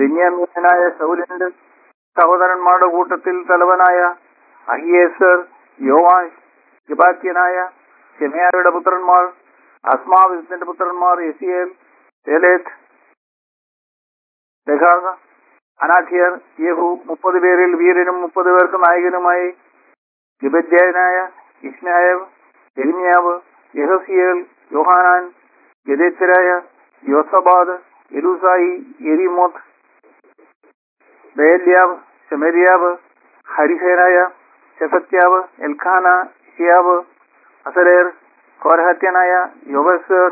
ബെന്യാമീനായ സൗലിന്റെ സഹോദരന്മാരുടെ കൂട്ടത്തിൽ തലവനായ അഹിയേസർ യോവാഷ് ഗബാക്യനായ ഷെമയാരുടെ പുത്രന്മാർ അസ്മാവിന്റെ പുത്രന്മാർ യസിയേൽ തെലേത്ത് ദഗാഗ അനാഖിയർ യേഹു മുപ്പത് പേരിൽ വീരനും മുപ്പത് പേർക്ക് നായകനുമായി ഗിബദ്യായനായ ഇസ്മായേവ് എലിമിയാവ് യഹസിയേൽ യോഹാനാൻ ഗദേത്തരായ യോസബാദ് എലൂസായി എരിമോത്ത് ബേല്യാവ് ശമരിയാവ് ഹരിഹേനായ ശെഫത്യാവ് എൽഖാന ഷിയാവ് അസരേർ കോരഹത്യനായ യോഗസർ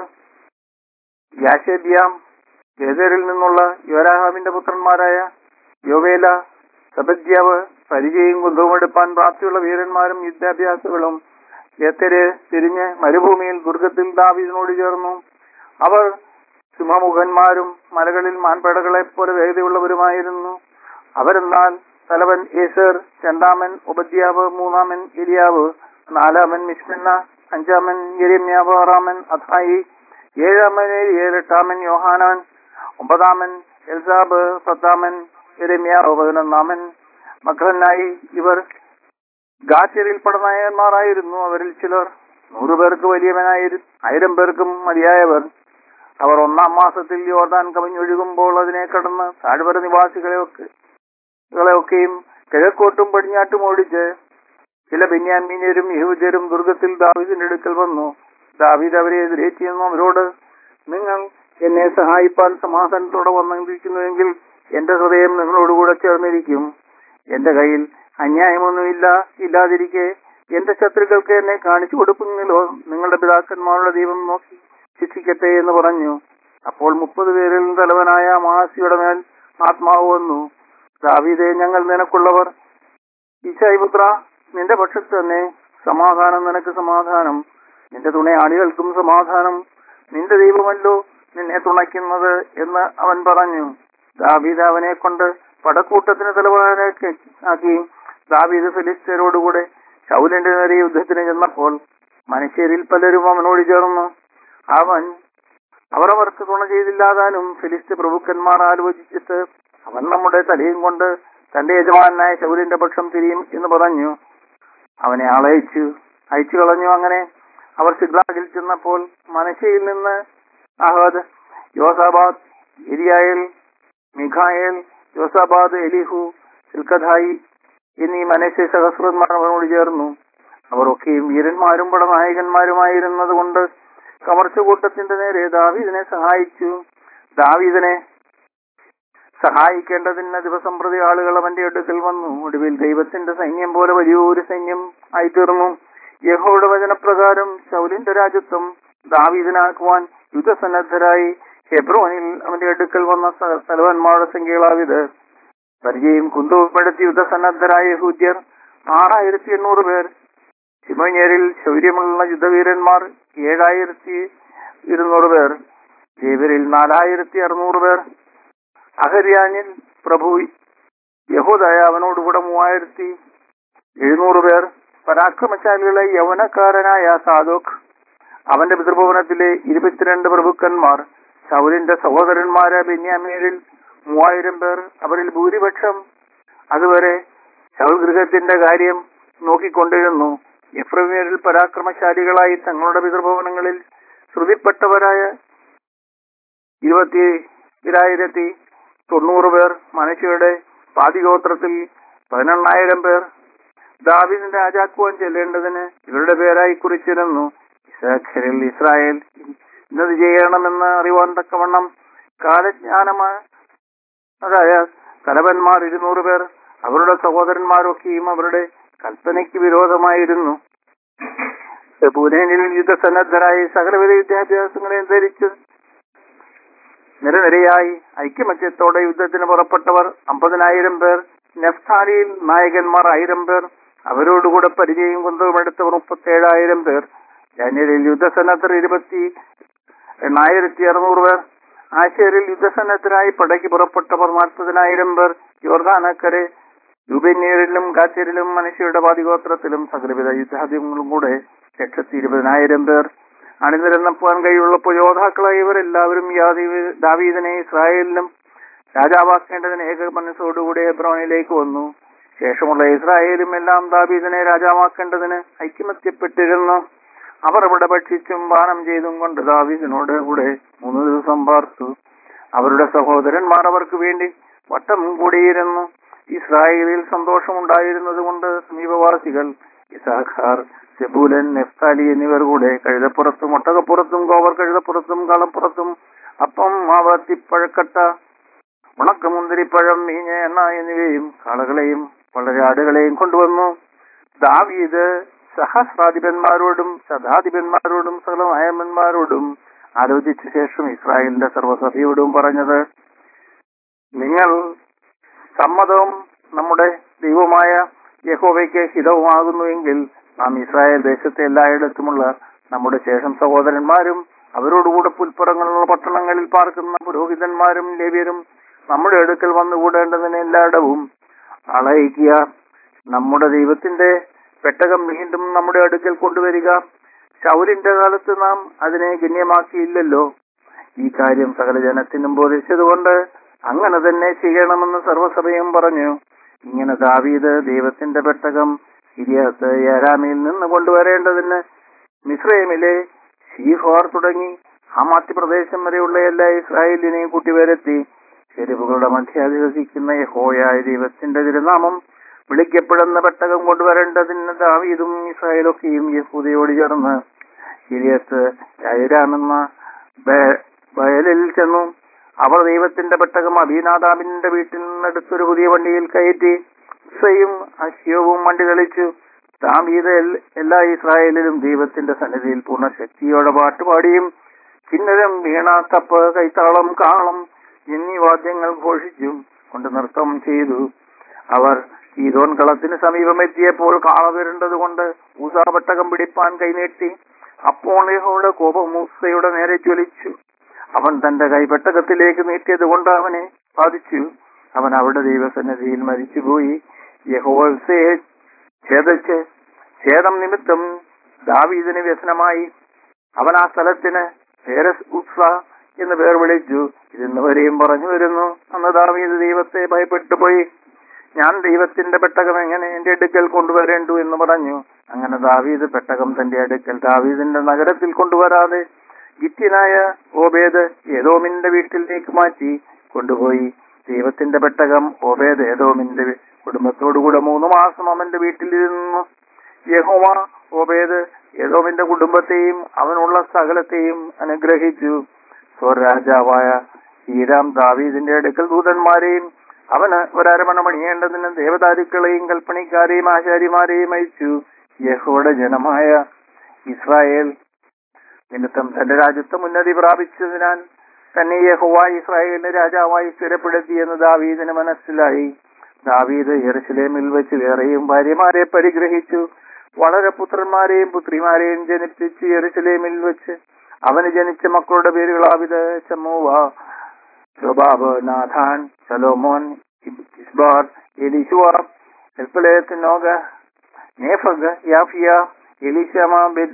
യാശേബ്യാം ഗേദറിൽ നിന്നുള്ള യോരാഹാമിന്റെ പുത്രന്മാരായ യോവേല സബദ്യാവ് പരിചയം കുന്തവുമെടുപ്പാൻ പ്രാപ്തിയുള്ള വീരന്മാരും യുദ്ധാഭ്യാസികളും യത്തര് തിരിഞ്ഞ് മരുഭൂമിയിൽ ദുർഗത്തിൽ ദാവീദിനോട് ചേർന്നു അവർ സിംഹമുഖന്മാരും മലകളിൽ മാൻപേടകളെ പോലെ വേഗതയുള്ളവരുമായിരുന്നു അവരെന്നാൽ തലവൻ ഏസർ രണ്ടാമൻ ഉപദ്യാവ് മൂന്നാമൻ എലിയാവ് നാലാമൻ മിഷ്മിന്ന അഞ്ചാമൻ യെരമ്യാവ് ആറാമൻ അഥായി ഏഴാമൻ ഏഴ് എട്ടാമൻ യോഹാനാൻ ഒമ്പതാമൻ എൽസാബ് പത്താമൻ യെരമ്യാവ് പതിനൊന്നാമൻ മക്രനായി ഇവർ ഗാത്യരിൽ പടനായന്മാരായിരുന്നു അവരിൽ ചിലർ നൂറു പേർക്ക് വലിയവനായിരുന്നു ആയിരം പേർക്കും മതിയായവർ അവർ ഒന്നാം മാസത്തിൽ യോർദാൻ കവിഞ്ഞൊഴുകുമ്പോൾ അതിനെ കടന്ന് താഴ്വര നിവാസികളെയൊക്കെ കളെയൊക്കെയും കിഴക്കോട്ടും പടിഞ്ഞാട്ടും ഓടിച്ച് ചില ബെന്യാമീനരും യഹൂദരും ദുർഗത്തിൽ ദാവീദിന്റെ അടുക്കൽ വന്നു ദാവീദ് അവരെ എതിരേറ്റിയെന്നു അവരോട് നിങ്ങൾ എന്നെ സഹായിപ്പാൻ സമാധാനത്തോടെ വന്നിരിക്കുന്നുവെങ്കിൽ എന്റെ ഹൃദയം നിങ്ങളോടുകൂടെ ചേർന്നിരിക്കും എന്റെ കയ്യിൽ അന്യായമൊന്നുമില്ല ഇല്ലാതിരിക്കെ എന്റെ ശത്രുക്കൾക്ക് എന്നെ കാണിച്ചു കൊടുക്കുന്നില്ലോ നിങ്ങളുടെ പിതാക്കന്മാരുടെ ദൈവം നോക്കി ശിക്ഷിക്കട്ടെ എന്ന് പറഞ്ഞു അപ്പോൾ മുപ്പത് പേരിൽ തലവനായ മാസിയുടെ മേൽ ആത്മാവ് വന്നു ദാവീദെ ഞങ്ങൾ നിനക്കുള്ളവർ ഈശായിപുത്ര നിന്റെ പക്ഷത്ത് തന്നെ സമാധാനം നിനക്ക് സമാധാനം നിന്റെ തുണയാളികൾക്കും സമാധാനം നിന്റെ ദൈവമല്ലോ നിന്നെ തുണയ്ക്കുന്നത് എന്ന് അവൻ പറഞ്ഞു ദാവീദ് അവനെ കൊണ്ട് പടക്കൂട്ടത്തിന് തലവനാക്കി ആക്കി ദാവീദ് ഫിലിസ്തീനോടുകൂടെ ശൗലിന്റെ നേരെ യുദ്ധത്തിന് ചെന്നപ്പോൾ മനുഷ്യരിൽ പലരും അവനോട് ചേർന്നു അവൻ അവർ അവർക്ക് തുണ ചെയ്തില്ലാതാനും ഫിലിസ്ത് പ്രഭുക്കന്മാർ ആലോചിച്ചിട്ട് അവൻ നമ്മുടെ തലയും കൊണ്ട് തന്റെ യജമാനായ ശൗലിന്റെ പക്ഷം തിരിയും എന്ന് പറഞ്ഞു അവനെ ആളയച്ചു അയച്ചു കളഞ്ഞു അങ്ങനെ അവർ സിദ്ധാഗിൽ ചെന്നപ്പോൾ മനശയിൽ നിന്ന് അഹദ് യോസാബാദ് ഇരിയായേൽ മിഖായേൽ യോസാബാദ് എലിഹു സിൽക്കഥായി എന്നീ മനശ്ശെ സഹസ്രന്മാർ അവനോട് ചേർന്നു അവർ ഒക്കെയും വീരന്മാരും പടനായകന്മാരുമായിരുന്നത് കൊണ്ട് കവർച്ചകൂട്ടത്തിന്റെ നേരെ ദാവീദിനെ സഹായിച്ചു ദാവീദിനെ സഹായിക്കേണ്ടതിന് ദിവസം പ്രതി ആളുകൾ അവന്റെ അടുക്കൽ വന്നു ഒടുവിൽ ദൈവത്തിന്റെ സൈന്യം പോലെ വലിയൊരു സൈന്യം ആയിത്തീർന്നു യഹോയുടെ വചനപ്രകാരം ശൗലിന്റെ രാജ്യത്വം ദാവീദിനാക്കുവാൻ യുദ്ധസന്നദ്ധരായി ഹെബ്രോനിൽ അവന്റെ അടുക്കൽ വന്ന സ- തലവന്മാരുടെ സംഖ്യകളാവിത് പരിചയം കുന്തവുമെടുത്ത് യുദ്ധസന്നദ്ധരായ യഹൂദ്യർ ആറായിരത്തി എണ്ണൂറ് പേർ ശിമോന്യരിൽ ശൗര്യമുള്ള യുദ്ധവീരന്മാർ ഏഴായിരത്തി ഇരുന്നൂറ് പേർ ജേവരിൽ നാലായിരത്തി അറുന്നൂറ് പേർ അഹര്യാനിൽ പ്രഭു യഹൂദായ അവനോടുകൂടെ മൂവായിരത്തി എഴുന്നൂറ് പേർ പരാക്രമശാലികളെ യൗവനക്കാരനായ സാദോക് അവന്റെ പിതൃഭവനത്തിലെ ഇരുപത്തിരണ്ട് പ്രഭുക്കന്മാർ ശൗലിന്റെ സഹോദരന്മാരെ ബെന്യാമീനിൽ മൂവായിരം പേർ അവരിൽ ഭൂരിപക്ഷം അതുവരെ ശൗൽ ഗൃഹത്തിന്റെ കാര്യം നോക്കിക്കൊണ്ടിരുന്നു എഫ്രമീരിൽ പരാക്രമശാലികളായി തങ്ങളുടെ പിതൃഭവനങ്ങളിൽ ശ്രുതിപ്പെട്ടവരായ ഇരുപത്തി ഇരായിരത്തി തൊണ്ണൂറ് പേർ മനുഷ്യരുടെ പാതിഗോത്രത്തിൽ പതിനെണ്ണായിരം പേർ ദാവിദിന്റെ രാജാക്കുവാൻ ചെല്ലേണ്ടതിന് ഇവരുടെ പേരായി കുറിച്ചിരുന്നു ഇസാഖരിൽ ഇസ്രായേൽ ഇന്നത് ചെയ്യണമെന്ന് അറിവാൻ തക്കവണ്ണം കാലജ്ഞാനമായ അതായ തലവന്മാർ ഇരുന്നൂറ് പേർ അവരുടെ സഹോദരന്മാരൊക്കെയും അവരുടെ കൽപ്പനയ്ക്ക് വിരോധമായിരുന്നു പൂനേനിൽ യുദ്ധസന്നദ്ധരായി സകലവിധ വിദ്യാഭ്യാസങ്ങളെ ധരിച്ച് നിരനിരയായി ഐക്യമത്യത്തോടെ യുദ്ധത്തിന് പുറപ്പെട്ടവർ അമ്പതിനായിരം പേർ നെഫ്താലിയിൽ നായകന്മാർ ആയിരം പേർ അവരോടുകൂടെ പരിചയം കുന്തവുമെടുത്തവർ മുപ്പത്തേഴായിരം പേർ ജാനുവരിയിൽ യുദ്ധസന്നദ്ധർ ഇരുപത്തി എണ്ണായിരത്തി അറുന്നൂറ് പേർ ആശയരിൽ യുദ്ധസന്നദ്ധരായി പടയ്ക്ക് പുറപ്പെട്ടവർ നാൽപ്പതിനായിരം പേർ യോർദാനക്കരെ യുബന്യരിലും ഗാത്യരിലും മനുഷ്യരുടെ പാതിഗോത്രത്തിലും സകലവിധ യുദ്ധാദ്യങ്ങളും കൂടെ ലക്ഷത്തി ഇരുപതിനായിരം പേർ അണിനിരന്നപ്പോൻ കഴിയുള്ളപ്പോൾ യോദ്ധാക്കളായ ഇവരെല്ലാവരും യാദീ- ദാവീദിനെ ഇസ്രായേലിലും രാജാവാക്കേണ്ടതിന് ഏക മനസ്സോടുകൂടി എബ്രോനിലേക്ക് വന്നു ശേഷമുള്ള ഇസ്രായേലും എല്ലാം ദാവീദിനെ രാജാവാക്കേണ്ടതിന് ഐക്യമത്യപ്പെട്ടിരുന്നു അവർ ഇവിടെ ഭക്ഷിച്ചും പാനം ചെയ്തും കൊണ്ട് ദാവീദിനോട് കൂടെ മൂന്ന് ദിവസം പാർത്തു അവരുടെ സഹോദരന്മാർ അവർക്ക് വേണ്ടി വട്ടം കൂടിയിരുന്നു ഇസ്രായേലിൽ സന്തോഷമുണ്ടായിരുന്നത് കൊണ്ട് സമീപവാസികൾ ഇസാഖാർ സെബൂലൻ നെഫ്താലി എന്നിവർ കൂടെ കഴുതപ്പുറത്തും ഒട്ടകപ്പുറത്തും ഗോവർ കഴുതപ്പുറത്തും കളപ്പുറത്തും അപ്പം മാവത്തിപ്പഴക്കട്ട ഉണക്കമുന്തിരിപ്പഴം മീഞ്ഞ എണ്ണ എന്നിവയും കാളകളെയും വളരെ ആടുകളെയും കൊണ്ടുവന്നു ദാവീദ് സഹസ്രാധിപന്മാരോടും ശതാധിപന്മാരോടും സകല നായന്മാരോടും ആലോചിച്ച ശേഷം ഇസ്രായേലിന്റെ സർവ്വസഭയോടും പറഞ്ഞത് നിങ്ങൾ സമ്മതവും നമ്മുടെ ദൈവമായ യഹോവയ്ക്ക് ഹിതവുമാകുന്നുവെങ്കിൽ നാം ഇസ്രായേൽ ദേശത്തെ എല്ലായിടത്തുമുള്ള നമ്മുടെ ശേഷം സഹോദരന്മാരും അവരോടുകൂടെ പുൽപ്പുറങ്ങളുള്ള പട്ടണങ്ങളിൽ പാർക്കുന്ന പുരോഹിതന്മാരും ലേവ്യരും നമ്മുടെ അടുക്കൽ വന്നുകൂടേണ്ടതിന് എല്ലായിടവും അളയിക്കുക നമ്മുടെ ദൈവത്തിന്റെ പെട്ടകം വീണ്ടും നമ്മുടെ അടുക്കൽ കൊണ്ടുവരിക ശൗലിന്റെ കാലത്ത് നാം അതിനെ ഗണ്യമാക്കിയില്ലല്ലോ ഈ കാര്യം സകല ജനത്തിനും ബോധിച്ചതുകൊണ്ട് അങ്ങനെ തന്നെ ചെയ്യണമെന്ന് സർവ്വസഭയും പറഞ്ഞു ഇങ്ങനെ ദാവീദ് ദൈവത്തിന്റെ പെട്ടകം ഇരിയാത്ത് യാരാമിൽ നിന്ന് കൊണ്ടുവരേണ്ടതിന് മിസ്രൈമിലെ ഷീഹോർ തുടങ്ങി ഹമാത്തി പ്രദേശം വരെയുള്ള എല്ലാ ഇസ്രായേലിനെയും കൂട്ടിവരത്തി ചെരുവുകളുടെ മധ്യ അധിവസിക്കുന്ന യഹോയായ ദൈവത്തിന്റെ തിരുനാമം വിളിക്കപ്പെടുന്ന പെട്ടകം കൊണ്ടുവരേണ്ടതിന് ദാവീദും ഇസ്രായേലൊക്കെയും യഹൂദയോട് ചേർന്ന് ഇരിയത്ത് യൈരാമെന്ന ബ- ബയലിൽ ചെന്നു അവർ ദൈവത്തിന്റെ പെട്ടകം അഭിനാദാബിന്റെ വീട്ടിൽ നിന്നെടുത്തൊരു പുതിയ വണ്ടിയിൽ കയറ്റി ഉസ്സയും അശ്യവും വണ്ടി തെളിച്ചു ദാവീദ് എൽ- എല്ലാ ഇസ്രായേലിലും ദൈവത്തിന്റെ സന്നിധിയിൽ പൂർണ്ണ ശക്തിയോടെ പാട്ടുപാടിയും കിന്നരം വീണ തപ്പ് കൈത്താളം കാളം എന്നീ വാദ്യങ്ങൾ ഘോഷിച്ചും കൊണ്ട് നൃത്തം ചെയ്തു അവർ ഈതോൻ കളത്തിന് സമീപമെത്തിയപ്പോൾ കാള വരേണ്ടത് കൊണ്ട് ഊസാപട്ടകം പിടിപ്പാൻ കൈനീട്ടി അപ്പോൾ യഹോവയുടെ കോപം മൂസയുടെ നേരെ ജ്വലിച്ചു അവൻ തന്റെ കൈപെട്ടകത്തിലേക്ക് നീട്ടിയത് കൊണ്ട് അവനെ ബാധിച്ചു അവൻ അവിടെ ദൈവസന്നിധിയിൽ മരിച്ചുപോയി യഹോവത്സയെ ഛേദിച്ച് ഛേദം നിമിത്തം ദാവീദിന് വ്യസനമായി അവൻ ആ സ്ഥലത്തിന് ഹേരസ് ഉത്സ എന്ന് പേർ വിളിച്ചു ഇതിന്ന് വരെയും പറഞ്ഞു വരുന്നു അന്ന് ദാവീദ് ദൈവത്തെ ഭയപ്പെട്ടു പോയി ഞാൻ ദൈവത്തിന്റെ പെട്ടകം എങ്ങനെ എന്റെ അടുക്കൽ കൊണ്ടുവരേണ്ടു എന്ന് പറഞ്ഞു അങ്ങനെ ദാവീദ് പെട്ടകം തന്റെ അടുക്കൽ ദാവീദിന്റെ നഗരത്തിൽ കൊണ്ടുവരാതെ ഗിത്യനായ ഓബേദ് ഏതോമിന്റെ വീട്ടിലേക്ക് മാറ്റി കൊണ്ടുപോയി ദൈവത്തിന്റെ പെട്ടകം ഓബേദ് ഏതോമിന്റെ കുടുംബത്തോടുകൂടെ മൂന്ന് മാസം അവന്റെ വീട്ടിലിരുന്നു യഹോവ ഓബേദ് ഏതോമിന്റെ കുടുംബത്തെയും അവനുള്ള സകലത്തെയും അനുഗ്രഹിച്ചു സ്വരാജാവായ ഹീരാം ദാവീദിന്റെ അടുക്കൽ ദൂതന്മാരെയും അവന് ഒരരമണ പണിയേണ്ടതിന് ദേവദാരുക്കളെയും കൽപ്പണിക്കാരെയും ആചാര്യമാരെയും അയച്ചു യഹോയുടെ ജനമായ ഇസ്രായേൽ നിമിത്തം തന്റെ രാജ്യത്വം ഉന്നതി പ്രാപിച്ചതിനാൽ തന്നെ യഹോവ ഇസ്രായേലിന്റെ രാജാവായി സ്ഥിരപ്പെടുത്തിയെന്ന് ദാവീദിന് മനസ്സിലായി ദാവീദ് യെറുസലേമിൽ വെച്ച് വേറെയും ഭാര്യമാരെ പരിഗ്രഹിച്ചു വളരെ പുത്രന്മാരെയും പുത്രിമാരെയും ജനിപ്പിച്ചു യെറുസലേമിൽ വെച്ച് അവന് ജനിച്ച മക്കളുടെ പേരുകളാവിത് ചമ്മൂവ ശോബാബ് നാഥാൻ സലോമോൻ ഇസ്ബാർ Elishua Elpelet Nogah Nepheg Japhia Elishama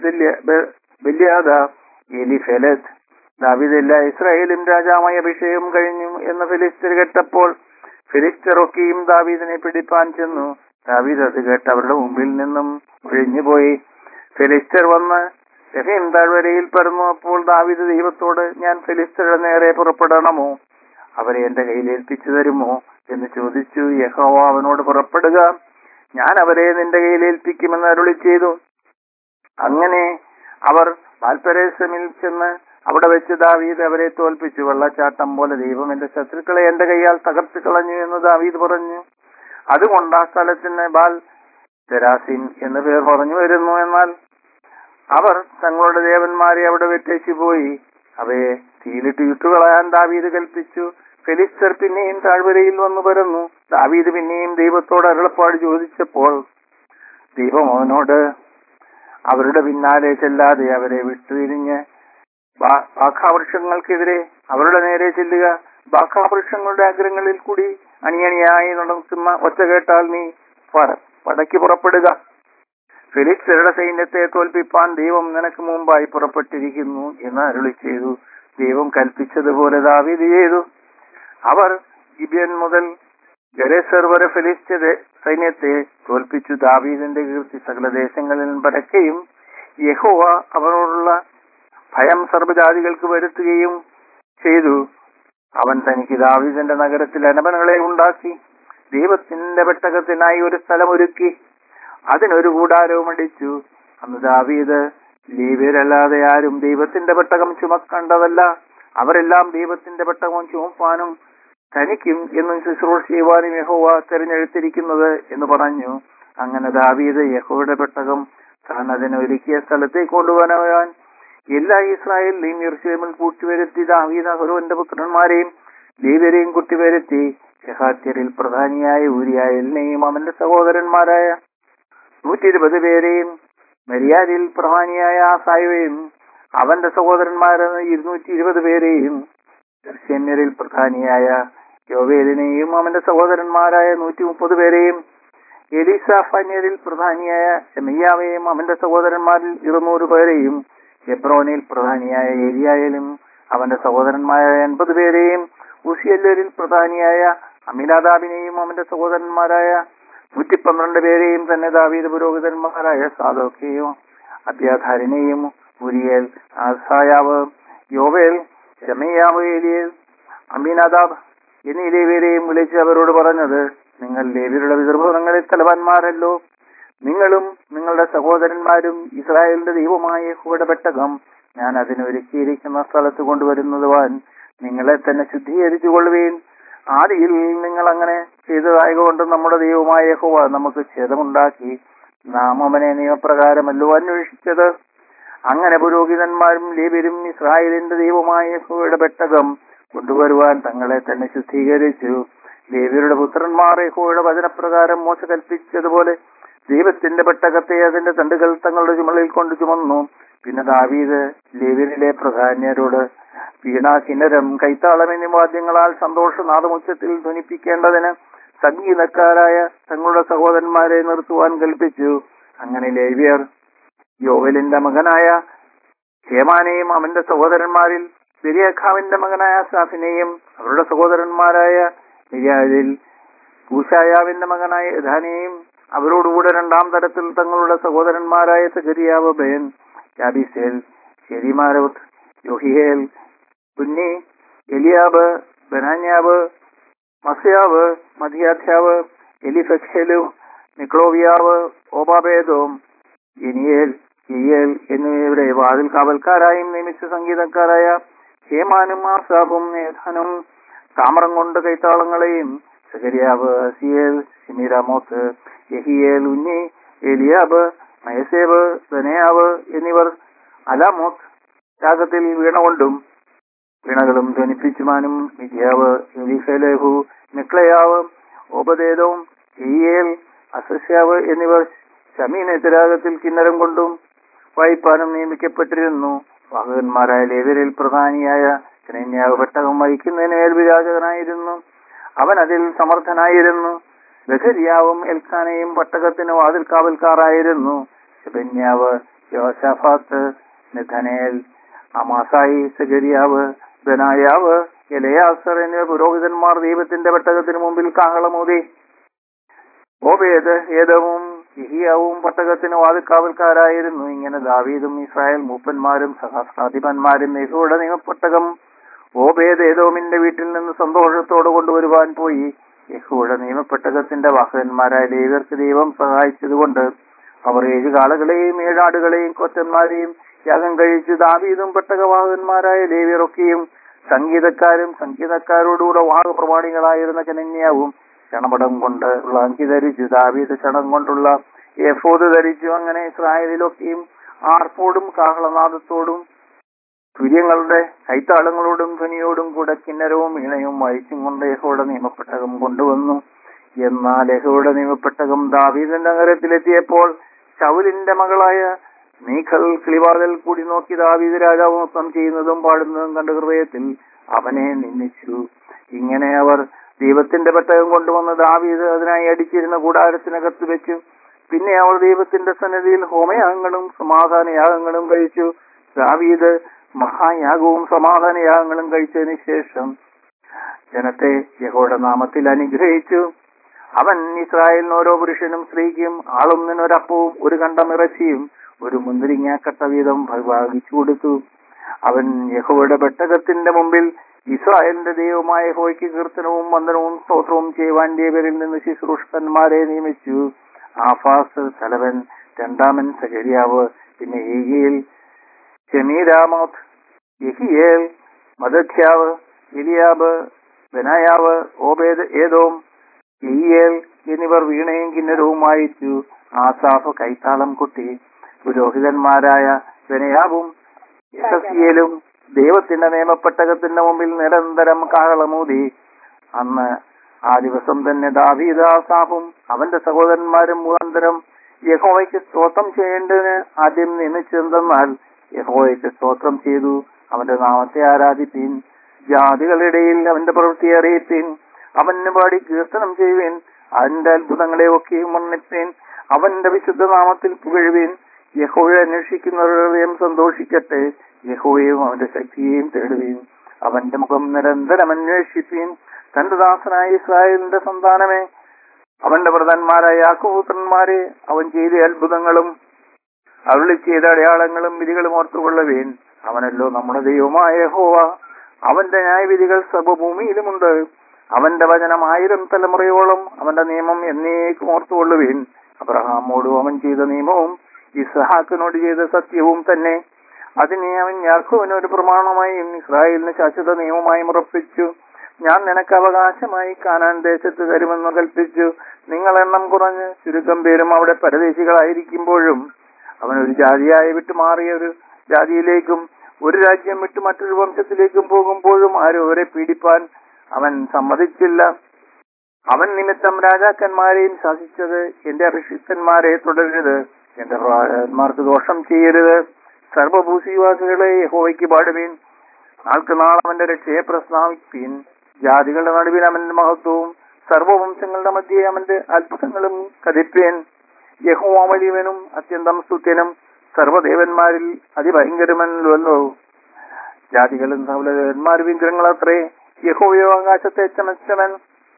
Beeliada Eliphelet David എല്ലാ ഇസ്രായേലും രാജാവായി അഭിഷേകം കഴിഞ്ഞു എന്ന് ഫിലിസ്തർ കേട്ടപ്പോൾ ഫിലിസ്തറൊക്കെയും ദാവീദിനെ പിടിപ്പാൻ ചെന്നു ദാവീദ് അത് കേട്ട് അവരുടെ മുമ്പിൽ നിന്നും ഒഴിഞ്ഞുപോയി ഫിലിസ്തർ വന്ന് രഹീം താഴ്വരയിൽ പറന്നു അപ്പോൾ ദാവീദ് ദൈവത്തോട് ഞാൻ ഫിലിസ്തരുടെ നേരെ പുറപ്പെടണമോ അവരെ എന്റെ കയ്യിൽ ഏൽപ്പിച്ചു തരുമോ എന്ന് ചോദിച്ചു യഹോവ അവനോട് പുറപ്പെടുക ഞാൻ അവരെ നിന്റെ കയ്യിൽ ഏൽപ്പിക്കുമെന്ന് അരുളി ചെയ്തു അങ്ങനെ അവർ താൽപരേശമിൽ ചെന്ന് അവിടെ വെച്ച് ദാവീദ് അവരെ തോൽപ്പിച്ചു വെള്ളച്ചാട്ടം പോലെ ദൈവം എന്റെ ശത്രുക്കളെ എന്റെ കൈയാൽ തകർത്ത് കളഞ്ഞു എന്ന് ദാവീദ് പറഞ്ഞു അതുകൊണ്ട് ആ സ്ഥലത്തിന് ബാൽ തെരാസിൻ എന്ന് പേർ പറഞ്ഞു വരുന്നു എന്നാൽ അവർ തങ്ങളുടെ ദേവന്മാരെ അവിടെ വെട്ടേച്ചു പോയി അവയെ തീയിലിട്ട് ഇട്ടുകളയാൻ ദാവീദ് കൽപ്പിച്ചു ഫെലിസ്തർ പിന്നെയും താഴ്വരയിൽ വന്നു പരന്നു ദാവീദ് പിന്നെയും ദൈവത്തോട് അരുളപ്പാട് ചോദിച്ചപ്പോൾ ദൈവം അവനോട് അവരുടെ പിന്നാലെ ചെല്ലാതെ അവരെ വിട്ടുതിരിഞ്ഞ് ബാ- ബാഖാവൃക്ഷങ്ങൾക്കെതിരെ അവരുടെ നേരെ ചെല്ലുക ബാഖാവൃക്ഷങ്ങളുടെ അഗ്രങ്ങളിൽ കൂടി അണിയണിയായി നടക്കുന്ന ഒച്ച കേട്ടാൽ നീ പട- പടയ്ക്ക് പുറപ്പെടുക ഫിലിക്സരുടെ സൈന്യത്തെ തോൽപ്പിപ്പാൻ ദൈവം നിനക്ക് മുമ്പായി പുറപ്പെട്ടിരിക്കുന്നു എന്ന് അരുളി ചെയ്തു ദൈവം കൽപ്പിച്ചതുപോലെ ദാവീദ് ചെയ്തു അവർ ഗിബിയൻ മുതൽ ഗരേസർ വരെ ഫെലിസ്ത്യ ദേ- സൈന്യത്തെ തോൽപ്പിച്ചു ദാവീദിന്റെ കീർത്തി സകല ദേശങ്ങളിൽ പരക്കെയും യഹോവ അവരോടുള്ള ഭയം സർവ്വജാതികൾക്ക് വരുത്തുകയും ചെയ്തു അവൻ തനിക്ക് ദാവീദിന്റെ നഗരത്തിൽ അനപനകളെ ഉണ്ടാക്കി ദൈവത്തിന്റെ പെട്ടകത്തിനായി ഒരു സ്ഥലമൊരുക്കി അതിനൊരു കൂടാരവും അടിച്ചു അന്ന് ദാവീദ് ലീവ്യരല്ലാതെ ആരും ദൈവത്തിന്റെ പെട്ടകം ചുമക്കേണ്ടതല്ല അവരെല്ലാം ദൈവത്തിന്റെ പെട്ടകം ചുമപ്പാനും തനിക്കും എന്നും ശുശ്രൂഷ ചെയ്യുവാനും യഹോവ തെരഞ്ഞെടുത്തിരിക്കുന്നത് എന്ന് പറഞ്ഞു അങ്ങനെ ദാവീദ് യഹോയുടെ പെട്ടകം താൻ അതിന് ഒരുക്കിയ സ്ഥലത്തേക്ക് കൊണ്ടുപോകാൻ എല്ലാ ഇസ്രായേലിനെയും യെറുശലേമിൽ കൂട്ടിവരുത്തി ദാവീദ് അഹരോന്റെ പുത്രന്മാരെയും ലേവരെയും കൂട്ടിവരുത്തി യഹാത്യരിൽ പ്രധാനിയായ ഊരിയായലിനെയും അവന്റെ സഹോദരന്മാരായ നൂറ്റി ഇരുപത് പേരെയും മര്യാദയിൽ പ്രധാനിയായ ആസായുവയും അവന്റെ സഹോദരന്മാരായ ഇരുന്നൂറ്റി ഇരുപത് പേരെയും ദർശന്യരിൽ പ്രധാനിയായ യോവേലിനെയും അവന്റെ സഹോദരന്മാരായ നൂറ്റി മുപ്പത് പേരെയും എലിസാഫന്യരിൽ പ്രധാനിയായ ഷെമിയാവെയും അവന്റെ സഹോദരന്മാരിൽ ഇരുന്നൂറ് പേരെയും എബ്രോനിൽ പ്രധാനിയായ ഏരിയായാലും അവന്റെ സഹോദരന്മാരായ എൺപത് പേരെയും ഉസിയല്ലരിൽ പ്രധാനിയായ അമിനാദാബിനെയും അവന്റെ സഹോദരന്മാരായ നൂറ്റി പന്ത്രണ്ട് പേരെയും തന്നെ ദാവീദ് പുരോഹിതന്മാരായ സാദോക്കെയും അബ്യാധാരിനെയും ഉരിയേൽ ആസായാവ് യോവേൽ ശമയാവ് ഏലിയേൽ അമീനാദാബ് എന്നീ ലേവ്യരെയും വിളിച്ച് അവരോട് പറഞ്ഞത് നിങ്ങൾ ലേവ്യരുടെ പിതൃഭവനങ്ങളിൽ തലവന്മാരല്ലോ നിങ്ങളും നിങ്ങളുടെ സഹോദരന്മാരും ഇസ്രായേലിന്റെ ദൈവമായ യഹോവയുടെ പെട്ടകം ഞാൻ അതിനൊരുക്കിയിരിക്കുന്ന സ്ഥലത്ത് കൊണ്ടുവരുന്നതുവാൻ നിങ്ങളെ തന്നെ ശുദ്ധീകരിച്ചു കൊള്ളുവീൻ ആദിയിൽ നിങ്ങൾ അങ്ങനെ ചെയ്തതായതുകൊണ്ട് നമ്മുടെ ദൈവമായ യഹോവ നമുക്ക് ഛേദമുണ്ടാക്കി നാം അവനെ നിയമപ്രകാരമല്ലോ അന്വേഷിച്ചത് അങ്ങനെ പുരോഹിതന്മാരും ലേബരും ഇസ്രായേലിന്റെ ദൈവമായ യഹോവയുടെ പെട്ടകം കൊണ്ടുവരുവാൻ തങ്ങളെ തന്നെ ശുദ്ധീകരിച്ചു ലേവ്യരുടെ പുത്രന്മാർ യഹോവയുടെ വചനപ്രകാരം മോശ കൽപ്പിച്ചതുപോലെ ദൈവത്തിന്റെ പെട്ടകത്തെ അതിന്റെ തണ്ടുകൾ തങ്ങളുടെ ചുമലിൽ കൊണ്ട് ചുമന്നു പിന്നെ ദാവീദ് ലേവ്യരിലെ പ്രധാന്യരോട് വീണ കിന്നരം കൈത്താളം എന്നീ വാദ്യങ്ങളാൽ സന്തോഷനാദമുച്ചത്തിൽ ധ്വനിപ്പിക്കേണ്ടതിന് സംഗീതക്കാരായ തങ്ങളുടെ സഹോദരന്മാരെ നിർത്തുവാൻ കൽപ്പിച്ചു അങ്ങനെ ലേവ്യർ യോവലിന്റെ മകനായ ഹേമാനെയും അവന്റെ സഹോദരന്മാരിൽ പെരിയഖാവിന്റെ മകനായ സാഫിനെയും അവരുടെ സഹോദരന്മാരായ മിര്യാദിൽ കൂശായാവിന്റെ മകനായ യഥാനെയും അവരോടുകൂടെ രണ്ടാം തരത്തിൽ തങ്ങളുടെ സഹോദരന്മാരായ സഗരിയാവ് ബയൻ യാബിസേൽ ശരിമാരോത്ത് യോഹിയേൽ കുഞ്ഞി എലിയാബ് ബനാന്യാവ് മസിയാവ് മധിയാധ്യാവ് എലിഫെഖേലു നിക്ലോവിയാവ് ഓബാബേദോം ഇനിയേൽ ഇയേൽ എന്നിവരുടെ വാതിൽ കാവൽക്കാരായും നിയമിച്ച സംഗീതക്കാരായ ഹേമാനും ആസാഫും നേധാനും താമരം കൊണ്ട് കൈത്താളങ്ങളെയും സകരിയാവ് അസിയേൽ ഷിമിരാമോത്ത് യഹിയേൽ ഉന്നി എലിയാബ് മയസേബ് ബനയാവ് എന്നിവർ അലാമോത്ത് രാഗത്തിൽ വീണ കൊണ്ടും വീണകളും ധ്വനിപ്പിച്ചുമാനും മിഥിയാവ് എലിഫലേഹു മിക്ലയാവ് ഓപദേദവും ഇയേൽ അസസ്യാവ് എന്നിവർ ഷമീനത്ത് രാഗത്തിൽ കിന്നരം കൊണ്ടും വായിപ്പാനും നിയമിക്കപ്പെട്ടിരുന്നു വാഹകന്മാരായ ലേവരിൽ പ്രധാനിയായ കനന്യാവ് പെട്ടകം വഹിക്കുന്നതിന് മേൽവിരാജകനായിരുന്നു അവൻ അതിൽ സമർത്ഥനായിരുന്നു ബഖരിയാവും എൽഖാനയും പട്ടകത്തിന് വാതിൽ കാവൽക്കാരായിരുന്നു ശബന്യാവ് യോശാഫാത്ത് നിധനേൽ അമാസായി സഗരിയാവ് ബനായാവ് എലയാസർ എന്നിവ പുരോഹിതന്മാർ ദൈവത്തിന്റെ പെട്ടകത്തിന് മുമ്പിൽ കാഹളമൂതി ഓബേദ് ഏതവും ഇഹിയാവും പട്ടകത്തിന് വാതിക്കാവൽക്കാരായിരുന്നു ഇങ്ങനെ ദാവീദും ഇസ്രായേൽ മൂപ്പന്മാരും സഹസ്രാധിപന്മാരും യഹോയുടെ നിയമപ്പെട്ടകം ഓബേദ് ഏതോമിന്റെ വീട്ടിൽ നിന്ന് സന്തോഷത്തോടെ കൊണ്ടുവരുവാൻ പോയി യഹോയുടെ നിയമപ്പെട്ടകത്തിന്റെ വാഹകന്മാരായ ലേവർക്ക് ദൈവം സഹായിച്ചതുകൊണ്ട് അവർ ഏഴ് കാളകളെയും ഏഴാടുകളെയും കൊറ്റന്മാരെയും യാഗം കഴിച്ച് ദാവീദും പെട്ടകവാഹകന്മാരായ ലേവിയറൊക്കെയും സംഗീതക്കാരും സംഗീതക്കാരോടുകൂടെ വാഹപ്രമാണികളായിരുന്ന കനന്യാവും ചണപടം കൊണ്ട് ഉള്ള അങ്കി ധരിച്ചു ദാവീദ് ചണം കൊണ്ടുള്ള എഫോദ് ധരിച്ചു അങ്ങനെ ഇസ്രായേലിലൊക്കെയും ആർപ്പോടും കാഹളനാദത്തോടും തുര്യങ്ങളുടെ കൈത്താളങ്ങളോടും ധ്വനിയോടും കൂടെ കിന്നരവും വീണയും വഹിച്ചും കൊണ്ട് യഹോയുടെ നിയമപ്പെട്ടകം കൊണ്ടുവന്നു എന്നാൽ യഹോയുടെ നിയമപ്പെട്ടകം ദാവീദ് നഗരത്തിലെത്തിയപ്പോൾ ശൗലിന്റെ മകളായ നീഖൽ കിളിവാതിൽ കൂടി നോക്കി ദാവീദ് രാജാവ് മൊത്തം ചെയ്യുന്നതും പാടുന്നതും കണ്ട ഹൃദയത്തിൽ അവനെ നിന്ദിച്ചു ഇങ്ങനെ അവർ ദൈവത്തിന്റെ പെട്ടകം കൊണ്ടുവന്ന് ദാവീദ് അതിനായി അടിച്ചിരുന്ന കൂടാരത്തിനകത്ത് വെച്ചു പിന്നെ അവർ ദൈവത്തിന്റെ സന്നിധിയിൽ ഹോമയാഗങ്ങളും സമാധാനയാഗങ്ങളും കഴിച്ചു ദാവീദ് മഹായാഗവും സമാധാനയാഗങ്ങളും കഴിച്ചതിന് ശേഷം ജനത്തെ യഹോയുടെ നാമത്തിൽ അനുഗ്രഹിച്ചു അവൻ ഇസ്രായേലിന് ഓരോ പുരുഷനും സ്ത്രീക്കും ആളൊന്നിനൊരപ്പവും ഒരു കണ്ടം ഇറച്ചിയും ഒരു മുന്തിരിങ്ങാക്കട്ട വീതം ഭാഗിച്ചു കൊടുത്തു അവൻ യഹോയുടെ പെട്ടകത്തിന്റെ മുമ്പിൽ ഇസ്രായേലിന്റെ ദൈവമായ യഹോയ്ക്ക് കീർത്തനവും വന്ദനവും സ്തോത്രവും ചെയ്യുവാൻ ദേവരിൽ നിന്ന് ശുശ്രൂഷകന്മാരെ നിയമിച്ചു ആഫാസ് തലവൻ രണ്ടാമൻ സകരിയാവ് പിന്നെ ഏകിയേൽ ഷെമീരാമോത്ത് യഹിയേൽ മദഖ്യാവ് ഇലിയാബ് ബെനായാവ് ഓബേദ് ഏതോം ഇയേൽ എന്നിവർ വീണയും കിന്നരവും വായിച്ചു ആസാഫ് കൈത്താളം കുട്ടി പുരോഹിതന്മാരായ ബെനയാബും യഹസിയേലും ദൈവത്തിന്റെ നിയമപ്പെട്ടകത്തിന്റെ മുമ്പിൽ നിരന്തരം കാഹളമൂതി അന്ന് ആ ദിവസം തന്നെ ദാവീദ് ആസാഫും അവന്റെ സഹോദരന്മാരും മുഖാന്തരം യഹോവയ്ക്ക് സ്തോത്രം ചെയ്യേണ്ടതിന് ആദ്യം നിയമിച്ചതെന്നാൽ യഹോവയ്ക്ക് സ്തോത്രം ചെയ്തു അവന്റെ നാമത്തെ ആരാധിപ്പീൻ ജാതികളിടയിൽ അവന്റെ പ്രവൃത്തി അറിയിപ്പീൻ അവന് പാടി കീർത്തനം ചെയ്യുവേൻ അവന്റെ അത്ഭുതങ്ങളെ ഒക്കെയും വർണ്ണിപ്പേൻ അവന്റെ വിശുദ്ധ നാമത്തിൽ പുകഴുവേൻ യഹോയെ അന്വേഷിക്കുന്നവരുടെ ഹൃദയം സന്തോഷിക്കട്ടെ യഹോയെയും അവന്റെ ശക്തിയെയും തേടുവീൻ അവന്റെ മുഖം നിരന്തരം അന്വേഷിപ്പീൻ തന്റെ ദാസനായ ഇസ്രായേലിന്റെ സന്താനമേ അവന്റെ പ്രധാനന്മാരായ യാക്കോപുത്രന്മാരെ അവൻ ചെയ്ത അത്ഭുതങ്ങളും അരുളി ചെയ്ത അടയാളങ്ങളും വിധികളും ഓർത്തുകൊള്ളുവേൻ അവനല്ലോ നമ്മുടെ ദൈവമായ യഹോവ അവന്റെ ന്യായവിധികൾ സർവഭൂമിയിലുമുണ്ട് അവന്റെ വചനം ആയിരം തലമുറയോളം അവന്റെ നിയമം എന്നേക്കും ഓർത്തുകൊള്ളുവേൻ അബ്രഹാമോടും അവൻ ചെയ്ത നിയമവും ഇസ്ഹാക്കിനോട് ചെയ്ത സത്യവും തന്നെ അതിനെ അവൻ യാക്കോവിന് ഒരു പ്രമാണമായും ഇസ്രായേലിന് ശാശ്വത നിയമമായും ഉറപ്പിച്ചു ഞാൻ നിനക്ക് അവകാശമായി കാനാൻ ദേശത്ത് തരുമെന്ന് കൽപ്പിച്ചു നിങ്ങൾ എണ്ണം കുറഞ്ഞ് ചുരുക്കം പേരും അവിടെ പരദേശികളായിരിക്കുമ്പോഴും അവൻ ഒരു ജാതിയായി വിട്ടുമാറിയ ഒരു ജാതിയിലേക്കും ഒരു രാജ്യം വിട്ട് മറ്റൊരു വംശത്തിലേക്കും പോകുമ്പോഴും ആരും അവരെ പീഡിപ്പാൻ അവൻ സമ്മതിച്ചില്ല അവൻ നിമിത്തം രാജാക്കന്മാരെയും ശാസിച്ചത് എന്റെ അഭിഷിക്തന്മാരെ തുടരരുത് എന്റെ പ്രവാചകന്മാർക്ക് ദോഷം ചെയ്യരുത് സർവഭൂസിവാസികളെ യഹോവയ്ക്ക് പാടുവീൻ ആൾക്ക് നാളെ അവന്റെ രക്ഷയെ പ്രസ്താവിപ്പീൻ ജാതികളുടെ നടുവിൽ അവന്റെ മഹത്വവും സർവവംശങ്ങളുടെ മധ്യേ അവന്റെ അത്ഭുതങ്ങളും കഥിപ്പേൻ യഹോവ വലിയവനും അത്യന്തം സ്തുത്യനും സർവദേവന്മാരിൽ അതിഭയങ്കരമല്ലോ ജാതികളും സകലദേവന്മാർ വിഗ്രഹങ്ങളത്രേ യഹോവയോ ആകാശത്തെ ചമച്ചവൻ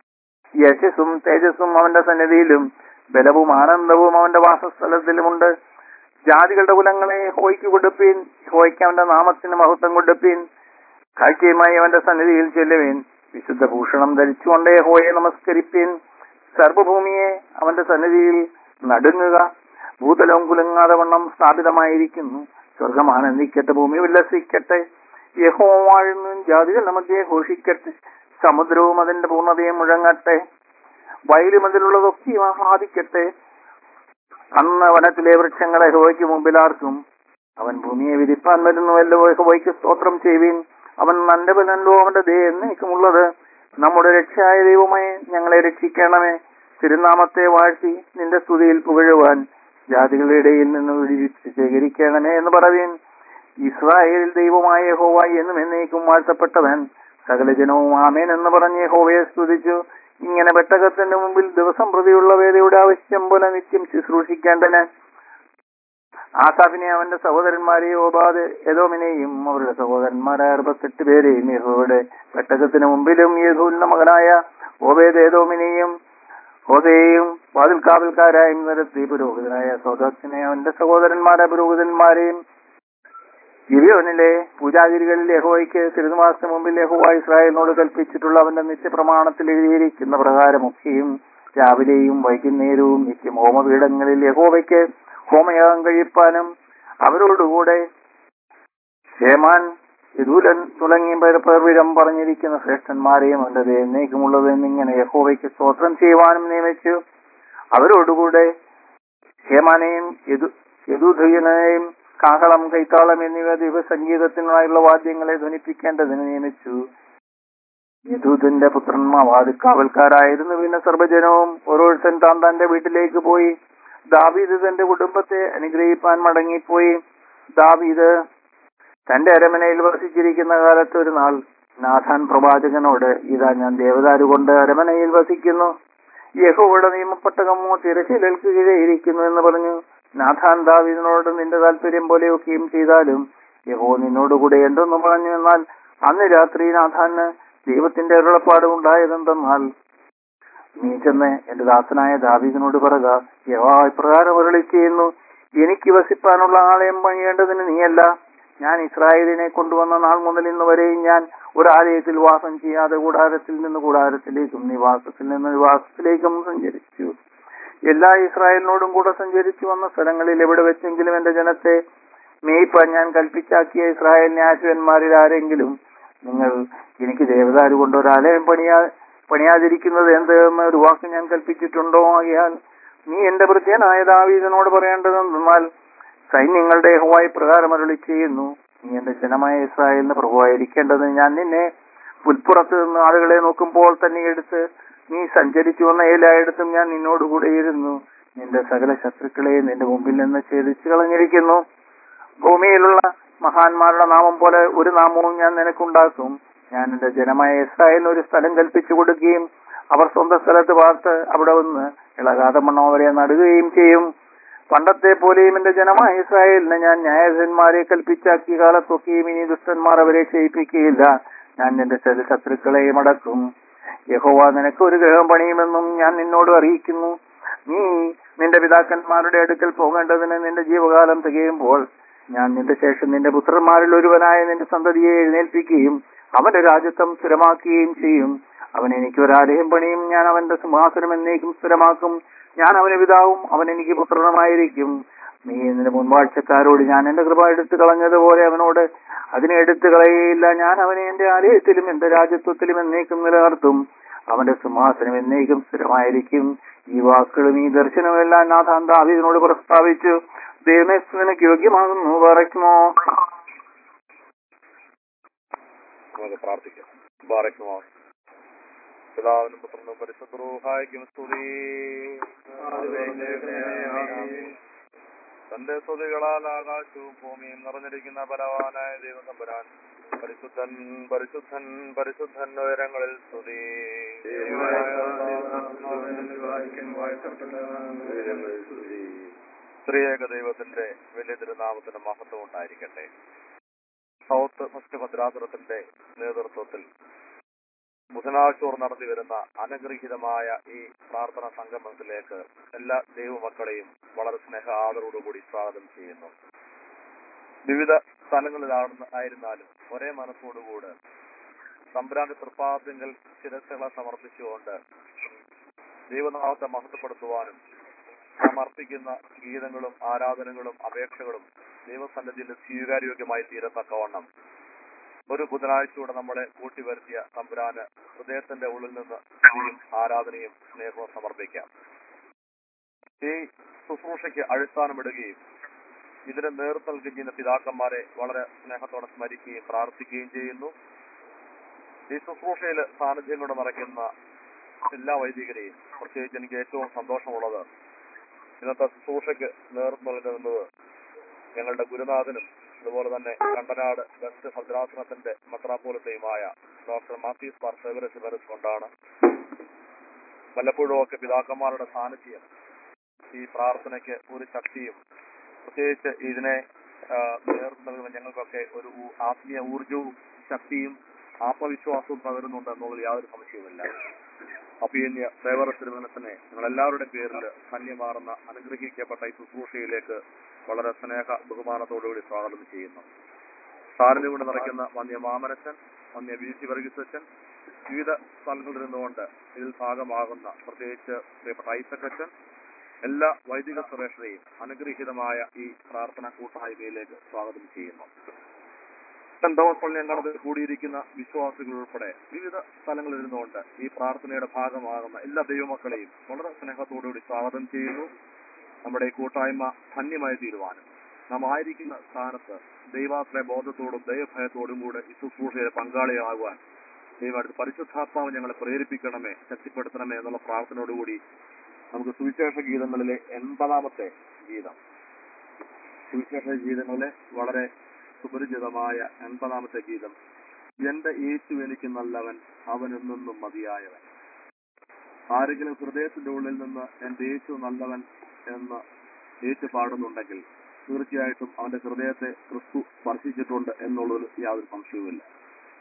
യശസ്സും തേജസ്സും അവന്റെ സന്നിധിയിലും ബലവും ആനന്ദവും അവന്റെ വാസസ്ഥലത്തിലുമുണ്ട് ജാതികളുടെ കുലങ്ങളെ ഹോയ്ക്ക് കൊടുപ്പീൻ ഹോയ്ക്ക് അവന്റെ നാമത്തിന് മഹത്വം കൊടുപ്പീൻ കാഴ്ചയുമായി അവന്റെ സന്നിധിയിൽ ചെല്ലുവീൻ വിശുദ്ധ ഭൂഷണം ധരിച്ചുകൊണ്ട് ഹോയെ നമസ്കരിപ്പീൻ സർവഭൂമിയെ അവന്റെ സന്നിധിയിൽ നടുങ്ങുക ഭൂതലവും കുലുങ്ങാതെ വണ്ണം സ്ഥാപിതമായിരിക്കുന്നു സ്വർഗം ആനന്ദിക്കട്ടെ ഭൂമി ഉല്ലസിക്കട്ടെ യഹോ വാഴുന്നു ജാതികളുടെ മധ്യേ ഘോഷിക്കട്ടെ സമുദ്രവും അതിന്റെ പൂർണ്ണതയും മുഴങ്ങട്ടെ വയലും അതിലുള്ളതൊക്കെയും ആഹ്ലാദിക്കട്ടെ അന്ന് വനത്തിലെ വൃക്ഷങ്ങളെ യഹോവയ്ക്ക് മുമ്പിലാർക്കും അവൻ ഭൂമിയെ വിരിപ്പാൻ വരുന്നുവല്ലോ യഹോവയ്ക്ക് സ്തോത്രം ചെയ്യുവീൻ അവൻ നല്ലവനല്ലോ അവന്റെ ദേ എന്നേക്കുമുള്ളത് നമ്മുടെ രക്ഷയായ ദൈവമേ ഞങ്ങളെ രക്ഷിക്കണമേ തിരുനാമത്തെ വാഴ്ത്തി നിന്റെ സ്തുതിയിൽ പുകഴുവാൻ ജാതികളുടെ ഇടയിൽ നിന്ന് വിടിവിച്ച് ശേഖരിക്കണമേ എന്ന് പറവീൻ ഇസ്രായേൽ ദൈവമായ യഹോവ എന്നും എന്നേക്കും വാഴ്ത്തപ്പെട്ടവൻ സകല ജനവും ആമേൻ എന്ന് പറഞ്ഞ് യഹോവയെ സ്തുതിച്ചു ഇങ്ങനെ പെട്ടകത്തിന്റെ മുമ്പിൽ ദിവസം പ്രതിയുള്ള വേദയുടെ ആവശ്യം പോലെ നിത്യം ശുശ്രൂഷിക്കേണ്ടന് ആസാഫിനെ അവന്റെ സഹോദരന്മാരെ ഓബാദ് യദോമിനെയും അവരുടെ സഹോദരന്മാരായ അറുപത്തെട്ട് പേരെയും യഹോയുടെ പെട്ടകത്തിന് മുമ്പിലും യഹൂലിന്റെ മകനായ ഓബേദ് ഏതോമിനെയും ഹോദയെയും വാതിൽക്കാവൽക്കാരായും നിരത്തി പുരോഹിതനായ സോദത്തിനെ അവന്റെ സഹോദരന്മാരായ പുരോഹിതന്മാരെയും ഗിബിയോനിലെ പൂജാഗിരികളിൽ യഹോവയ്ക്ക് തിരുനിവാസത്തിന് മുമ്പിൽ യഹോവ ഇസ്രായേലിനോട് കൽപ്പിച്ചിട്ടുള്ള അവന്റെ നിത്യപ്രമാണത്തിൽ എഴുതിയിരിക്കുന്ന പ്രകാരമൊക്കെയും രാവിലെയും വൈകുന്നേരവും നിത്യം ഹോമപീഠങ്ങളിൽ യഹോവയ്ക്ക് ഹോമയാഗം കഴിപ്പാനും അവരോടുകൂടെ ഹേമാൻ യദൂലൻ തുടങ്ങിയ പേർവിടം പറഞ്ഞിരിക്കുന്ന ശ്രേഷ്ഠന്മാരെയും അവന്റെ എന്നേക്കുമുള്ളത് എന്നിങ്ങനെ യഹോവയ്ക്ക് സ്തോത്രം ചെയ്യുവാനും നിയമിച്ചു അവരോടുകൂടെ ഹേമാനെയും യദുധയനെയും കാഹളം കൈത്താളം എന്നിവ ദിവസംഗീതത്തിനായുള്ള വാദ്യങ്ങളെ ധ്വനിപ്പിക്കേണ്ടതിന് നിയമിച്ചു യദൂദിന്റെ പുത്രന്മാർ വാതിക്കാവൽക്കാരായിരുന്നു പിന്നെ സർവജനവും ഓരോരുത്തൻ താൻ തന്റെ വീട്ടിലേക്ക് പോയി ദാവീദ് തന്റെ കുടുംബത്തെ അനുഗ്രഹിപ്പാൻ മടങ്ങിപ്പോയി ദാവീദ് തന്റെ അരമനയിൽ വസിച്ചിരിക്കുന്ന കാലത്ത് ഒരു നാൾ നാഥാൻ പ്രവാചകനോട് ഇതാ ഞാൻ ദേവദാരു കൊണ്ട് അരമനയിൽ വസിക്കുന്നു യഹോയുടെ നിയമപ്പെട്ടകമോ തിരച്ചിലേക്ക് കീഴെയിരിക്കുന്നു എന്ന് പറഞ്ഞു നാഥാൻ ദാവീദിനോട് നിന്റെ താല്പര്യം പോലെയൊക്കെയും ചെയ്താലും യഹോ നിന്നോടുകൂടെ ഉണ്ടെന്ന് പറഞ്ഞു എന്നാൽ അന്ന് രാത്രി നാഥാന് ദൈവത്തിന്റെ അരുളപ്പാട് ഉണ്ടായതെന്തെന്നാൽ നീ ചെന്ന് എന്റെ ദാസനായ ദാവീദിനോട് പറക യവാ ഇപ്രകാരം അരുളി ചെയ്യുന്നു എനിക്ക് വസിപ്പാനുള്ള ആലയം പണിയേണ്ടതിന് നീയല്ല ഞാൻ ഇസ്രായേലിനെ കൊണ്ടുവന്ന നാൾ മുതൽ ഇന്ന് വരെയും ഞാൻ ഒരു ആലയത്തിൽ വാസം ചെയ്യാതെ കൂടാരത്തിൽ നിന്ന് കൂടാരത്തിലേക്കും നിവാസത്തിൽ നിന്ന് നിവാസത്തിലേക്കും സഞ്ചരിച്ചു എല്ലാ ഇസ്രായേലിനോടും കൂടെ സഞ്ചരിച്ചു വന്ന സ്ഥലങ്ങളിൽ എവിടെ വെച്ചെങ്കിലും എന്റെ ജനത്തെ മേയ്പാൻ ഞാൻ കൽപ്പിച്ചാക്കിയ ഇസ്രായേൽ ന്യായവന്മാരിൽ ആരെങ്കിലും നിങ്ങൾ എനിക്ക് ദേവദാരു കൊണ്ട് ഒരു ആലയം പണിയാ പണിയാതിരിക്കുന്നത് എന്ത് എന്ന് ഒരു വാക്ക് ഞാൻ കൽപ്പിച്ചിട്ടുണ്ടോ ആകിയാൽ നീ എന്റെ ഭൃത്യനായ ദാവീദിനോട് പറയേണ്ടതെന്നാൽ സൈന്യങ്ങളുടെ ഹോവായി പ്രകാരം അരുളി ചെയ്യുന്നു നീ എന്റെ ജനമായ ഇസ്രായേലിന് പ്രഭുവായിരിക്കേണ്ടതിന് ഞാൻ നിന്നെ പുൽപ്പുറത്ത് നിന്ന് ആളുകളെ നോക്കുമ്പോൾ തന്നെ എടുത്ത് നീ സഞ്ചരിച്ചു വന്ന എല്ലായിടത്തും ഞാൻ നിന്നോടുകൂടെ ഇരുന്നു നിന്റെ സകല ശത്രുക്കളെയും നിന്റെ മുമ്പിൽ നിന്ന് ഛേദിച്ചു കളഞ്ഞിരിക്കുന്നു ഭൂമിയിലുള്ള മഹാന്മാരുടെ നാമം പോലെ ഒരു നാമവും ഞാൻ നിനക്കുണ്ടാക്കും ഞാൻ എന്റെ ജനമായ ഇസ്രായേലിന് ഒരു സ്ഥലം കൽപ്പിച്ചു കൊടുക്കുകയും അവർ സ്വന്തം സ്ഥലത്ത് പാർത്ത് അവിടെ വന്ന് ഇളകാതെ മണ്ണോ അവരെ നടുകയും ചെയ്യും പണ്ടത്തെ പോലെയും എന്റെ ജനമായ ഇസ്രായേലിന് ഞാൻ ന്യായാധന്മാരെ കൽപ്പിച്ചാക്കിയ കാലത്തൊക്കെയും ഇനി ദുഷ്ടന്മാർ അവരെ ചെയ്യിപ്പിക്കുകയില്ല ഞാൻ നിന്റെ ചില ശത്രുക്കളെയും അടക്കും യഹോവ നിനക്ക് ഒരു ഗ്രഹം പണിയുമെന്നും ഞാൻ നിന്നോട് അറിയിക്കുന്നു നീ നിന്റെ പിതാക്കന്മാരുടെ അടുക്കൽ പോകേണ്ടതിന് നിന്റെ ജീവകാലം തികയുമ്പോൾ ഞാൻ നിന്റെ ശേഷം നിന്റെ പുത്രന്മാരിൽ ഒരുവനായ നിന്റെ സന്തതിയെ എഴുന്നേൽപ്പിക്കുകയും അവന്റെ രാജ്യത്വം സ്ഥിരമാക്കുകയും ചെയ്യും അവൻ എനിക്ക് ഒരാലയം പണിയും ഞാൻ അവന്റെ സിംഹാസനം എന്നേക്കും സ്ഥിരമാക്കും ഞാൻ അവന് പിതാവും അവൻ എനിക്ക് പുത്രനുമായിരിക്കും നീ നിന്റെ മുൻവാഴ്ചക്കാരോട് ഞാൻ എന്റെ കൃപ എടുത്തു കളഞ്ഞതുപോലെ അവനോട് അതിനെ എടുത്തു കളയുകയില്ല ഞാൻ അവനെ എന്റെ ആലയത്തിലും എന്റെ രാജ്യത്വത്തിലും എന്നേക്കും നിലനിർത്തും അവന്റെ സിംഹാസനം എന്നേക്കും സ്ഥിരമായിരിക്കും ഈ വാക്കുകളും ഈ ദർശനമെല്ലാം നാഥാൻ ദാവീദിനോട് പ്രസ്താവിച്ചു ദൈവമേ നിനക്ക് യോഗ്യമാകുന്നു പറയുമോ നമുക്ക് പ്രാർത്ഥിക്കാം ബാറയ്ക്കുമോ പിതാവിനും പുത്രനും പരിശുദ്ധൂഹായിക്കും സ്തുതി തന്റെ സ്തുതികളാൽ ആകാശവും ഭൂമിയും നിറഞ്ഞിരിക്കുന്ന പരവാനായ ദൈവസമ്പരാൻ പരിശുദ്ധൻ പരിശുദ്ധൻ പരിശുദ്ധൻ ഉയരങ്ങളിൽ സ്തുതി സ്ത്രീയേക ദൈവത്തിന്റെ വലിയ തിരുനാമത്തിന്റെ മഹത്വം ഉണ്ടായിരിക്കട്ടെ സൗത്ത് ഫസ്റ്റ് ഭദ്രാസുരത്തിന്റെ നേതൃത്വത്തിൽ ബുധനാഴ്ചോർ നടത്തി വരുന്ന അനുഗ്രഹീതമായ ഈ പ്രാർത്ഥന സംഗമത്തിലേക്ക് എല്ലാ ദൈവമക്കളെയും വളരെ സ്നേഹ ആദരവോടുകൂടി സ്വാഗതം ചെയ്യുന്നു വിവിധ സ്ഥലങ്ങളിലാണെന്ന് ആയിരുന്നാലും ഒരേ മനസ്സോടുകൂടെ തമ്പുരാന്റെ തൃപ്പാദങ്ങൾ ശിരസ്സുകളെ സമർപ്പിച്ചുകൊണ്ട് ദൈവനാമത്തെ മഹത്വപ്പെടുത്തുവാനും നാം അർപ്പിക്കുന്ന ഗീതങ്ങളും ആരാധനകളും അപേക്ഷകളും ദൈവസന്നിധിയിൽ സ്വീകാര്യോഗ്യമായി തീരത്തക്കവണ്ണം ഒരു ബുധനാഴ്ചയൂടെ നമ്മളെ കൂട്ടിവരുത്തിയ തമ്പുരാന് ഹൃദയത്തിന്റെ ഉള്ളിൽ നിന്ന് സ്തുതിയും ആരാധനയും സ്നേഹവും സമർപ്പിക്കാം ഈ ശുശ്രൂഷയ്ക്ക് അടിസ്ഥാനമിടുകയും ഇതിന് നേതൃത്വം നൽകുകയും ചെയ്യുന്ന പിതാക്കന്മാരെ വളരെ സ്നേഹത്തോടെ സ്മരിക്കുകയും പ്രാർത്ഥിക്കുകയും ചെയ്യുന്നു ഈ ശുശ്രൂഷയിൽ സാന്നിധ്യം കൊണ്ട് നിറയ്ക്കുന്ന എല്ലാ വൈദികരെയും പ്രത്യേകിച്ച് എനിക്ക് ഏറ്റവും സന്തോഷമുള്ളത് ഇന്നത്തെ ശുശ്രൂഷയ്ക്ക് നേതൃത്വം നൽകുന്നത് ഞങ്ങളുടെ ഗുരുനാഥനും അതുപോലെ തന്നെ കണ്ടനാട് വെസ്റ്റ് ഭദ്രാസനത്തിന്റെ മെത്രാപോലത്തെയുമായ ഡോക്ടർ മാത്യൂസ് പാർ സെവരസ് വെറസ് കൊണ്ടാണ് വല്ലപ്പോഴും ഒക്കെ പിതാക്കന്മാരുടെ സാന്നിധ്യം ഈ പ്രാർത്ഥനയ്ക്ക് ഒരു ശക്തിയും പ്രത്യേകിച്ച് ഇതിനെ ആ, നേതൃത്വം നൽകുന്ന ഞങ്ങൾക്കൊക്കെ ഒരു ഊ- ആത്മീയ ഊർജവും ശക്തിയും ആത്മവിശ്വാസവും പകരുന്നുണ്ട് എന്നുള്ളതിൽ യാതൊരു സംശയവുമില്ല അഭിയന്യ സേവറ തിരുമനത്തിനെ നിങ്ങളെല്ലാവരുടെ പേരിൽ ധന്യമാർന്ന അനുഗ്രഹിക്കപ്പെട്ട ഈ ശുശ്രൂഷയിലേക്ക് വളരെ സ്നേഹ ബഹുമാനത്തോടുകൂടി സ്വാഗതം ചെയ്യുന്നു സാരഥി കൊണ്ട് നിറയ്ക്കുന്ന വന്യ മാമനച്ചൻ വന്യ വി സി വർഗീസച്ചൻ വിവിധ സ്ഥലങ്ങളിൽ നിന്നുകൊണ്ട് ഇതിൽ ഭാഗമാകുന്ന പ്രത്യേകിച്ച് പ്രിയപ്പെട്ട ഐസക്കച്ചൻ എല്ലാ വൈദിക ശ്രേഷ്ഠരെയും അനുഗ്രഹീതമായ ഈ പ്രാർത്ഥന കൂട്ടായ്മയിലേക്ക് സ്വാഗതം ചെയ്യുന്നു സെന്റ് തോമസ് പള്ളി അങ്കണത്തിൽ കൂടിയിരിക്കുന്ന വിശ്വാസികൾ ഉൾപ്പെടെ വിവിധ സ്ഥലങ്ങളിൽ ഇരുന്നുകൊണ്ട് ഈ പ്രാർത്ഥനയുടെ ഭാഗമാകുന്ന എല്ലാ ദൈവമക്കളെയും വളരെ സ്നേഹത്തോടുകൂടി സ്വാഗതം ചെയ്യുന്നു നമ്മുടെ ഈ കൂട്ടായ്മ ധന്യമായി തീരുവാനും നാം ആയിരിക്കുന്ന സ്ഥാനത്ത് ദൈവാശ്രയ ബോധത്തോടും ദൈവഭയത്തോടും കൂടെ ഈ ശുശ്രൂഷയിൽ പങ്കാളിയാകുവാൻ ദൈവമായിട്ട് പരിശുദ്ധാത്മാവ് ഞങ്ങളെ പ്രേരിപ്പിക്കണമേ ശക്തിപ്പെടുത്തണമേ എന്നുള്ള പ്രാർത്ഥനയോടുകൂടി നമുക്ക് സുവിശേഷ ഗീതങ്ങളിലെ എൺപതാമത്തെ ഗീതം സുവിശേഷ ഗീതങ്ങളിലെ വളരെ സുപരിചിതമായ എൺപതാമത്തെ ഗീതം എന്റെ യേശു എനിക്ക് നല്ലവൻ അവൻ എന്നെന്നും മതിയായവൻ ആരെങ്കിലും ഹൃദയത്തിന്റെ ഉള്ളിൽ നിന്ന് എന്റെ യേശു നല്ലവൻ എന്ന് ഏറ്റു പാടുന്നുണ്ടെങ്കിൽ തീർച്ചയായിട്ടും അവന്റെ ഹൃദയത്തെ ക്രിസ്തു സ്പർശിച്ചിട്ടുണ്ട് എന്നുള്ളതിൽ യാതൊരു സംശയവുമില്ല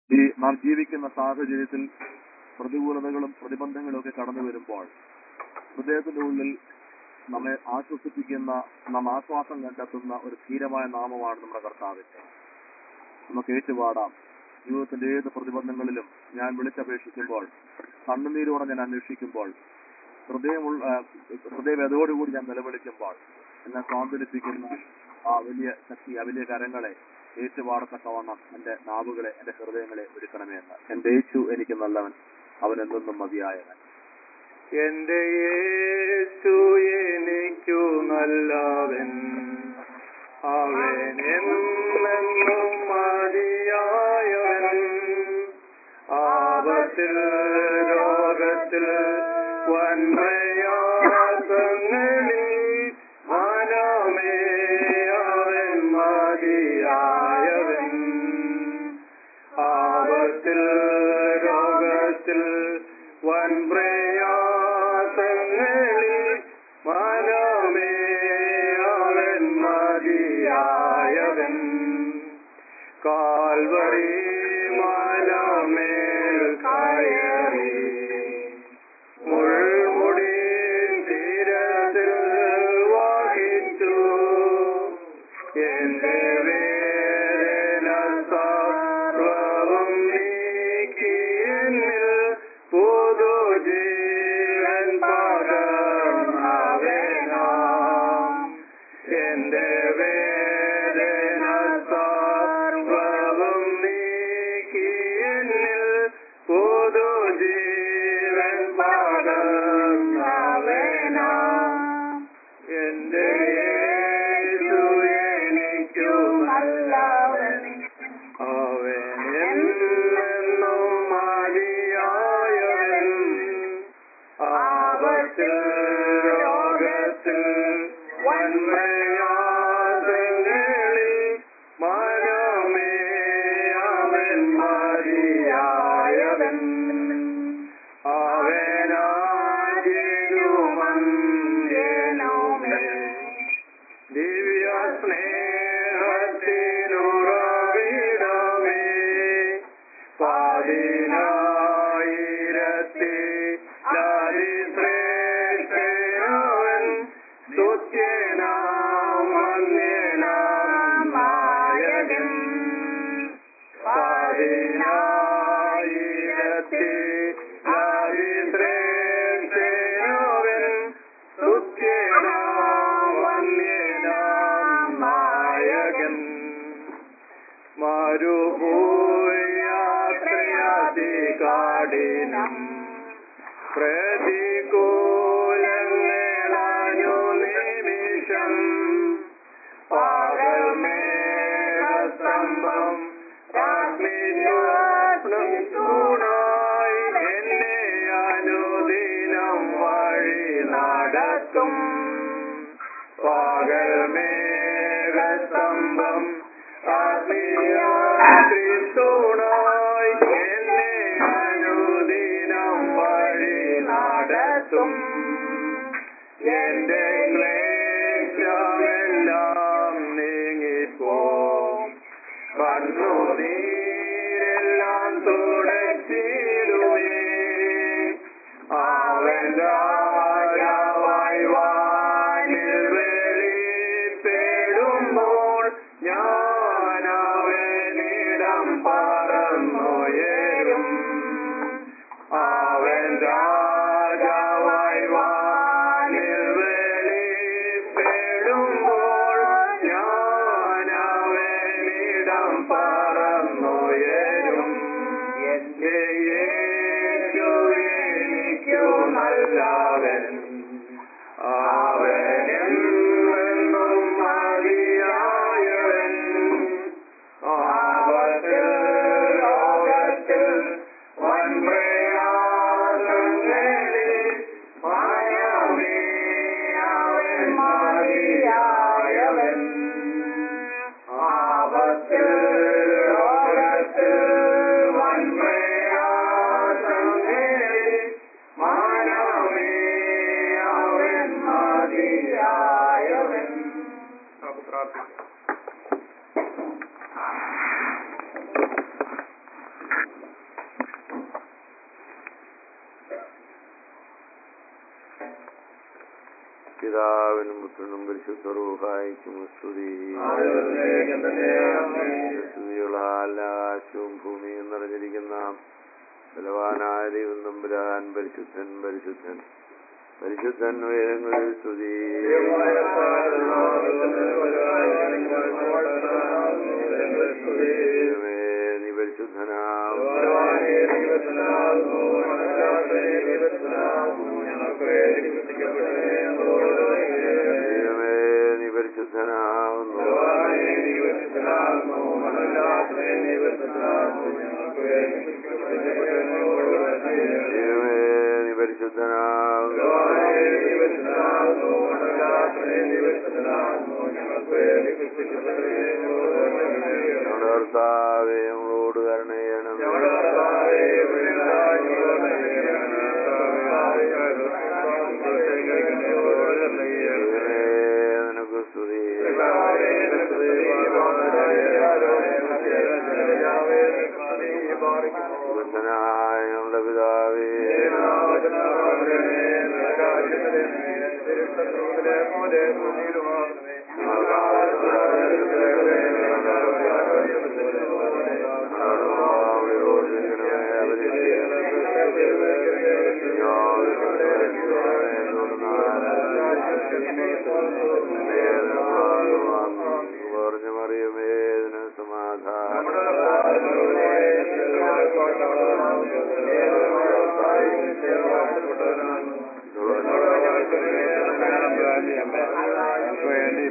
ഈ നാം ജീവിക്കുന്ന സാഹചര്യത്തിൽ പ്രതികൂലതകളും പ്രതിബന്ധങ്ങളും ഒക്കെ കടന്നു വരുമ്പോൾ ഹൃദയത്തിന്റെ ഉള്ളിൽ നമ്മെ ആശ്വസിപ്പിക്കുന്ന നാം ആശ്വാസം കണ്ടെത്തുന്ന ഒരു ധീരമായ നാമമാണ് നമ്മുടെ കർത്താവിന്റെ നമുക്ക് ഏറ്റുപാടാം ജീവിതത്തിന്റെ ഏത് പ്രതിബന്ധങ്ങളിലും ഞാൻ വിളിച്ചപേക്ഷിക്കുമ്പോൾ കണ്ണുനീരോടെ ഞാൻ അന്വേഷിക്കുമ്പോൾ ഹൃദയമുള്ള ആ, ഹൃദയവേദയോടുകൂടി ഞാൻ നിലവിളിക്കുമ്പോൾ എന്നെ സ്വാന്തരിപ്പിക്കുന്ന ആ വലിയ ശക്തി ആ വലിയ കരങ്ങളെ ഏറ്റുപാടത്തക്കവണ്ണം എന്റെ നാവുകളെ എന്റെ ഹൃദയങ്ങളെ ഒരുക്കണമേ എന്ന് എന്റെ യേശു എനിക്ക് നല്ലവൻ അവൻ എന്തെന്നും മതിയായവൻ എന്റെ യേശു എനിക്കു നല്ലവൻ അവൻ എന്നെന്നും മതിയായവൻ ആപത്തിൽ രോഗത്തിൽ വൻമയാസങ്ങളിൽ മനമേ അവൻ മതിയായവൻ ആപത്തിൽ രോഗത്തിൽ വൻപ്രയാസങ്ങളിൽ മനമേ അവൻ മതിയായവൻ കാൽവറി മനമേൽ കയറി മുൾമുടി തീരത്തിൽ വഹിച്ചു എന്റെ വേദന സർവം നീക്കി എന്നിൽ പുതുജീവൻ പകർന്നവനാം എന്റെ വേദന സർവം നീക്കി എന്നിൽ പുതുജീവൻ പകർന്നവനാം എന്റെ യേശു എനിക്കു നല്ലവൻ അവൻ എന്നെന്നും മതിയായവൻ ആപത്തിൽ രോഗത്തിൽ വന്മയാസങ്ങളിൽ മനമേ അവൻ മതിയായവൻ അവനാജിനുമന്യനുമേ ദിവ്യ സ്നേഹത്തിനുറവിടമേ പതിനായിരത്തി ശ്രേഷ്ഠനവൻ സ്തുത്യനാം വന്യനാമായകൻ പതിനായിരത്തി ശ്രേഷ്ഠനവൻ സ്തുത്യനാം വന്യനാമായകൻ മരുഭൂയാത്രയാതികാഠിനം പ്രതികൂലങ്ങളാനു നിമിഷം പകൽമേഘസ്തംഭം രാത്രിയൂണായി എന്നെ അനുദിനം വഴി നടത്തും പകൽമേഘസ്തംഭം രാത്രിയൂണായി എന്നെ അനുദിനം വഴി നടത്തും എന്റെ ക്ലേശമെല്ലാം നീങ്ങിപ്പോം കണ്ണുനീരെല്ലാം തുടച്ചിടുമേ അവൻ രാജാവായി വാനിൽ വെളിപ്പെടുമ്പോൾ ഞാൻ അവനിടം പറന്നുയരും അവൻ രാജാവായി വാനിൽ വെളിപ്പെടുമ്പോൾ ഞാൻ അവനിടം പറന്നുയരും എന്റെ യേശു എനിക്കു നല്ലവൻ അവനെന്നും മതിയായവൻ ആപത്തിൽ ലോകത്തിൽ വൻപ്രയാസങ്ങളിൽ മായമേ അവൻ മതിയായവൻ ആപത്തിൽ ലോകത്തിൽ വൻപ്രയാസങ്ങളിൽ മാനമേ അവൻ മതിയായവൻ നമുക്ക് പ്രാർത്ഥിക്കാം പിതാവിനും പുത്രനും പരിശുദ്ധ റൂഹായിക്കും സ്തുതി സ്തുതികളാൽ ആകാശവും ഭൂമിയും നിറഞ്ഞിരിക്കുന്ന ബലവാനായ ദൈവം നമ്പുരാൻ പരിശുദ്ധൻ പരിശുദ്ധൻ പരിശുദ്ധൻ വേദങ്ങളിൽ സ്തുതി ദൈവമേ, നീ പരിശുദ്ധനാവും ദൈവമേ, നീ പരിശുദ്ധനാവുന്നു ദൈവമേ, നീ പരിശുദ്ധനാവുന്നു ഞങ്ങളുടെ കർത്താവേ ഞങ്ങളോട് കരുണ ചെയ്യണം ദൈവമേ, നിനക്ക് സ്തുതി ബുദ്ധനായ ഞങ്ങളുടെ പിതാവേ പറഞ്ഞു മറിയമേ ഇതിന് സമാധാനം വേണ്ടി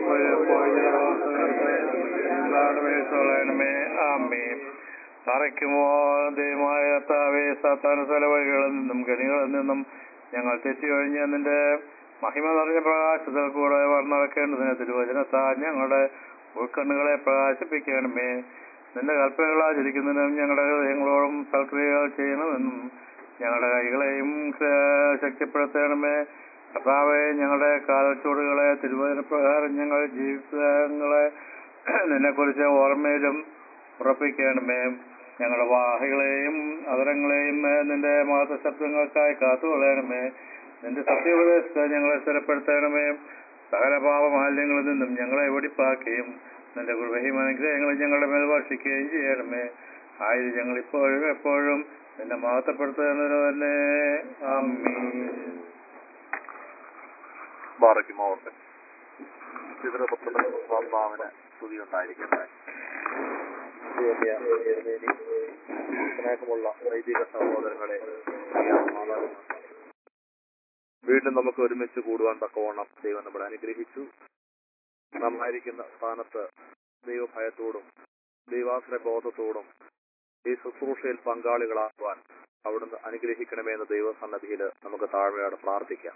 ഇപ്പോഴേ ആമേ തറയ്ക്കുമോ ദൈവമായ താവേ സാത്താന സ്ഥലവഴികളിൽ നിന്നും ഗണികളിൽ നിന്നും ഞങ്ങൾ തെറ്റിയൊഴിഞ്ഞ് നിന്റെ മഹിമ നിറഞ്ഞ പ്രകാശത്തിൽ കൂടെ വർണ്ണറക്കേണ്ടതിന് തിരുവചനത്താൽ ഞങ്ങളുടെ ഉൾക്കണ്ണുകളെ പ്രകാശിപ്പിക്കണമേ നിന്റെ കൽപ്പനകൾ ആചരിക്കുന്നതിനും ഞങ്ങളുടെ ഹൃദയങ്ങളോടും സൽക്രിയകൾ ചെയ്യണമെന്നും ഞങ്ങളുടെ കൈകളെയും ഏഹ്, ശക്തിപ്പെടുത്തണമേ കർത്താവെ ഞങ്ങളുടെ കാലച്ചൂടുകളെ തിരുവചന പ്രകാരം ഞങ്ങൾ ജീവിതങ്ങളെ നിന്നെക്കുറിച്ച് ഓർമ്മയിലും ഉറപ്പിക്കണമേ ഞങ്ങളുടെ വാഹികളെയും അതരങ്ങളെയും ഏഹ്, നിന്റെ മഹത്വ ശബ്ദങ്ങൾക്കായി കാത്തുകൊള്ളണമേ നിന്റെ സത്യോപദേശത്തെ ഞങ്ങളെ സ്ഥിരപ്പെടുത്തണമേ സകല പാപമാലിന്യങ്ങളിൽ നിന്നും ഞങ്ങളെ വെടിപ്പാക്കുകയും നിന്റെ കൃപയും അനുഗ്രഹങ്ങളും ഞങ്ങളുടെ മേൽ വർഷിക്കുകയും ചെയ്യണമേ ആയത് ഞങ്ങൾ ഇപ്പോഴും എപ്പോഴും നിന്നെ മഹത്വപ്പെടുത്തുന്നതിന് തന്നെ ആമീൻ ബാറയ്ക്കുമാവട്ടെ ചിത്രപുത്രന് സ്തുതി ഉണ്ടായിരിക്കട്ടെ സ്നേഹമുള്ള വൈദിക സഹോദരങ്ങളെ മാതാപിതാക്കളെ, വീണ്ടും നമുക്ക് ഒരുമിച്ച് കൂടുവാൻ തക്കവണ്ണം ദൈവം നമ്മളെ അനുഗ്രഹിച്ചു നാം ആയിരിക്കുന്ന സ്ഥാനത്ത് ദൈവഭയത്തോടും ദൈവാശ്രയ ബോധത്തോടും ഈ ശുശ്രൂഷയിൽ പങ്കാളികളാക്കുവാൻ അവിടുന്ന് അനുഗ്രഹിക്കണമേ എന്ന് ദൈവസന്നദ്ധിയിൽ നമുക്ക് താഴ്മയോടെ പ്രാർത്ഥിക്കാം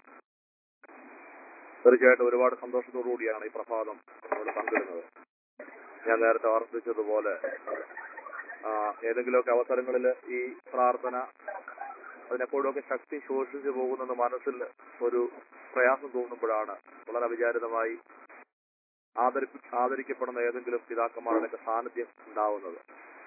തീർച്ചയായിട്ടും ഒരുപാട് സന്തോഷത്തോടു കൂടിയാണ് ഈ പ്രഭാതം നമ്മൾ പങ്കിടുന്നത് ഞാൻ നേരത്തെ ഓർമ്മിച്ചതുപോലെ ആ, ഏതെങ്കിലുമൊക്കെ അവസരങ്ങളിൽ ഈ പ്രാർത്ഥന അതിനെപ്പോഴൊക്കെ ശക്തി ശോഷിച്ചു പോകുന്നെന്ന് മനസ്സിൽ ഒരു പ്രയാസം തോന്നുമ്പോഴാണ് വളരെ അവിചാരിതമായി ആദരി ആദരിക്കപ്പെടുന്ന ഏതെങ്കിലും പിതാക്കന്മാരുടെയൊക്കെ സാന്നിധ്യം ഉണ്ടാവുന്നത്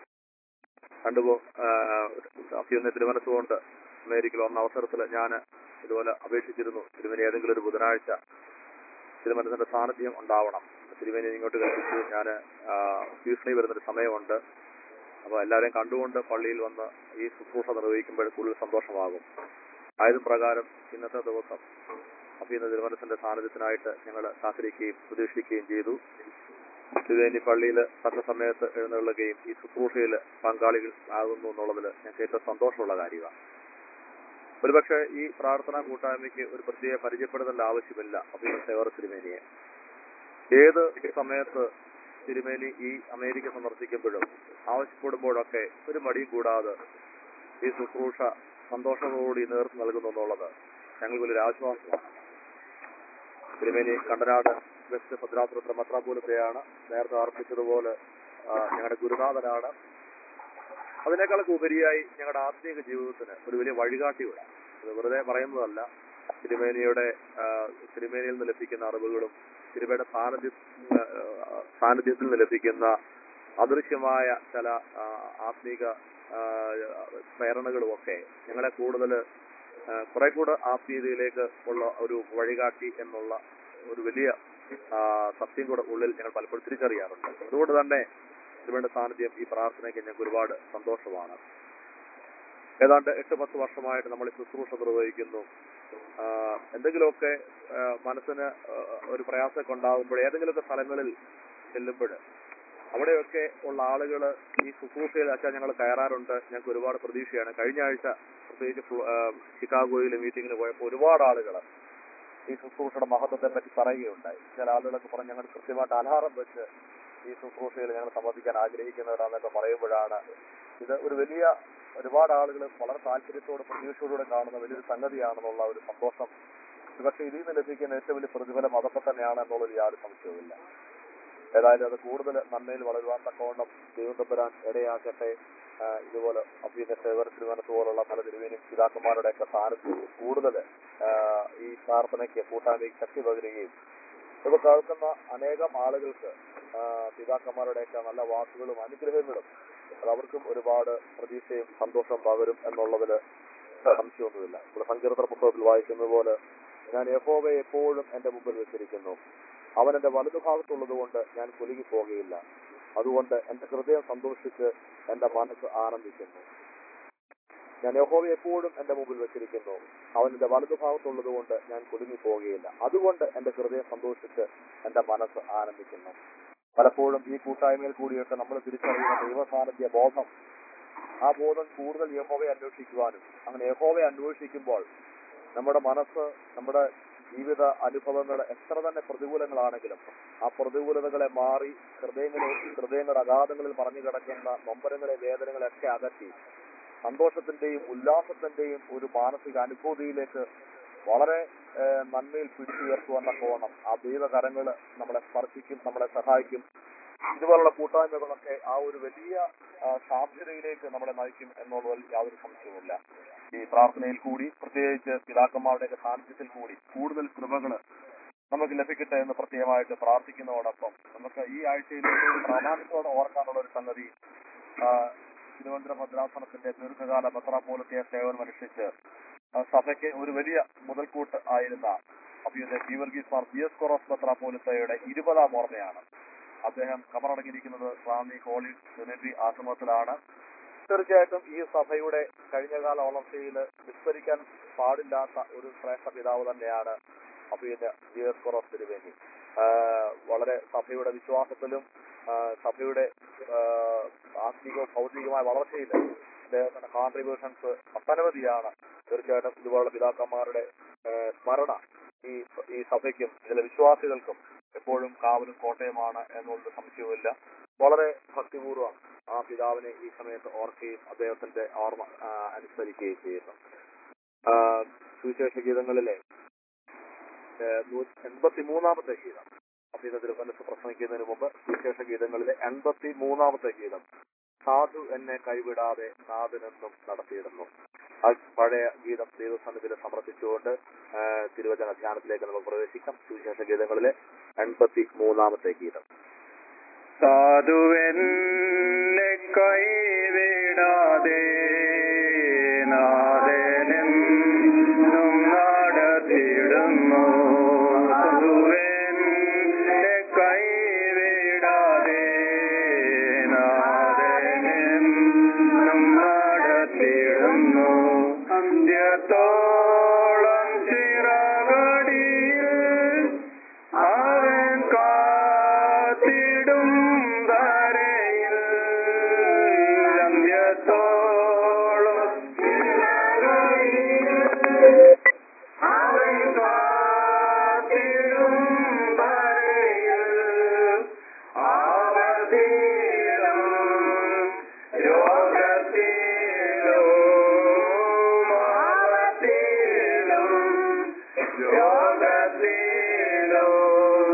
കണ്ടുപോ അഭ്യുന്ന തിരുമനസ്സുകൊണ്ട് അമേരിക്കയിൽ വന്ന അവസരത്തിൽ ഞാൻ ഇതുപോലെ അപേക്ഷിച്ചിരുന്നു തിരുമേനി ഏതെങ്കിലും ഒരു ബുധനാഴ്ച തിരുമനസിന്റെ സാന്നിധ്യം ഉണ്ടാവണം തിരുമേനി ഇങ്ങോട്ട് കൽപ്പിച്ചു ഞാൻ ഭീഷണി വരുന്നൊരു സമയമുണ്ട് അപ്പോൾ എല്ലാവരെയും കണ്ടുകൊണ്ട് പള്ളിയിൽ വന്ന് ഈ ശുശ്രൂഷ നിർവഹിക്കുമ്പോൾ കൂടുതൽ സന്തോഷമാകും ആയത് പ്രകാരം ഇന്നത്തെ ദിവസം അഭ്യുന്ന തിരുമനസിന്റെ സാന്നിധ്യത്തിനായിട്ട് ഞങ്ങൾ കാത്തിരിക്കുകയും പ്രതീക്ഷിക്കുകയും ചെയ്തു തിരുവേനി പള്ളിയിൽ തക്ക സമയത്ത് എഴുന്നള്ളുകയും ഈ ശുശ്രൂഷയിൽ പങ്കാളികൾ ആകുന്നു എന്നുള്ളതിൽ ഞങ്ങൾക്ക് ഏറ്റവും സന്തോഷമുള്ള കാര്യമാണ് ഒരുപക്ഷെ ഈ പ്രാർത്ഥനാ കൂട്ടായ്മയ്ക്ക് ഒരു പ്രത്യേക പരിചയപ്പെടുത്തേണ്ട ആവശ്യമില്ല അഭിനന്ദ സേവർ തിരുമേനിയെ ഏത് സമയത്ത് തിരുമേനി ഈ അമേരിക്ക സന്ദർശിക്കുമ്പോഴും ആവശ്യപ്പെടുമ്പോഴൊക്കെ ഒരു മടിയും കൂടാതെ ഈ ശുശ്രൂഷ സന്തോഷത്തോടുകൂടി നേതൃത്വം നൽകുന്നു എന്നുള്ളത് ഞങ്ങൾക്ക് വലിയൊരു ആശ്വാസമാണ് തിരുമേനി കണ്ടനാട് വെസ്റ്റ് ഭദ്രാസുരത്ര മത്രാപൂലത്തെയാണ് നേരത്തെ അർപ്പിച്ചതുപോലെ ആ, ഞങ്ങളുടെ ഗുരുനാഥനാണ് അതിനേക്കാളൊക്കെ ഉപരിയായി ഞങ്ങളുടെ ആത്മീയ ജീവിതത്തിന് ഒരു വലിയ വഴികാട്ടിയുണ്ട് അത് വെറുതെ പറയുന്നതല്ല തിരുമേനിയുടെ ആ, തിരുമേനിയിൽ നിന്ന് ലഭിക്കുന്ന അറിവുകളും തിരുമേനിയുടെ സാന്നിധ്യ ആ, സാന്നിധ്യത്തിൽ നിന്ന് ലഭിക്കുന്ന അദൃശ്യമായ ചില ആ, ആത്മീക ആ, പ്രേരണകളും ഒക്കെ ഞങ്ങളെ കൂടുതൽ കുറെ കൂടെ ആത്മീയതയിലേക്ക് ഉള്ള ഒരു വഴികാട്ടി എന്നുള്ള ഒരു വലിയ ആ, സത്യം കൂടെ ഉള്ളിൽ ഞങ്ങൾ പലപ്പോഴും തിരിച്ചറിയാറുണ്ട് അതുകൊണ്ട് തന്നെ ഇതിനുവേണ്ട സാന്നിധ്യം ഈ പ്രാർത്ഥനയ്ക്ക് ഞങ്ങൾക്ക് ഒരുപാട് സന്തോഷമാണ് ഏതാണ്ട് എട്ട് പത്ത് വർഷമായിട്ട് നമ്മൾ ഈ ശുശ്രൂഷ നിർവഹിക്കുന്നു ആ, എന്തെങ്കിലുമൊക്കെ ആ, മനസ്സിന് ആ, ഒരു പ്രയാസമൊക്കെ ഉണ്ടാകുമ്പോൾ ഏതെങ്കിലുമൊക്കെ സ്ഥലങ്ങളിൽ ചെല്ലുമ്പോൾ അവിടെയൊക്കെ ഉള്ള ആളുകൾ ഈ ശുശ്രൂഷയിൽ അച്ഛാ ഞങ്ങൾ കയറാറുണ്ട് ഞങ്ങൾക്ക് ഒരുപാട് പ്രതീക്ഷയാണ് കഴിഞ്ഞ ആഴ്ച പ്രത്യേകിച്ച് ഫ്ലോ- ആ, ചിക്കാഗോയിൽ മീറ്റിങ്ങിന് പോയപ്പോൾ ഒരുപാട് ആളുകൾ ഈ ശുശ്രൂഷയുടെ മഹത്വത്തെ പറ്റി പറയുകയുണ്ടായി ചില ആളുകളൊക്കെ പറഞ്ഞ് ഞങ്ങൾ കൃത്യമായിട്ട് അലാറം വെച്ച് ഈ ശുശ്രൂഷയിൽ ഞങ്ങൾ സംബന്ധിക്കാൻ ആഗ്രഹിക്കുന്നവരാണെന്നൊക്കെ പറയുമ്പോഴാണ് ഇത് ഒരു വലിയ ഒരുപാട് ആളുകൾ വളരെ താല്പര്യത്തോടെ പ്രതീക്ഷയോടെ കാണുന്ന വലിയൊരു സംഗതിയാണെന്നുള്ള ഒരു സന്തോഷം പക്ഷെ ഇതിൽ നിന്ന് ലഭിക്കുന്ന ഏറ്റവും വലിയ പ്രതിഫലം അതൊക്കെ തന്നെയാണ് എന്നുള്ളതിൽ യാതൊരു സംശയവുമില്ല ഏതായാലും അത് കൂടുതൽ നന്മയിൽ വളരുവാൻ തക്കവണ്ണം ദൈവം തമ്പുരാൻ ഇടയാക്കട്ടെ ആ, ഇതുപോലെ അഭ്യുന്ന സേവർ തിരുവനന്തപുരം പോലുള്ള പല തിരുവേനും പിതാക്കന്മാരുടെ ഒക്കെ സ്ഥാനത്ത് കൂടുതൽ ഈ പ്രാർത്ഥനയ്ക്ക് കൂട്ടായ്മയ്ക്ക് ശക്തി പകരുകയും ഇത് കേൾക്കുന്ന അനേകം ആളുകൾക്ക് ആ, പിതാക്കന്മാരുടെയൊക്കെ നല്ല വാക്കുകളും അനുഗ്രഹങ്ങളും അത് അവർക്കും ഒരുപാട് പ്രതീക്ഷയും സന്തോഷം പകരും എന്നുള്ളതിൽ സംശയമൊന്നുമില്ല ഇപ്പോൾ സങ്കീർത്തന പുസ്തകത്തിൽ വായിക്കുന്നത് പോലെ ഞാൻ യഹോവയെ എപ്പോഴും എന്റെ മുമ്പിൽ വെച്ചിരിക്കുന്നു അവൻ എന്റെ വലതുഭാഗത്തുള്ളത് കൊണ്ട് ഞാൻ കുലുങ്ങി പോകുകയില്ല അതുകൊണ്ട് എന്റെ ഹൃദയം സന്തോഷിച്ച് എന്റെ മനസ്സ് ആനന്ദിക്കുന്നു ഞാൻ യഹോവയെ എപ്പോഴും എന്റെ മുമ്പിൽ വെച്ചിരിക്കുന്നു അവൻ എന്റെ വലതുഭാഗത്തുള്ളത് കൊണ്ട് ഞാൻ കുലുങ്ങി പോകുകയില്ല അതുകൊണ്ട് എന്റെ ഹൃദയം സന്തോഷിച്ച് എന്റെ മനസ്സ് ആനന്ദിക്കുന്നു പലപ്പോഴും ഈ കൂട്ടായ്മയിൽ കൂടിയിട്ട് നമ്മൾ തിരിച്ചറിയുന്ന ദൈവസാന്നിധ്യ ബോധം ആ ബോധം കൂടുതൽ യഹോവയെ അന്വേഷിക്കുവാനും അങ്ങനെ യഹോവയെ അന്വേഷിക്കുമ്പോൾ നമ്മുടെ മനസ്സ് നമ്മുടെ ജീവിത അനുഭവങ്ങൾ എത്ര തന്നെ പ്രതികൂലങ്ങളാണെങ്കിലും ആ പ്രതികൂലതകളെ മാറി ഹൃദയങ്ങളെ ഹൃദയങ്ങളുടെ അഗാധങ്ങളിൽ മറഞ്ഞു കിടക്കുന്ന നൊമ്പരങ്ങളെ വേദനകളെയൊക്കെ അകറ്റി സന്തോഷത്തിന്റെയും ഉല്ലാസത്തിന്റെയും ഒരു മാനസിക അനുഭൂതിയിലേക്ക് വളരെ ഏഹ്, നന്മയിൽ പിടിച്ചുയർത്തുവാൻ തക്കവണ്ണം ആ ദൈവകരങ്ങൾ നമ്മളെ സ്പർശിക്കും നമ്മളെ സഹായിക്കും ഇതുപോലുള്ള കൂട്ടായ്മകളൊക്കെ ആ ഒരു വലിയ ആ, സാധ്യതയിലേക്ക് നമ്മളെ നയിക്കും എന്നുള്ളതിൽ യാതൊരു സംശയവുമില്ല ഈ പ്രാർത്ഥനയിൽ കൂടി പ്രത്യേകിച്ച് പിതാക്കന്മാരുടെയൊക്കെ സാന്നിധ്യത്തിൽ കൂടി കൂടുതൽ കൃപകള് നമുക്ക് ലഭിക്കട്ടെ എന്ന് പ്രത്യേകമായിട്ട് പ്രാർത്ഥിക്കുന്നതോടൊപ്പം നമുക്ക് ഈ ആഴ്ചയിൽ ഏറ്റവും പ്രാധാന്യത്തോടെ ഓർക്കാനുള്ള ഒരു സംഗതി ആ, തിരുവനന്തപുരം ഭദ്രാസനത്തിന്റെ ദീർഘകാല മെത്രാപോലത്തെ സേവനമനുഷ്ഠിച്ച് ആ, സഭയ്ക്ക് ഒരു വലിയ മുതൽക്കൂട്ട് ആയിരുന്ന അഭിയുടെ ഗീവർഗീസ് മാർ ബി എസ് കൊറോസ് മെത്രാപോലിത്തയുടെ ഇരുപതാം ഓർമ്മയാണ് അദ്ദേഹം കബറടങ്ങിയിരിക്കുന്നത് റാന്നി ഹോളി ട്രിനിറ്റി ആശ്രമത്തിലാണ് തീർച്ചയായിട്ടും ഈ സഭയുടെ കഴിഞ്ഞകാല വളർച്ചയിൽ വിസ്മരിക്കാൻ പാടില്ലാത്ത ഒരു ശ്രേഷ്ഠ പിതാവ് തന്നെയാണ് അഭിയുടെ ജി എസ് കൊറോസ് തിരുവേണ്ടി ആഹ് വളരെ സഭയുടെ വിശ്വാസത്തിലും ആഹ് സഭയുടെ ആഹ് ആത്മീകവും ഭൗതികമായ വളർച്ചയിൽ അദ്ദേഹത്തിന്റെ കോൺട്രിബ്യൂഷൻസ് ഒട്ടനവധിയാണ് തീർച്ചയായിട്ടും ഇതുപോലുള്ള പിതാക്കന്മാരുടെ ആഹ് സ്മരണ ഈ ഈ സഭയ്ക്കും ഇതിലെ വിശ്വാസികൾക്കും എപ്പോഴും കാവലും കോട്ടയമാണ് എന്നുള്ളത് സംശയവുമില്ല വളരെ ഭക്തിപൂർവ്വം ആ പിതാവിനെ ഈ സമയത്ത് ഓർക്കുകയും അദ്ദേഹത്തിന്റെ ഓർമ്മ ആ, അനുസ്മരിക്കുകയും ചെയ്യുന്നു ആ, സുവിശേഷ ഗീതങ്ങളിലെ എൺപത്തി മൂന്നാമത്തെ ഗീതം അഭിനന്ദ തിരുമനസ് പ്രസംഗിക്കുന്നതിന് മുമ്പ് സുവിശേഷ ഗീതങ്ങളിലെ എൺപത്തി മൂന്നാമത്തെ ഗീതം സാധു എന്നെ കൈവിടാതെ നാഥനെന്നും നടത്തിയിടുന്നു ആ പഴയ ഗീതം ദൈവസന്നിധിയിൽ സമർപ്പിച്ചുകൊണ്ട് ആ, തിരുവചന ധ്യാനത്തിലേക്ക് നമുക്ക് പ്രവേശിക്കാം സുവിശേഷ ഗീതങ്ങളിലെ എൺപത്തി മൂന്നാമത്തെ ഗീതം സാധുവെന്നെ കൈവിടാതെ നാഥനെന്നും നടത്തിടുന്നു സാധുവെന്നെ കൈവിടാതെ നാഥനെന്നും നടത്തിടുന്നു അന്ത്യത്തോളം ചിറകടിയിൽ അവൻ കാത്തിടും വരയിൽ അന്ത്യത്തോളം അവൻ കാത്തിടും വരയിൽ ആവതിയിലും രോഗത്തിലും ആവത്തിലും രോഗത്തിലും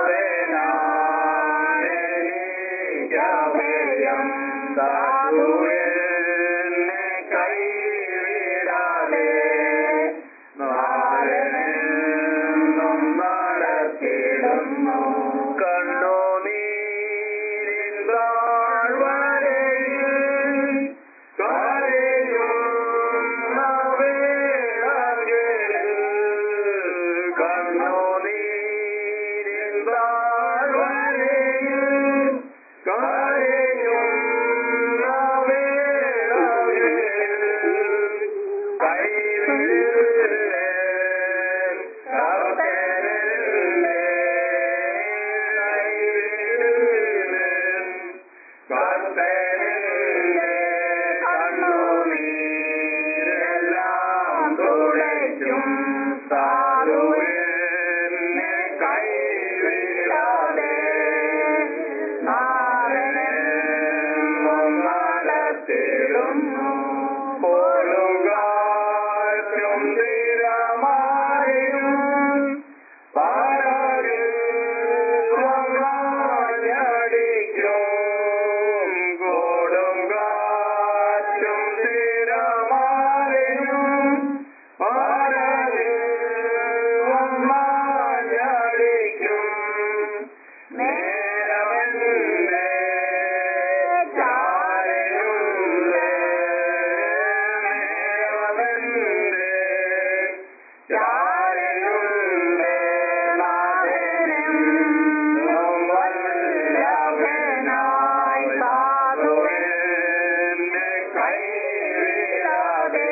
അവനായിരിക്കഭയം സാധുവെന്നെ കൈവിടാതെ നാളെന്നും നടത്തിടുന്നു കണ്ണുനീരിൻ താഴ്വരയിൽ കരയുന്ന വേളകളിൽ കണ്ണുനീരിൻ സാധുവേ എന്നെ കൈവിടാതെ നാരനെന്നും നടത്തിടുന്നു കൊടുകാറ്റും തിരമാലയും പടകിൽ വന്നാഞ്ഞടിക്കും കൊടുങ്കാറ്റും തിരമാലയും പടകിൽ വന്നാഞ്ഞടിക്കും നേരമെന്നെ ചാരയുള്ളേ നേരമെന്നെ ചാരയുള്ളേ നാഥനെന്നും വല്ലഭനായി സാധുവെന്നെ കൈവിടാതെ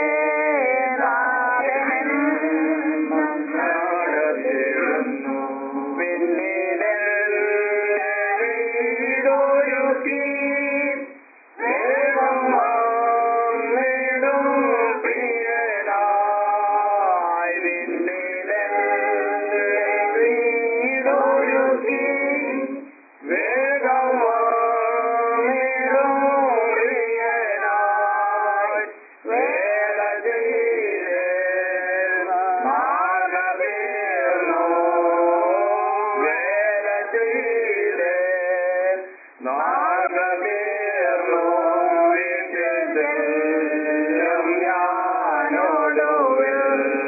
നാഥനെന്നും നടത്തിടുന്നു പിന്നിലെന്നെ വീടൊരുക്കി വേഗം വന്നിടും പ്രിയനായി പിന്നിലെന്നെ വീടൊരുക്കി വേഗം വന്നിടും പ്രിയനായി വേല ചെയ്തേ മാർഗമേർന്നു വേല ചെയ്തേ മാർഗമേർന്നു വീട്ടിലും ഞാനോടുവിൽ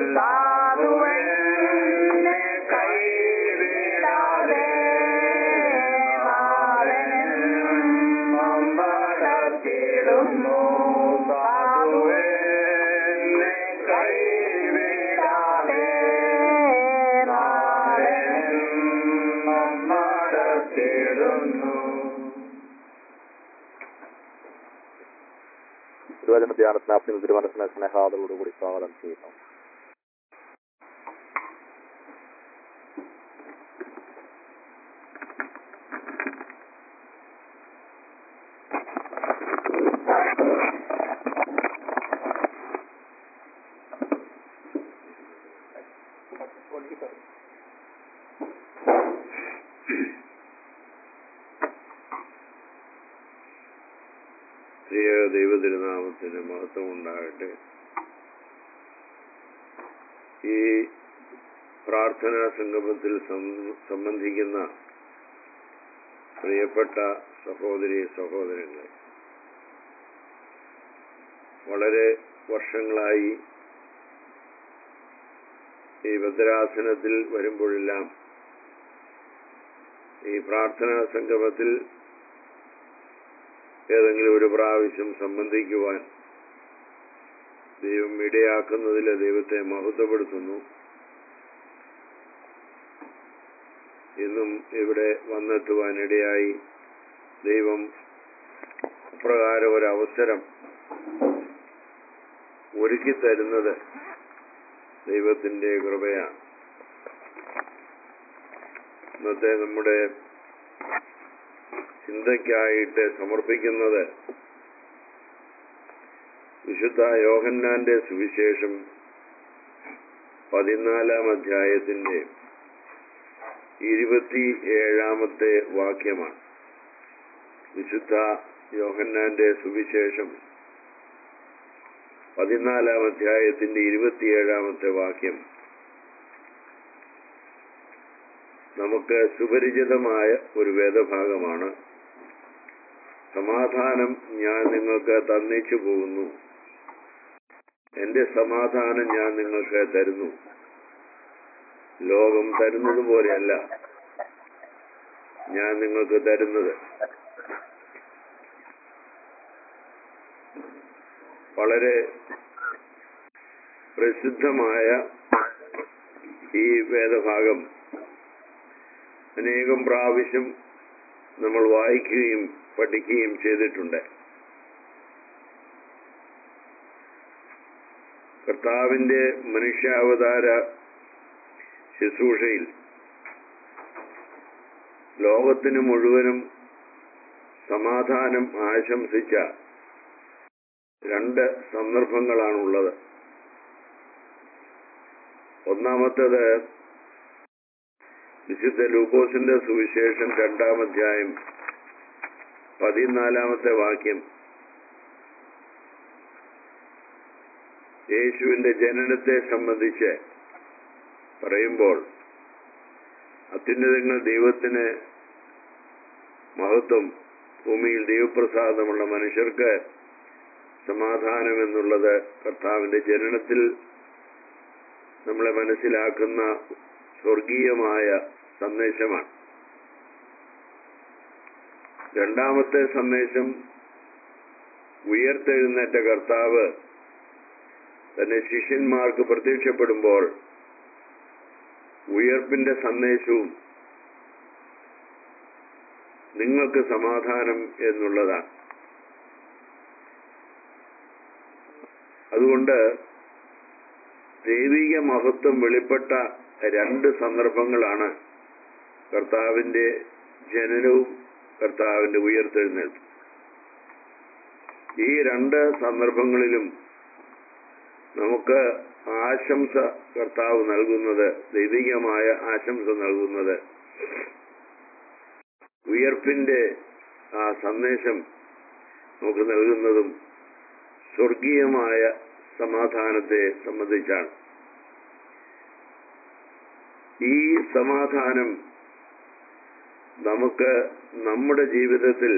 സാധുവെന്നെ കൈവിടാതെ നാഥനെന്നും നടത്തിടുന്നു സാധുവെന്നെ കൈവിടാതെ നാഥനെന്നും നടത്തിടുന്നു തിരുവചന ധ്യാനത്തിന് അപ്നി തിരുമനസിനെ സ്നേഹാദരോടുകൂടി സ്വാഗതം ചെയ്യുന്നു പ്രിയ ദൈവതിരുനാമത്തിന് മഹത്വം ഉണ്ടാകട്ടെ ഈ പ്രാർത്ഥനാ സംഗമത്തിൽ സം- സംബന്ധിക്കുന്ന പ്രിയപ്പെട്ട സഹോദരി സഹോദരങ്ങളെ വളരെ വർഷങ്ങളായി ഈ ഭദ്രാസനത്തിൽ വരുമ്പോഴെല്ലാം ഈ പ്രാർത്ഥനാ സംഗമത്തിൽ ഏതെങ്കിലും ഒരു പ്രാവശ്യം സംബന്ധിക്കുവാൻ ദൈവം ഇടയാക്കുന്നതിൽ ദൈവത്തെ മഹത്വപ്പെടുത്തുന്നു ഇന്നും ഇവിടെ വന്നെത്തുവാൻ ഇടയായി ദൈവം അപ്രകാരം ഒരു അവസരം ഒരുക്കി തരുന്നത് ദൈവത്തിന്റെ കൃപയാണ് ഇന്നത്തെ നമ്മുടെ ചിന്തയ്ക്കായിട്ട് സമർപ്പിക്കുന്നത് വിശുദ്ധ യോഹന്നാന്റെ സുവിശേഷം പതിനാലാം അധ്യായത്തിന്റെ ഇരുപത്തി ഏഴാമത്തെ വാക്യമാണ് വിശുദ്ധ യോഹന്നാന്റെ സുവിശേഷം പതിനാലാം അധ്യായത്തിന്റെ ഇരുപത്തിയേഴാമത്തെ വാക്യം നമുക്ക് സുപരിചിതമായ ഒരു വേദഭാഗമാണ് സമാധാനം ഞാൻ നിങ്ങൾക്ക് തന്നിച്ചു പോകുന്നു എന്റെ സമാധാനം ഞാൻ നിങ്ങൾക്ക് തരുന്നു ലോകം തരുന്നത് പോലെയല്ല ഞാൻ നിങ്ങൾക്ക് തരുന്നത് വളരെ പ്രസിദ്ധമായ ഈ വേദഭാഗം അനേകം പ്രാവശ്യം നമ്മൾ വായിക്കുകയും പഠിക്കുകയും ചെയ്തിട്ടുണ്ട് കർത്താവിന്റെ മനുഷ്യാവതാര ശുശ്രൂഷയിൽ ലോകത്തിന് മുഴുവനും സമാധാനം ആശംസിച്ച രണ്ട് സന്ദർഭങ്ങളാണുള്ളത് ഒന്നാമത്തേത് വിശുദ്ധ ലൂക്കോസിന്റെ സുവിശേഷം രണ്ടാം അധ്യായം പതിനാലാമത്തെ വാക്യം യേശുവിന്റെ ജനനത്തെ സംബന്ധിച്ച് പറയുമ്പോൾ അത്യുന്നതങ്ങൾ ദൈവത്തിന് മഹത്വം ഭൂമിയിൽ ദൈവപ്രസാദമുള്ള മനുഷ്യർക്ക് സമാധാനം എന്നുള്ളത് കർത്താവിന്റെ ജനനത്തിൽ നമ്മളെ മനസ്സിലാക്കുന്ന സ്വർഗീയമായ സന്ദേശമാണ് രണ്ടാമത്തെ സന്ദേശം ഉയർത്തെഴുന്നേറ്റ കർത്താവ് തന്റെ ശിഷ്യന്മാർക്ക് പ്രത്യക്ഷപ്പെടുമ്പോൾ ഉയർപ്പിന്റെ സന്ദേശവും നിങ്ങൾക്ക് സമാധാനം എന്നുള്ളതാണ് അതുകൊണ്ട് ദൈവിക മഹത്വം വെളിപ്പെട്ട രണ്ട് സന്ദർഭങ്ങളാണ് കർത്താവിന്റെ ജനനവും കർത്താവിന്റെ ഉയർത്തെഴുന്നേൽപ്പും ഈ രണ്ട് സന്ദർഭങ്ങളിലും നമുക്ക് ആശംസ കർത്താവ് നൽകുന്നത് ദൈവികമായ ആശംസ നൽകുന്നത് ഉയർപ്പിന്റെ ആ സന്ദേശം നമുക്ക് നൽകുന്നതും സ്വർഗീയമായ സമാധാനത്തെ സംബന്ധിച്ചാണ് ഈ സമാധാനം നമുക്ക് നമ്മുടെ ജീവിതത്തിൽ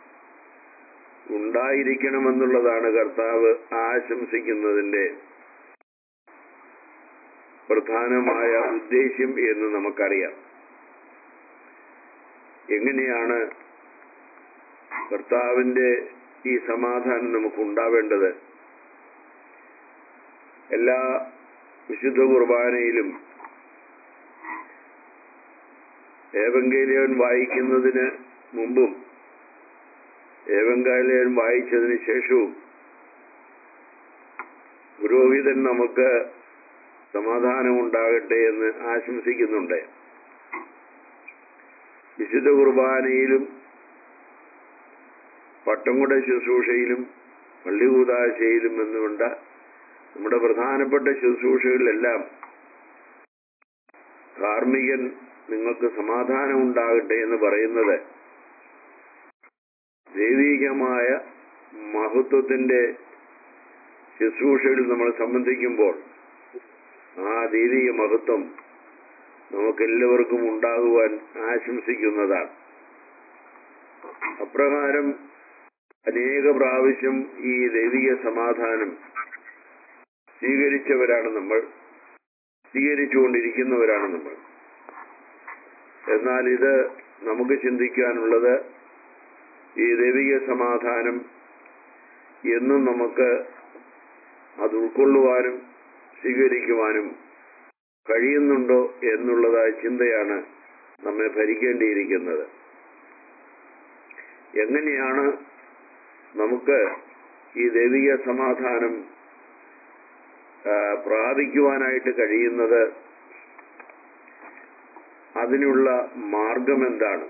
ഉണ്ടായിരിക്കണമെന്നുള്ളതാണ് കർത്താവ് ആശംസിക്കുന്നതിന്റെ പ്രധാനമായ ഉദ്ദേശ്യം എന്ന് നമുക്കറിയാം എങ്ങനെയാണ് കർത്താവിന്റെ ഈ സമാധാനം നമുക്ക് ഉണ്ടാവേണ്ടത് എല്ലാ വിശുദ്ധ കുർബാനയിലും ഏവങ്കേലിയൻ വായിക്കുന്നതിന് മുമ്പും ഏവങ്കാലിയൻ വായിച്ചതിന് ശേഷവും പുരോഹിതൻ നമുക്ക് സമാധാനമുണ്ടാകട്ടെ എന്ന് ആശംസിക്കുന്നുണ്ട് വിശുദ്ധ കുർബാനയിലും പട്ടംകുട ശുശ്രൂഷയിലും പള്ളികൂതാശയിലും എന്നുകൊണ്ട് നമ്മുടെ പ്രധാനപ്പെട്ട ശുശ്രൂഷകളിലെല്ലാം കാർമികൻ നിങ്ങൾക്ക് സമാധാനം ഉണ്ടാകട്ടെ എന്ന് പറയുന്നത് ദൈവീകമായ മഹത്വത്തിന്റെ ശുശ്രൂഷയിൽ നമ്മൾ സംബന്ധിക്കുമ്പോൾ ആ ദൈവിക മഹത്വം നമുക്കെല്ലാവർക്കും ഉണ്ടാകുവാൻ ആശംസിക്കുന്നതാണ് അപ്രകാരം അനേക പ്രാവശ്യം ഈ ദൈവിക സമാധാനം സ്വീകരിച്ചവരാണ് നമ്മൾ സ്വീകരിച്ചുകൊണ്ടിരിക്കുന്നവരാണ് നമ്മൾ എന്നാൽ ഇത് നമുക്ക് ചിന്തിക്കാനുള്ളത് ഈ ദൈവിക സമാധാനം എന്നും നമുക്ക് അത് ഉൾക്കൊള്ളുവാനും സ്വീകരിക്കുവാനും കഴിയുന്നുണ്ടോ എന്നുള്ളതായ ചിന്തയാണ് നമ്മെ ഭരിക്കേണ്ടിയിരിക്കുന്നത് എങ്ങനെയാണ് നമുക്ക് ഈ ദൈവിക സമാധാനം ആ, പ്രാപിക്കുവാനായിട്ട് കഴിയുന്നത് അതിനുള്ള മാർഗം എന്താണ്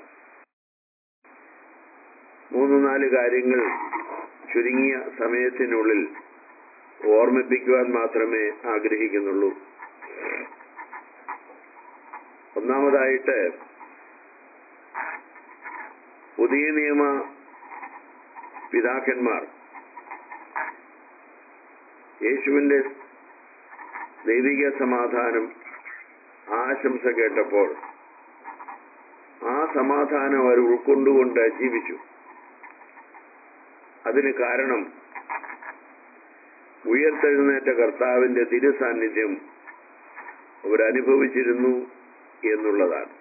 മൂന്ന് നാല് കാര്യങ്ങൾ ചുരുങ്ങിയ സമയത്തിനുള്ളിൽ ഓർമ്മിപ്പിക്കുവാൻ മാത്രമേ ആഗ്രഹിക്കുന്നുള്ളൂ ഒന്നാമതായിട്ട് പുതിയ നിയമ പിതാക്കന്മാർ യേശുവിന്റെ ദൈവിക സമാധാനം ആശംസ കേട്ടപ്പോൾ ആ സമാധാനം അവർ ഉൾക്കൊണ്ടുകൊണ്ട് ജീവിച്ചു അതിന് കാരണം ഉയർത്തെഴുന്നേറ്റ കർത്താവിന്റെ തിരുസാന്നിധ്യം അവരനുഭവിച്ചിരുന്നു എന്നുള്ളതാണ്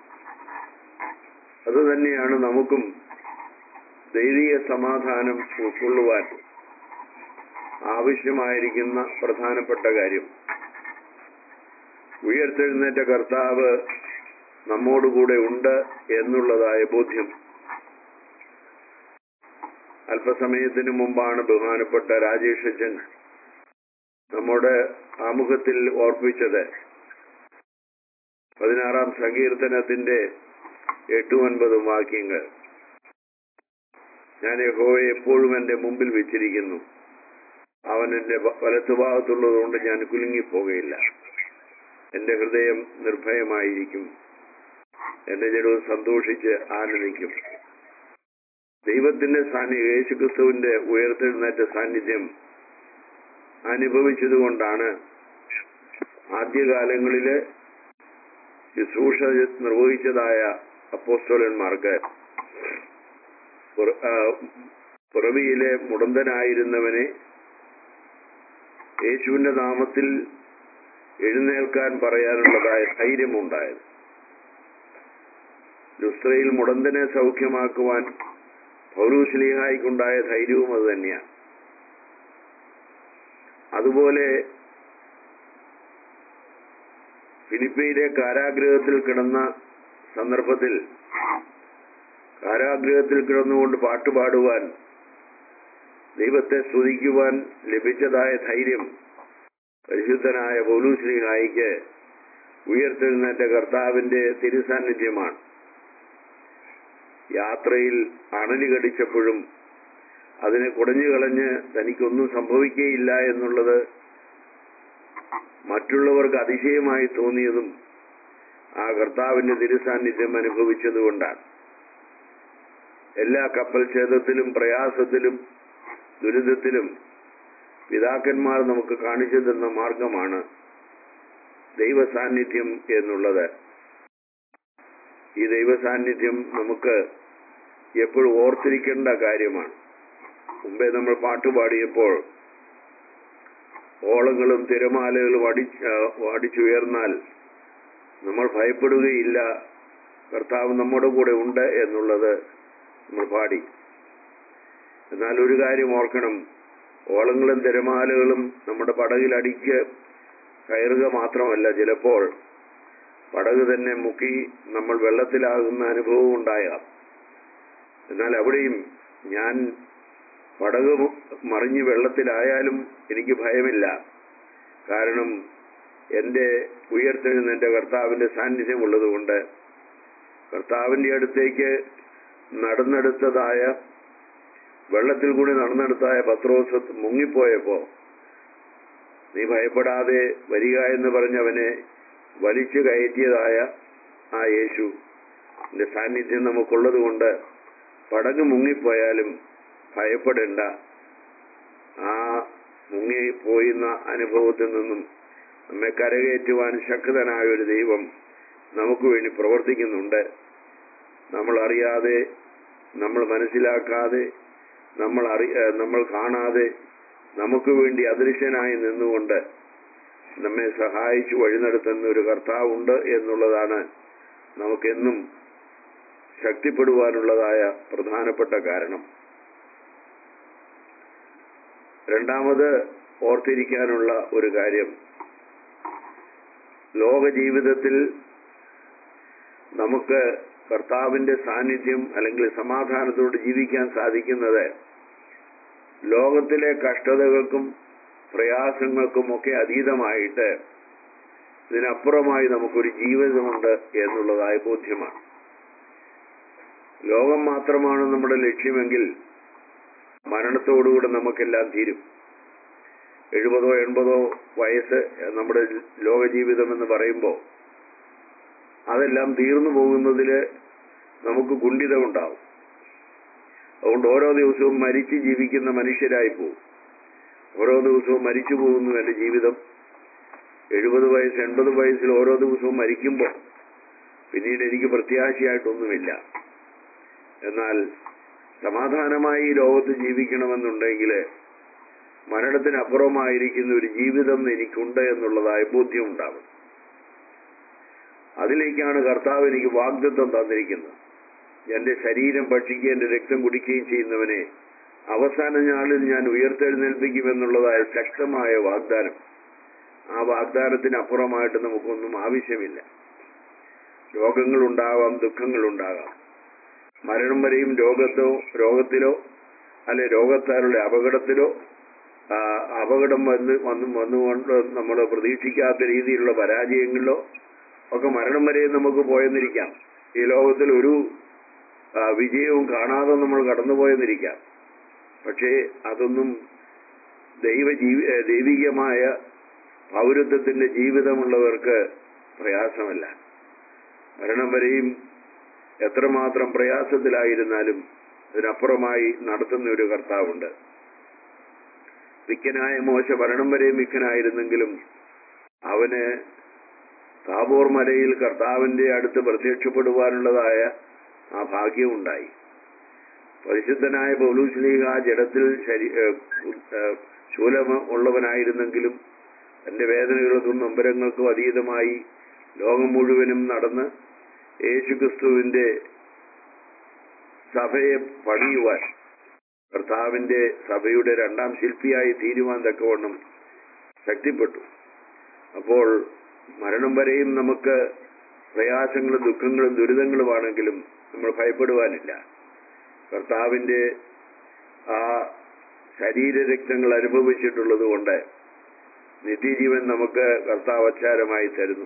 അതുതന്നെയാണ് നമുക്കും ദൈവിക സമാധാനം ഉൾക്കൊള്ളുവാൻ ആവശ്യമായിരിക്കുന്ന പ്രധാനപ്പെട്ട കാര്യം ഉയർത്തെഴുന്നേറ്റ കർത്താവ് നമ്മോടുകൂടെ ഉണ്ട് എന്നുള്ളതായ ബോധ്യം അല്പസമയത്തിന് മുമ്പാണ് ബഹുമാനപ്പെട്ട രാജേഷ് അച്ഛൻ നമ്മുടെ ആമുഖത്തിൽ ഓർപ്പിച്ചത് പതിനാറാം സങ്കീർത്തനത്തിന്റെ എട്ടും ഒൻപതും വാക്യങ്ങൾ ഞാൻ യഹോവയെ എപ്പോഴും എന്റെ മുമ്പിൽ വെച്ചിരിക്കുന്നു അവൻ എന്റെ വ- വലത്തുഭാഗത്തുള്ളത് കൊണ്ട് ഞാൻ കുലുങ്ങിപ്പോകയില്ല എന്റെ ഹൃദയം നിർഭയമായിരിക്കും എന്റെ ജഡവും സന്തോഷിച്ച് ആനന്ദിക്കും ദൈവത്തിന്റെ സാന്നിധ്യം യേശുക്രിസ്തുവിന്റെ ഉയർത്തെഴുന്നേറ്റ സാന്നിധ്യം അനുഭവിച്ചതുകൊണ്ടാണ് ആദ്യകാലങ്ങളില് ശുശ്രൂഷ നിർവഹിച്ചതായ അപ്പോസ്തോലന്മാർക്ക് പുറ- ആ, പുറവിയിലെ മുടന്തനായിരുന്നവനെ യേശുവിന്റെ നാമത്തിൽ എഴുന്നേൽക്കാൻ പറയാനുള്ളതായ ധൈര്യമുണ്ടായത് ലുസ്ത്രയിൽ മുടന്തനെ സൗഖ്യമാക്കുവാൻ പൗരൂസ്ലിഹായിക്കുണ്ടായ ധൈര്യവും അത് തന്നെയാണ് അതുപോലെ ഫിലിപ്പയിലെ കാരാഗ്രഹത്തിൽ കിടന്ന സന്ദർഭത്തിൽ കാരാഗ്രഹത്തിൽ കിടന്നുകൊണ്ട് പാട്ടുപാടുവാൻ ദൈവത്തെ സ്തുതിക്കുവാൻ ലഭിച്ചതായ ധൈര്യം പരിശുദ്ധനായ പൗലൂശ്രീഹായിക്ക് ഉയർത്തെഴുന്നേറ്റ കർത്താവിന്റെ തിരുസാന്നിധ്യമാണ് യാത്രയിൽ അണലി കടിച്ചപ്പോഴും അതിനെ കുടഞ്ഞു കളഞ്ഞ് തനിക്കൊന്നും സംഭവിക്കുകയില്ല എന്നുള്ളത് മറ്റുള്ളവർക്ക് അതിശയമായി തോന്നിയതും ആ കർത്താവിന്റെ തിരുസാന്നിധ്യം അനുഭവിച്ചതുകൊണ്ടാണ് എല്ലാ കപ്പൽ ഛേദത്തിലും പ്രയാസത്തിലും ദുരിതത്തിലും പിതാക്കന്മാർ നമുക്ക് കാണിച്ചു തന്ന മാർഗമാണ് ദൈവസാന്നിധ്യം എന്നുള്ളത് ഈ ദൈവസാന്നിധ്യം നമുക്ക് എപ്പോഴും ഓർത്തിരിക്കേണ്ട കാര്യമാണ് മുമ്പേ നമ്മൾ പാട്ടുപാടിയപ്പോൾ ഓളങ്ങളും തിരമാലകളും അടിച്ച് ആ, അടിച്ചുയർന്നാൽ നമ്മൾ ഭയപ്പെടുകയില്ല കർത്താവ് നമ്മുടെ കൂടെ ഉണ്ട് എന്നുള്ളത് നമ്മൾ പാടി എന്നാൽ ഒരു കാര്യം ഓർക്കണം ഓളങ്ങളും തിരമാലകളും നമ്മുടെ പടകിൽ അടിക്ക് കയറുക മാത്രമല്ല ചിലപ്പോൾ പടക് തന്നെ മുക്കി നമ്മൾ വെള്ളത്തിലാകുന്ന അനുഭവം ഉണ്ടായാം എന്നാൽ അവിടെയും ഞാൻ പടക് മു- മറിഞ്ഞ് വെള്ളത്തിലായാലും എനിക്ക് ഭയമില്ല കാരണം എന്റെ ഉയർത്തെഴുന്നേറ്റ കർത്താവിന്റെ സാന്നിധ്യം ഉള്ളതുകൊണ്ട് കർത്താവിന്റെ അടുത്തേക്ക് നടന്നെടുത്തതായ വെള്ളത്തിൽ കൂടി നടന്നെടുത്തായ പത്രോസ് മുങ്ങിപ്പോയപ്പോ നീ ഭയപ്പെടാതെ വരിക എന്ന് പറഞ്ഞവനെ വലിച്ചു കയറ്റിയതായ ആ യേശു ന്റെ സാന്നിധ്യം നമുക്കുള്ളത് കൊണ്ട് പടക് മുങ്ങിപ്പോയാലും ഭയപ്പെടേണ്ട ആ മുങ്ങിപ്പോയിന്ന അനുഭവത്തിൽ നിന്നും നമ്മെ കരകയറ്റുവാൻ ശക്തനായ ഒരു ദൈവം നമുക്ക് വേണ്ടി പ്രവർത്തിക്കുന്നുണ്ട് നമ്മൾ അറിയാതെ നമ്മൾ മനസ്സിലാക്കാതെ നമ്മൾ അറി ഏഹ് നമ്മൾ കാണാതെ നമുക്ക് വേണ്ടി അദൃശ്യനായി നിന്നുകൊണ്ട് നമ്മെ സഹായിച്ചു വഴി നടത്തുന്ന ഒരു കർത്താവുണ്ട് എന്നുള്ളതാണ് നമുക്കെന്നും ശക്തിപ്പെടുവാനുള്ളതായ പ്രധാനപ്പെട്ട കാരണം രണ്ടാമത് ഓർത്തിരിക്കാനുള്ള ഒരു കാര്യം ലോക ജീവിതത്തിൽ നമുക്ക് കർത്താവിന്റെ സാന്നിധ്യം അല്ലെങ്കിൽ സമാധാനത്തോട് ജീവിക്കാൻ സാധിക്കുന്നത് ലോകത്തിലെ കഷ്ടതകൾക്കും പ്രയാസങ്ങൾക്കും ഒക്കെ അതീതമായിട്ട് ഇതിനപ്പുറമായി നമുക്കൊരു ജീവിതമുണ്ട് എന്നുള്ളതായ ബോധ്യമാണ് ലോകം മാത്രമാണ് നമ്മുടെ ലക്ഷ്യമെങ്കിൽ മരണത്തോടുകൂടെ നമുക്കെല്ലാം തീരും എഴുപതോ എൺപതോ വയസ്സ് നമ്മുടെ ലോക ജീവിതം എന്ന് പറയുമ്പോൾ അതെല്ലാം തീർന്നു പോകുന്നതില് നമുക്ക് കുണ്ഠിതമുണ്ടാവും അതുകൊണ്ട് ഓരോ ദിവസവും മരിച്ച് ജീവിക്കുന്ന മനുഷ്യരായി പോകും ഓരോ ദിവസവും മരിച്ചു പോകുന്നു എന്റെ ജീവിതം എഴുപത് വയസ്സ് എൺപത് വയസ്സിൽ ഓരോ ദിവസവും മരിക്കുമ്പോൾ പിന്നീട് എനിക്ക് പ്രത്യാശയായിട്ടൊന്നുമില്ല എന്നാൽ സമാധാനമായി ഈ ലോകത്ത് ജീവിക്കണമെന്നുണ്ടെങ്കിൽ മരണത്തിനപ്പുറമായിരിക്കുന്ന ഒരു ജീവിതം എനിക്കുണ്ട് എന്നുള്ളതായ ബോധ്യം ഉണ്ടാകും അതിലേക്കാണ് കർത്താവ് എനിക്ക് വാഗ്ദത്വം തന്നിരിക്കുന്നത് എന്റെ ശരീരം ഭക്ഷിക്കുകയും എന്റെ രക്തം കുടിക്കുകയും ചെയ്യുന്നവനെ അവസാന നാളിൽ ഞാൻ ഉയർത്തെഴുന്നേൽപ്പിക്കുമെന്നുള്ളതായ ശക്തമായ വാഗ്ദാനം ആ വാഗ്ദാനത്തിന് അപ്പുറമായിട്ട് നമുക്കൊന്നും ആവശ്യമില്ല രോഗങ്ങളുണ്ടാവാം ദുഃഖങ്ങളുണ്ടാകാം മരണം വരെയും രോഗത്തോ രോഗത്തിലോ അല്ലെ രോഗത്താലുള്ള അപകടത്തിലോ ആ, അപകടം വന്ന് വന്ന് വന്നുകൊണ്ട് നമ്മൾ പ്രതീക്ഷിക്കാത്ത രീതിയിലുള്ള പരാജയങ്ങളിലോ ഒക്കെ മരണം വരെയും നമുക്ക് പോയെന്നിരിക്കാം ഈ ലോകത്തിൽ ഒരു ആ, വിജയവും കാണാതെ നമ്മൾ കടന്നുപോയെന്നിരിക്കാം പക്ഷേ അതൊന്നും ദൈവ ജീവി ഏ, ദൈവികമായ പൗരത്വത്തിന്റെ ജീവിതമുള്ളവർക്ക് പ്രയാസമല്ല മരണം വരെയും എത്രമാത്രം പ്രയാസത്തിലായിരുന്നാലും അതിനപ്പുറമായി നടത്തുന്ന ഒരു കർത്താവുണ്ട് വിക്കനായ മോശ മരണം വരെയും വിക്കനായിരുന്നെങ്കിലും അവന് താബോർ മലയിൽ കർത്താവിന്റെ അടുത്ത് പ്രത്യക്ഷപ്പെടുവാനുള്ളതായ ആ ഭാഗ്യമുണ്ടായി പരിശുദ്ധനായ പൗലൂസ്ലീഹ ജഡത്തിൽ ശരി ഏഹ് ഏഹ് ശൂലമ ഉള്ളവനായിരുന്നെങ്കിലും തന്റെ വേദനകൾക്കും നൊമ്പരങ്ങൾക്കും അതീതമായി ലോകം മുഴുവനും നടന്ന് യേശുക്രിസ്തുവിന്റെ സഭയെ പണിയുവാൻ കർത്താവിന്റെ സഭയുടെ രണ്ടാം ശില്പിയായി തീരുവാൻ തക്കവണ്ണം ശക്തിപ്പെട്ടു അപ്പോൾ മരണം വരെയും നമുക്ക് പ്രയാസങ്ങളും ദുഃഖങ്ങളും ദുരിതങ്ങളുമാണെങ്കിലും നമ്മൾ ഭയപ്പെടുവാനില്ല കർത്താവിന്റെ ആ ശരീരരക്തങ്ങൾ അനുഭവിച്ചിട്ടുള്ളത് കൊണ്ട് നിത്യജീവൻ നമുക്ക് കർത്താവ് അച്ചാരമായി തരുന്നു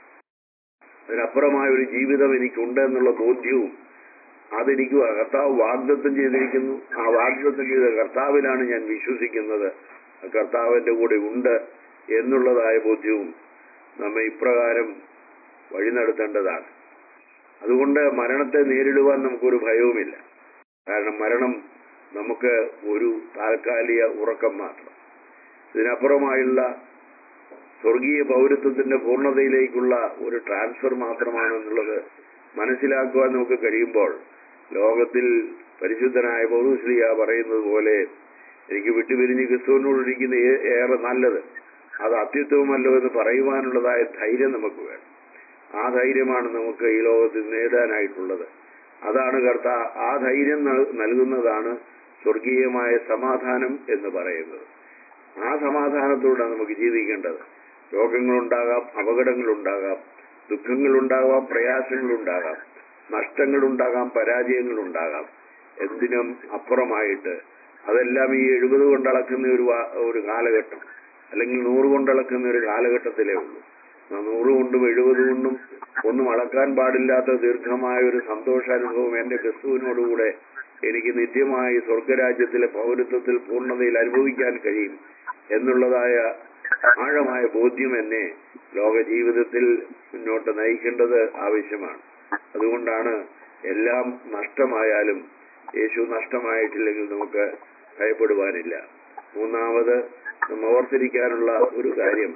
അതിനപ്പുറമായ ഒരു ജീവിതം എനിക്കുണ്ട് എന്നുള്ള ബോധ്യവും അതെനിക്ക് കർത്താവ് വാഗ്ദത്തം ചെയ്തിരിക്കുന്നു ആ വാഗ്ദത്തം ചെയ്ത കർത്താവിലാണ് ഞാൻ വിശ്വസിക്കുന്നത് ആ കർത്താവിന്റെ കൂടെ ഉണ്ട് എന്നുള്ളതായ ബോധ്യവും നമ്മെ ഇപ്രകാരം വഴി നടത്തേണ്ടതാണ് അതുകൊണ്ട് മരണത്തെ നേരിടുവാൻ നമുക്കൊരു ഭയവുമില്ല കാരണം മരണം നമുക്ക് ഒരു താൽക്കാലിക ഉറക്കം മാത്രം ഇതിനപ്പുറമായുള്ള സ്വർഗീയ പൗരത്വത്തിന്റെ പൂർണ്ണതയിലേക്കുള്ള ഒരു ട്രാൻസ്ഫർ മാത്രമാണെന്നുള്ളത് മനസ്സിലാക്കുവാൻ നമുക്ക് കഴിയുമ്പോൾ ലോകത്തിൽ പരിശുദ്ധനായ പൗരുശ്രീയ പറയുന്നത് പോലെ എനിക്ക് വിട്ടുപിരിഞ്ഞ് ക്രിസ്തുവിനോടിരിക്കുന്ന ഏ- ഏറെ നല്ലത് അത് അത്യുത്തമമല്ലോ എന്ന് പറയുവാനുള്ളതായ ധൈര്യം നമുക്ക് വേണം ആ ധൈര്യമാണ് നമുക്ക് ഈ ലോകത്തിൽ നേടാനായിട്ടുള്ളത് അതാണ് കർത്ത ആ ധൈര്യം നൽ- നൽകുന്നതാണ് സ്വർഗീയമായ സമാധാനം എന്ന് പറയുന്നത് ആ സമാധാനത്തോടെ നമുക്ക് ജീവിക്കേണ്ടത് രോഗങ്ങളുണ്ടാകാം അപകടങ്ങളുണ്ടാകാം ദുഃഖങ്ങളുണ്ടാകാം പ്രയാസങ്ങളുണ്ടാകാം നഷ്ടങ്ങളുണ്ടാകാം പരാജയങ്ങളുണ്ടാകാം എന്തിനും അപ്പുറമായിട്ട് അതെല്ലാം ഈ എഴുപത് കൊണ്ടളക്കുന്ന ഒരു വാ- ഒരു കാലഘട്ടം അല്ലെങ്കിൽ നൂറ് കൊണ്ടളക്കുന്ന ഒരു കാലഘട്ടത്തിലേ ഉള്ളൂ ആ നൂറ് കൊണ്ടും എഴുപത് കൊണ്ടും ഒന്നും അളക്കാൻ പാടില്ലാത്ത ദീർഘമായ ഒരു സന്തോഷാനുഭവം എന്റെ ക്രിസ്തുവിനോടുകൂടെ എനിക്ക് നിത്യമായി സ്വർഗരാജ്യത്തിലെ പൗരത്വത്തിൽ പൂർണ്ണതയിൽ അനുഭവിക്കാൻ കഴിയും എന്നുള്ളതായ ആഴമായ ബോധ്യം എന്നെ ലോക ജീവിതത്തിൽ മുന്നോട്ട് നയിക്കേണ്ടത് ആവശ്യമാണ് അതുകൊണ്ടാണ് എല്ലാം നഷ്ടമായാലും യേശു നഷ്ടമായിട്ടില്ലെങ്കിൽ നമുക്ക് ഭയപ്പെടുവാനില്ല മൂന്നാമത് നാം ഓർത്തിരിക്കാനുള്ള ഒരു കാര്യം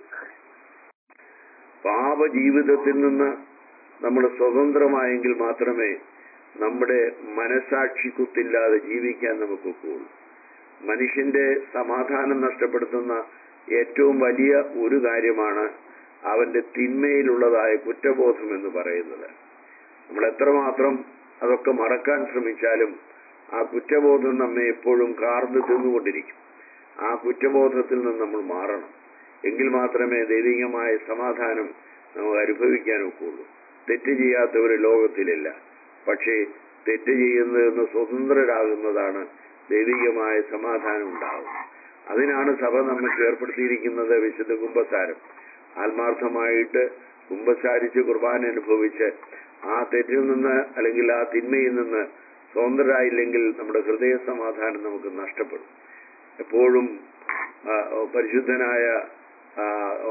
പാപജീവിതത്തിൽ നിന്ന് നമ്മൾ സ്വതന്ത്രമായെങ്കിൽ മാത്രമേ നമ്മുടെ മനസാക്ഷി കുത്തില്ലാതെ ജീവിക്കാൻ നമുക്കൊക്കുള്ളൂ മനുഷ്യന്റെ സമാധാനം നഷ്ടപ്പെടുത്തുന്ന ഏറ്റവും വലിയ ഒരു കാര്യമാണ് അവന്റെ തിന്മയിലുള്ളതായ കുറ്റബോധം എന്ന് പറയുന്നത് നമ്മൾ എത്രമാത്രം അതൊക്കെ മറക്കാൻ ശ്രമിച്ചാലും ആ കുറ്റബോധം നമ്മെ എപ്പോഴും കാർന്നു തിന്നുകൊണ്ടിരിക്കും ആ കുറ്റബോധത്തിൽ നിന്ന് നമ്മൾ മാറണം എങ്കിൽ മാത്രമേ ദൈവികമായ സമാധാനം നമുക്ക് അനുഭവിക്കാൻ ഒക്കുള്ളൂ തെറ്റ് ചെയ്യാത്ത ഒരു ലോകത്തിലില്ല പക്ഷേ തെറ്റ് ചെയ്യുന്നതിൽ നിന്ന് സ്വതന്ത്രരാകുന്നതാണ് ദൈവികമായ സമാധാനം ഉണ്ടാവും അതിനാണ് സഭ നമുക്ക് ഏർപ്പെടുത്തിയിരിക്കുന്നത് വിശുദ്ധ കുംഭസാരം ആത്മാർത്ഥമായിട്ട് കുംഭസാരിച്ച് കുർബാന അനുഭവിച്ച് ആ തെറ്റിൽ നിന്ന് അല്ലെങ്കിൽ ആ തിന്മയിൽ നിന്ന് സ്വതന്ത്രരായില്ലെങ്കിൽ നമ്മുടെ ഹൃദയ സമാധാനം നമുക്ക് നഷ്ടപ്പെടും എപ്പോഴും ആ, പരിശുദ്ധനായ ആ,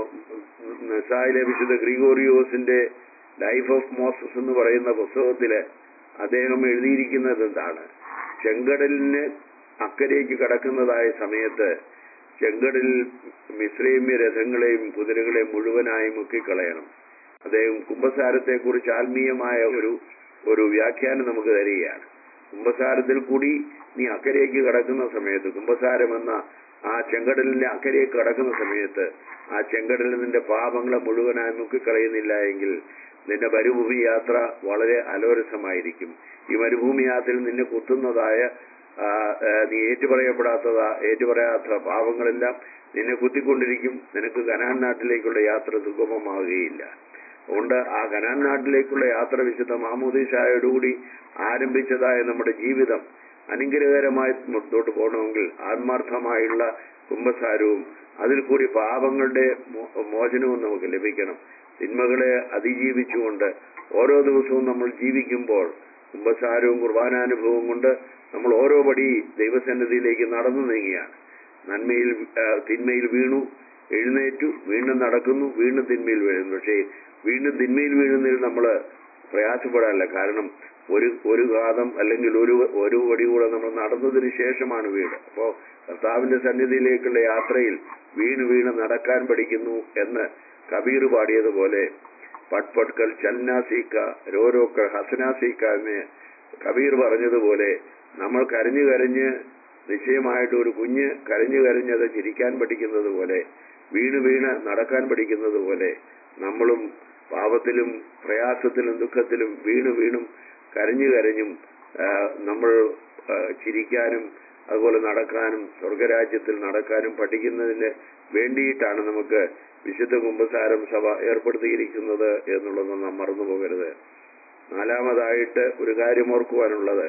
നിസായിലെ വിശുദ്ധ ഗ്രിഗോറിയോസിന്റെ ലൈഫ് ഓഫ് മോസസ് എന്ന് പറയുന്ന പുസ്തകത്തില് അദ്ദേഹം എഴുതിയിരിക്കുന്നത് എന്താണ് ചെങ്കടലിന് അക്കരയ്ക്ക് കടക്കുന്നതായ സമയത്ത് ചെങ്കടലിൽ മിശ്രൈമ്യ രഥങ്ങളെയും കുതിരകളെയും മുഴുവനായി മുക്കിക്കളയണം അദ്ദേഹം കുംഭസാരത്തെ കുറിച്ച് ആത്മീയമായ ഒരു ഒരു വ്യാഖ്യാനം നമുക്ക് തരികയാണ് കുംഭസാരത്തിൽ കൂടി നീ അക്കരയ്ക്ക് കടക്കുന്ന സമയത്ത് കുംഭസാരം എന്ന ആ ചെങ്കടലിന്റെ അക്കരയ്ക്ക് കടക്കുന്ന സമയത്ത് ആ ചെങ്കടലിൽ നിന്റെ പാപങ്ങളെ മുഴുവനായി മുക്കിക്കളയുന്നില്ല എങ്കിൽ നിന്റെ മരുഭൂമി യാത്ര വളരെ അലോരസമായിരിക്കും ഈ മരുഭൂമി യാത്രയിൽ നിന്നെ കുത്തുന്നതായ ആ, ആ, നീ ഏറ്റുപറയപ്പെടാത്തതാ ഏറ്റുപറയാത്ത പാപങ്ങളെല്ലാം നിന്നെ കുത്തിക്കൊണ്ടിരിക്കും നിനക്ക് കനാൻ നാട്ടിലേക്കുള്ള യാത്ര സുഗമമാവുകയില്ല അതുകൊണ്ട് ആ കനാൻ നാട്ടിലേക്കുള്ള യാത്ര വിശുദ്ധ മാമോദീശായോടുകൂടി ആരംഭിച്ചതായ നമ്മുടെ ജീവിതം അനുഗ്രഹകരമായി മുന്നോട്ട് പോകണമെങ്കിൽ ആത്മാർത്ഥമായുള്ള കുംഭസാരവും അതിൽ കൂടി പാപങ്ങളുടെ മോ- മോചനവും നമുക്ക് ലഭിക്കണം തിന്മകളെ അതിജീവിച്ചുകൊണ്ട് ഓരോ ദിവസവും നമ്മൾ ജീവിക്കുമ്പോൾ കുംഭസാരവും കുർബാനാനുഭവവും കൊണ്ട് നമ്മൾ ഓരോ പടി ദൈവസന്നിധിയിലേക്ക് നടന്നു നീങ്ങിയാണ് നന്മയിൽ ആ, തിന്മയിൽ വീണു എഴുന്നേറ്റു വീണ്ടും നടക്കുന്നു വീണ്ടും തിന്മയിൽ വീഴുന്നു പക്ഷേ വീണ്ടും തിന്മയിൽ വീഴുന്നതിൽ നമ്മൾ പ്രയാസപ്പെടാറില്ല കാരണം ഒരു ഒരു ഘാതം അല്ലെങ്കിൽ ഒരു ഒരു വടി കൂടെ നമ്മൾ നടന്നതിന് ശേഷമാണ് വീട് അപ്പോ കർത്താവിന്റെ സന്നിധിയിലേക്കുള്ള യാത്രയിൽ വീണ് വീണ് നടക്കാൻ പഠിക്കുന്നു എന്ന് കബീർ പാടിയതുപോലെ പട്ട് പട്കൽ ചൽനാസീക്ക രോരോക്ക ഹസനാസീക്ക എന്ന് കബീർ പറഞ്ഞതുപോലെ നമ്മൾ കരഞ്ഞു കരഞ്ഞ് നിശ്ചയമായിട്ട് ഒരു കുഞ്ഞ് കരഞ്ഞു കരഞ്ഞത് ചിരിക്കാൻ പഠിക്കുന്നത് പോലെ വീണ് വീണ് നടക്കാൻ പഠിക്കുന്നത് പോലെ നമ്മളും പാപത്തിലും പ്രയാസത്തിലും ദുഃഖത്തിലും വീണ് വീണും കരഞ്ഞു കരഞ്ഞും ആ, നമ്മൾ ആ, ചിരിക്കാനും അതുപോലെ നടക്കാനും സ്വർഗരാജ്യത്തിൽ നടക്കാനും പഠിക്കുന്നതിന് വേണ്ടിയിട്ടാണ് നമുക്ക് വിശുദ്ധ കുംഭസാരം സഭ ഏർപ്പെടുത്തിയിരിക്കുന്നത് എന്നുള്ളത് നാം മറന്നു പോകരുത് നാലാമതായിട്ട് ഒരു കാര്യം ഓർക്കുവാനുള്ളത്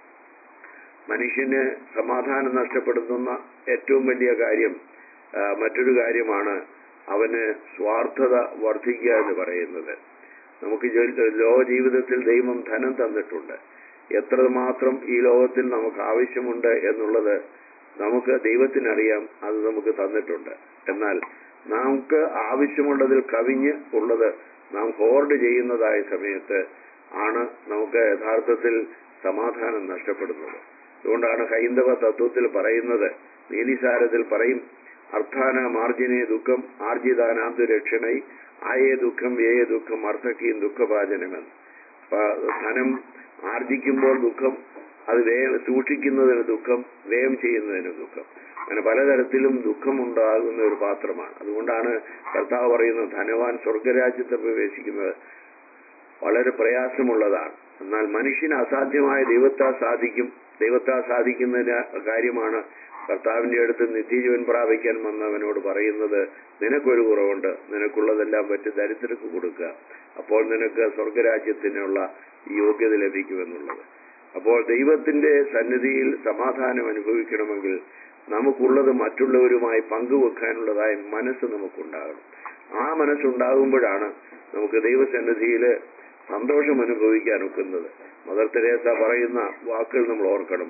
മനുഷ്യന് സമാധാനം നഷ്ടപ്പെടുത്തുന്ന ഏറ്റവും വലിയ കാര്യം ആ, മറ്റൊരു കാര്യമാണ് അവന് സ്വാർത്ഥത വർദ്ധിക്കുക എന്ന് പറയുന്നത് നമുക്ക് ജോ- ലോക ജീവിതത്തിൽ ദൈവം ധനം തന്നിട്ടുണ്ട് എത്രമാത്രം ഈ ലോകത്തിൽ നമുക്ക് ആവശ്യമുണ്ട് എന്നുള്ളത് നമുക്ക് ദൈവത്തിനറിയാം അത് നമുക്ക് തന്നിട്ടുണ്ട് എന്നാൽ നമുക്ക് ആവശ്യമുള്ളതിൽ കവിഞ്ഞ് ഉള്ളത് നാം ഹോർഡ് ചെയ്യുന്നതായ സമയത്ത് ആണ് നമുക്ക് യഥാർത്ഥത്തിൽ സമാധാനം നഷ്ടപ്പെടുന്നത് അതുകൊണ്ടാണ് ഹൈന്ദവ തത്വത്തിൽ പറയുന്നത് നീലിസാരത്തിൽ പറയും അർത്ഥാന മാർജിനെ ദുഃഖം ആർജിതാനാന്തു രക്ഷണൈ ആയേ ദുഃഖം വ്യയ ദുഃഖം അർത്ഥക്കീം ദുഃഖഭാജനമെന്ന് അപ്പൊ ധനം ആർജിക്കുമ്പോൾ ദുഃഖം അത് വ്യയം സൂക്ഷിക്കുന്നതിന് ദുഃഖം വ്യയം ചെയ്യുന്നതിന് ദുഃഖം അങ്ങനെ പലതരത്തിലും ദുഃഖം ഉണ്ടാകുന്ന ഒരു പാത്രമാണ് അതുകൊണ്ടാണ് കർത്താവ് പറയുന്നത് ധനവാൻ സ്വർഗരാജ്യത്തെ പ്രവേശിക്കുന്നത് വളരെ പ്രയാസമുള്ളതാണ് എന്നാൽ മനുഷ്യന് അസാധ്യമായ ദൈവത്താൽ സാധിക്കും ദൈവത്താൽ സാധിക്കുന്നതിന് കാര്യമാണ് കർത്താവിന്റെ അടുത്ത് നിത്യജീവൻ പ്രാപിക്കാൻ വന്നവനോട് പറയുന്നത് നിനക്കൊരു കുറവുണ്ട് നിനക്കുള്ളതെല്ലാം പറ്റി ദരിദ്രർക്ക് കൊടുക്കുക അപ്പോൾ നിനക്ക് സ്വർഗരാജ്യത്തിനുള്ള യോഗ്യത ലഭിക്കുമെന്നുള്ളത് അപ്പോൾ ദൈവത്തിന്റെ സന്നിധിയിൽ സമാധാനം അനുഭവിക്കണമെങ്കിൽ നമുക്കുള്ളത് മറ്റുള്ളവരുമായി പങ്കുവെക്കാനുള്ളതായ മനസ്സ് നമുക്കുണ്ടാകണം ആ മനസ്സുണ്ടാകുമ്പോഴാണ് നമുക്ക് ദൈവസന്നിധിയിൽ സന്തോഷം അനുഭവിക്കാൻ ഒക്കുന്നത് മദർ തെരേസ പറയുന്ന വാക്കുകൾ നമ്മൾ ഓർക്കണം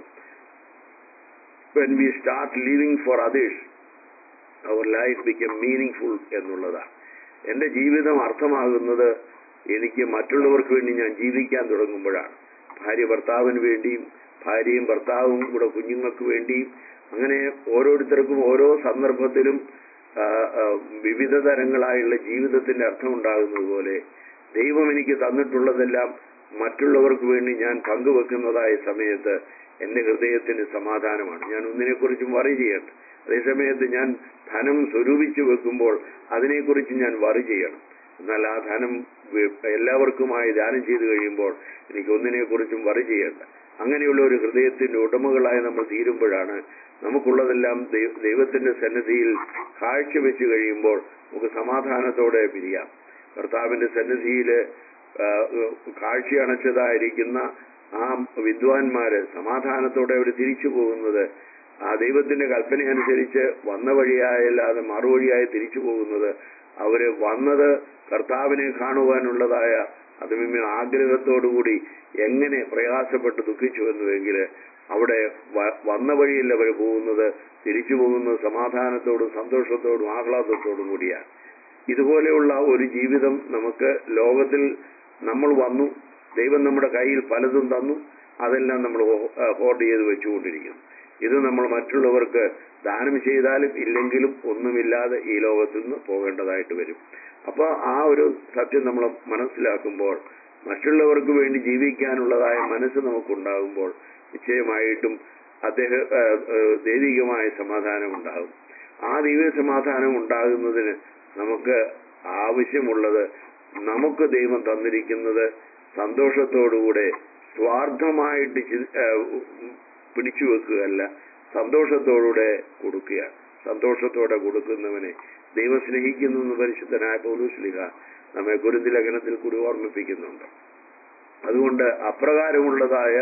when we start living for others our life become meaning എന്നുള്ളതാണ് എന്റെ ജീവിതം അർത്ഥമാകുന്നത് എനിക്ക് മറ്റുള്ളവർക്ക് വേണ്ടി ഞാൻ ജീവിക്കാൻ തുടങ്ങുമ്പോഴാണ് ഭാര്യ ഭർത്താവിന് വേണ്ടിയും ഭാര്യയും ഭർത്താവും കൂടെ കുഞ്ഞുങ്ങൾക്ക് വേണ്ടിയും അങ്ങനെ ഓരോരുത്തർക്കും ഓരോ സന്ദർഭത്തിലും ആ, ആ, വിവിധ തരങ്ങളായുള്ള ജീവിതത്തിന്റെ അർത്ഥമുണ്ടാകുന്നത് പോലെ ദൈവം എനിക്ക് തന്നിട്ടുള്ളതെല്ലാം മറ്റുള്ളവർക്ക് വേണ്ടി ഞാൻ പങ്കുവെക്കുന്നതായ സമയത്ത് എന്റെ ഹൃദയത്തിന് സമാധാനമാണ് ഞാൻ ഒന്നിനെക്കുറിച്ചും വറി ചെയ്യണ്ട അതേസമയത്ത് ഞാൻ ധനം സ്വരൂപിച്ചു വെക്കുമ്പോൾ അതിനെക്കുറിച്ച് ഞാൻ വറി ചെയ്യണം എന്നാൽ ആ ധനം വെ- എല്ലാവർക്കുമായി ദാനം ചെയ്തു കഴിയുമ്പോൾ എനിക്ക് ഒന്നിനെക്കുറിച്ചും വറി ചെയ്യണ്ട അങ്ങനെയുള്ള ഒരു ഹൃദയത്തിന്റെ ഉടമകളായി നമ്മൾ തീരുമ്പോഴാണ് നമുക്കുള്ളതെല്ലാം ദൈവ- ദൈവത്തിന്റെ സന്നിധിയിൽ കാഴ്ചവെച്ച് കഴിയുമ്പോൾ നമുക്ക് സമാധാനത്തോടെ പിരിയാം കർത്താവിന്റെ സന്നിധിയില് ആ, കാഴ്ചയണച്ചതായിരിക്കുന്ന ആ വിദ്വാൻമാര് സമാധാനത്തോടെ അവർ തിരിച്ചു പോകുന്നത് ആ ദൈവത്തിന്റെ കൽപ്പന അനുസരിച്ച് വന്ന വഴിയായല്ലാതെ മറുവഴിയായി തിരിച്ചു പോകുന്നത് അവര് വന്നത് കർത്താവിനെ കാണുവാനുള്ളതായ അതുമിമ്മ ആഗ്രഹത്തോടുകൂടി എങ്ങനെ പ്രയാസപ്പെട്ട് ദുഃഖിച്ചു എന്നുവെങ്കിൽ അവിടെ വ- വന്ന വഴിയല്ല അവർ പോകുന്നത് തിരിച്ചു പോകുന്നത് സമാധാനത്തോടും സന്തോഷത്തോടും ആഹ്ലാദത്തോടും കൂടിയാണ് ഇതുപോലെയുള്ള ഒരു ജീവിതം നമുക്ക് ലോകത്തിൽ നമ്മൾ വന്നു ദൈവം നമ്മുടെ കയ്യിൽ പലതും തന്നു അതെല്ലാം നമ്മൾ ഹോർഡ് ചെയ്ത് വെച്ചുകൊണ്ടിരിക്കുന്നു ഇത് നമ്മൾ മറ്റുള്ളവർക്ക് ദാനം ചെയ്താലും ഇല്ലെങ്കിലും ഒന്നുമില്ലാതെ ഈ ലോകത്തിൽ നിന്ന് പോകേണ്ടതായിട്ട് വരും അപ്പോൾ ആ ഒരു സത്യം നമ്മൾ മനസ്സിലാക്കുമ്പോൾ മറ്റുള്ളവർക്ക് വേണ്ടി ജീവിക്കാനുള്ളതായ മനസ്സ് നമുക്കുണ്ടാകുമ്പോൾ നിശ്ചയമായിട്ടും അദ്ദേഹം ആ, ആ, ദൈവികമായ സമാധാനം ഉണ്ടാകും ആ ദൈവിക സമാധാനം ഉണ്ടാകുന്നതിന് നമുക്ക് ആവശ്യമുള്ളത് നമുക്ക് ദൈവം തന്നിരിക്കുന്നത് സന്തോഷത്തോടുകൂടെ സ്വാർത്ഥമായിട്ട് ചി- ആ, പിടിച്ചു വെക്കുകയല്ല സന്തോഷത്തോടുകൂടെ കൊടുക്കുകയാണ് സന്തോഷത്തോടെ കൊടുക്കുന്നവനെ ദൈവം സ്നേഹിക്കുന്നു എന്ന് പരിശുദ്ധനായ പൗലൂസ്ലിഹ നമ്മെ കുരുതി ലേഖനത്തിൽ കൂടി ഓർമ്മിപ്പിക്കുന്നുണ്ട് അതുകൊണ്ട് അപ്രകാരമുള്ളതായ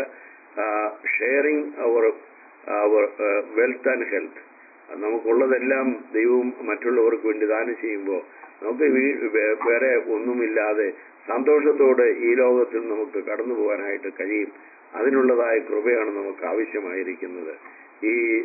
sharing our our wealth and health നമുക്കുള്ളതെല്ലാം ദൈവവും മറ്റുള്ളവർക്ക് വേണ്ടി ദാനം ചെയ്യുമ്പോൾ നമുക്ക് വീ- വേ- വേറെ ഒന്നുമില്ലാതെ സന്തോഷത്തോടെ ഈ ലോകത്തിൽ നമുക്ക് കടന്നു പോകാനായിട്ട് കഴിയും അതിനുള്ളതായ കൃപയാണ് നമുക്ക് ആവശ്യമായിരിക്കുന്നത് ഈ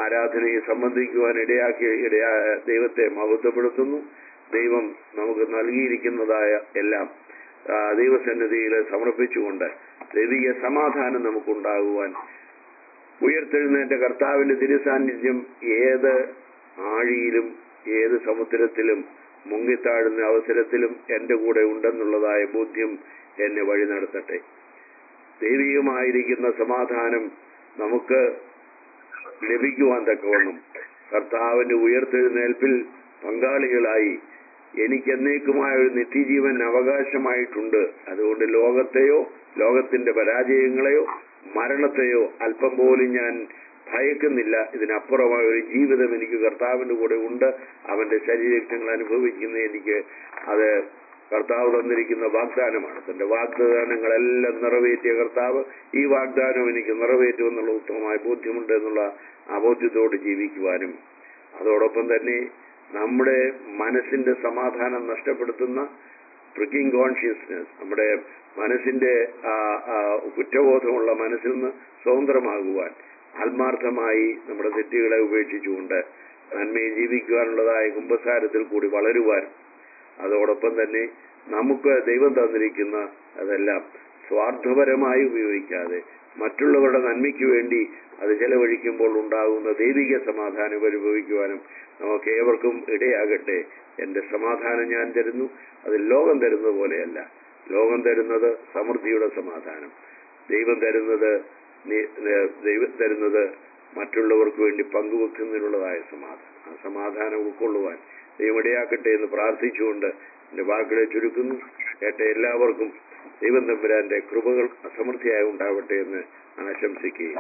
ആരാധനയെ സംബന്ധിക്കുവാൻ ഇടയാക്കി ഇടയാ ദൈവത്തെ മഹത്വപ്പെടുത്തുന്നു ദൈവം നമുക്ക് നൽകിയിരിക്കുന്നതായ എല്ലാം ആ, ദൈവസന്നിധിയിൽ സമർപ്പിച്ചുകൊണ്ട് ദൈവിക സമാധാനം നമുക്കുണ്ടാകുവാൻ ഉയർത്തെഴുന്നേറ്റ കർത്താവിന്റെ തിരുസാന്നിധ്യം ഏത് ആഴിയിലും ഏത് സമുദ്രത്തിലും മുങ്ങിത്താഴുന്ന അവസരത്തിലും എന്റെ കൂടെ ഉണ്ടെന്നുള്ളതായ ബോധ്യം എന്നെ വഴി നടത്തട്ടെ ദൈവികമായിരിക്കുന്ന സമാധാനം നമുക്ക് ലഭിക്കുവാൻ തക്കവണ്ണം കർത്താവിന്റെ ഉയർത്തെഴുന്നേൽപ്പിൽ പങ്കാളികളായി എനിക്ക് എന്നേക്കുമായ ഒരു നിത്യജീവൻ അവകാശമായിട്ടുണ്ട് അതുകൊണ്ട് ലോകത്തെയോ ലോകത്തിന്റെ പരാജയങ്ങളെയോ മരണത്തെയോ അല്പം പോലും ഞാൻ ഭയക്കുന്നില്ല ഇതിനപ്പുറമായ ഒരു ജീവിതം എനിക്ക് കർത്താവിന്റെ കൂടെ ഉണ്ട് അവന്റെ ശരീരങ്ങൾ അനുഭവിക്കുന്ന എനിക്ക് അത് കർത്താവ് തന്നിരിക്കുന്ന വാഗ്ദാനമാണ് തന്റെ വാഗ്ദാനങ്ങളെല്ലാം നിറവേറ്റിയ കർത്താവ് ഈ വാഗ്ദാനം എനിക്ക് നിറവേറ്റുമെന്നുള്ള ഉത്തമമായ ബോധ്യമുണ്ട് എന്നുള്ള ആ ബോധ്യത്തോട് ജീവിക്കുവാനും അതോടൊപ്പം തന്നെ നമ്മുടെ മനസ്സിന്റെ സമാധാനം നഷ്ടപ്പെടുത്തുന്ന ട്രിക്കിംഗ് കോൺഷ്യസ്നെസ് നമ്മുടെ മനസ്സിന്റെ ആ, ആ, കുറ്റബോധമുള്ള മനസ്സിൽ നിന്ന് സ്വതന്ത്രമാകുവാൻ ആത്മാർത്ഥമായി നമ്മുടെ തെറ്റുകളെ ഉപേക്ഷിച്ചുകൊണ്ട് നന്മയെ ജീവിക്കുവാനുള്ളതായ കുമ്പസാരത്തിൽ കൂടി വളരുവാൻ അതോടൊപ്പം തന്നെ നമുക്ക് ദൈവം തന്നിരിക്കുന്ന അതെല്ലാം സ്വാർത്ഥപരമായി ഉപയോഗിക്കാതെ മറ്റുള്ളവരുടെ നന്മയ്ക്ക് വേണ്ടി അത് ചെലവഴിക്കുമ്പോൾ ഉണ്ടാകുന്ന ദൈവിക സമാധാനം അനുഭവിക്കുവാനും നമുക്ക് ഏവർക്കും ഇടയാകട്ടെ എന്റെ സമാധാനം ഞാൻ തരുന്നു അത് ലോകം തരുന്നത് പോലെയല്ല ലോകം തരുന്നത് സമൃദ്ധിയുടെ സമാധാനം ദൈവം തരുന്നത് നി- നി- ദൈവം തരുന്നത് മറ്റുള്ളവർക്ക് വേണ്ടി പങ്കുവെക്കുന്നതിനുള്ളതായ സമാധാനം ആ സമാധാനം ഉൾക്കൊള്ളുവാൻ ദൈവം ഇടയാക്കട്ടെ എന്ന് പ്രാർത്ഥിച്ചുകൊണ്ട് എന്റെ വാക്കുകളെ ചുരുക്കുന്നു കേട്ട എല്ലാവർക്കും ദൈവം തമ്പുരാന്റെ കൃപകൾ അസമൃദ്ധിയായി ഉണ്ടാവട്ടെ എന്ന് ആശംസിക്കുകയും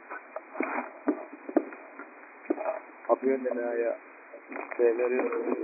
അഭിനന്ദനായ സേവരി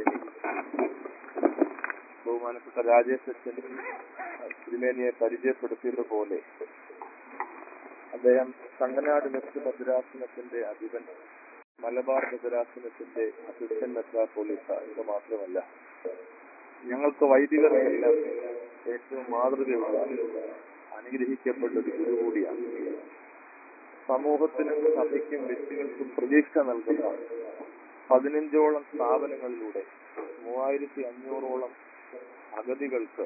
ബഹുമാനപ്പെട്ട രാജേഷ് അച്ഛൻ തിരുമേനിയെ പരിചയപ്പെടുത്തിയതുപോലെ അദ്ദേഹം സംഗനാട് വെസ്റ്റ് ഭദ്രാസനത്തിന്റെ അധിപൻ മലബാർ ഭദ്രാസനത്തിന്റെ അസിസ്റ്റന്റ് മെത്രാപോലീസ ഇത് മാത്രമല്ല ഞങ്ങൾക്ക് വൈദികരെല്ലാം ഏറ്റവും മാതൃകയുള്ള അനുഗ്രഹിക്കപ്പെട്ട ഒരു ഗുരു കൂടിയാണ് സമൂഹത്തിനും സഭയ്ക്കും വ്യക്തികൾക്കും പ്രതീക്ഷ നൽകുന്ന പതിനഞ്ചോളം സ്ഥാപനങ്ങളിലൂടെ മൂവായിരത്തി അഞ്ഞൂറോളം അഗതികൾക്ക്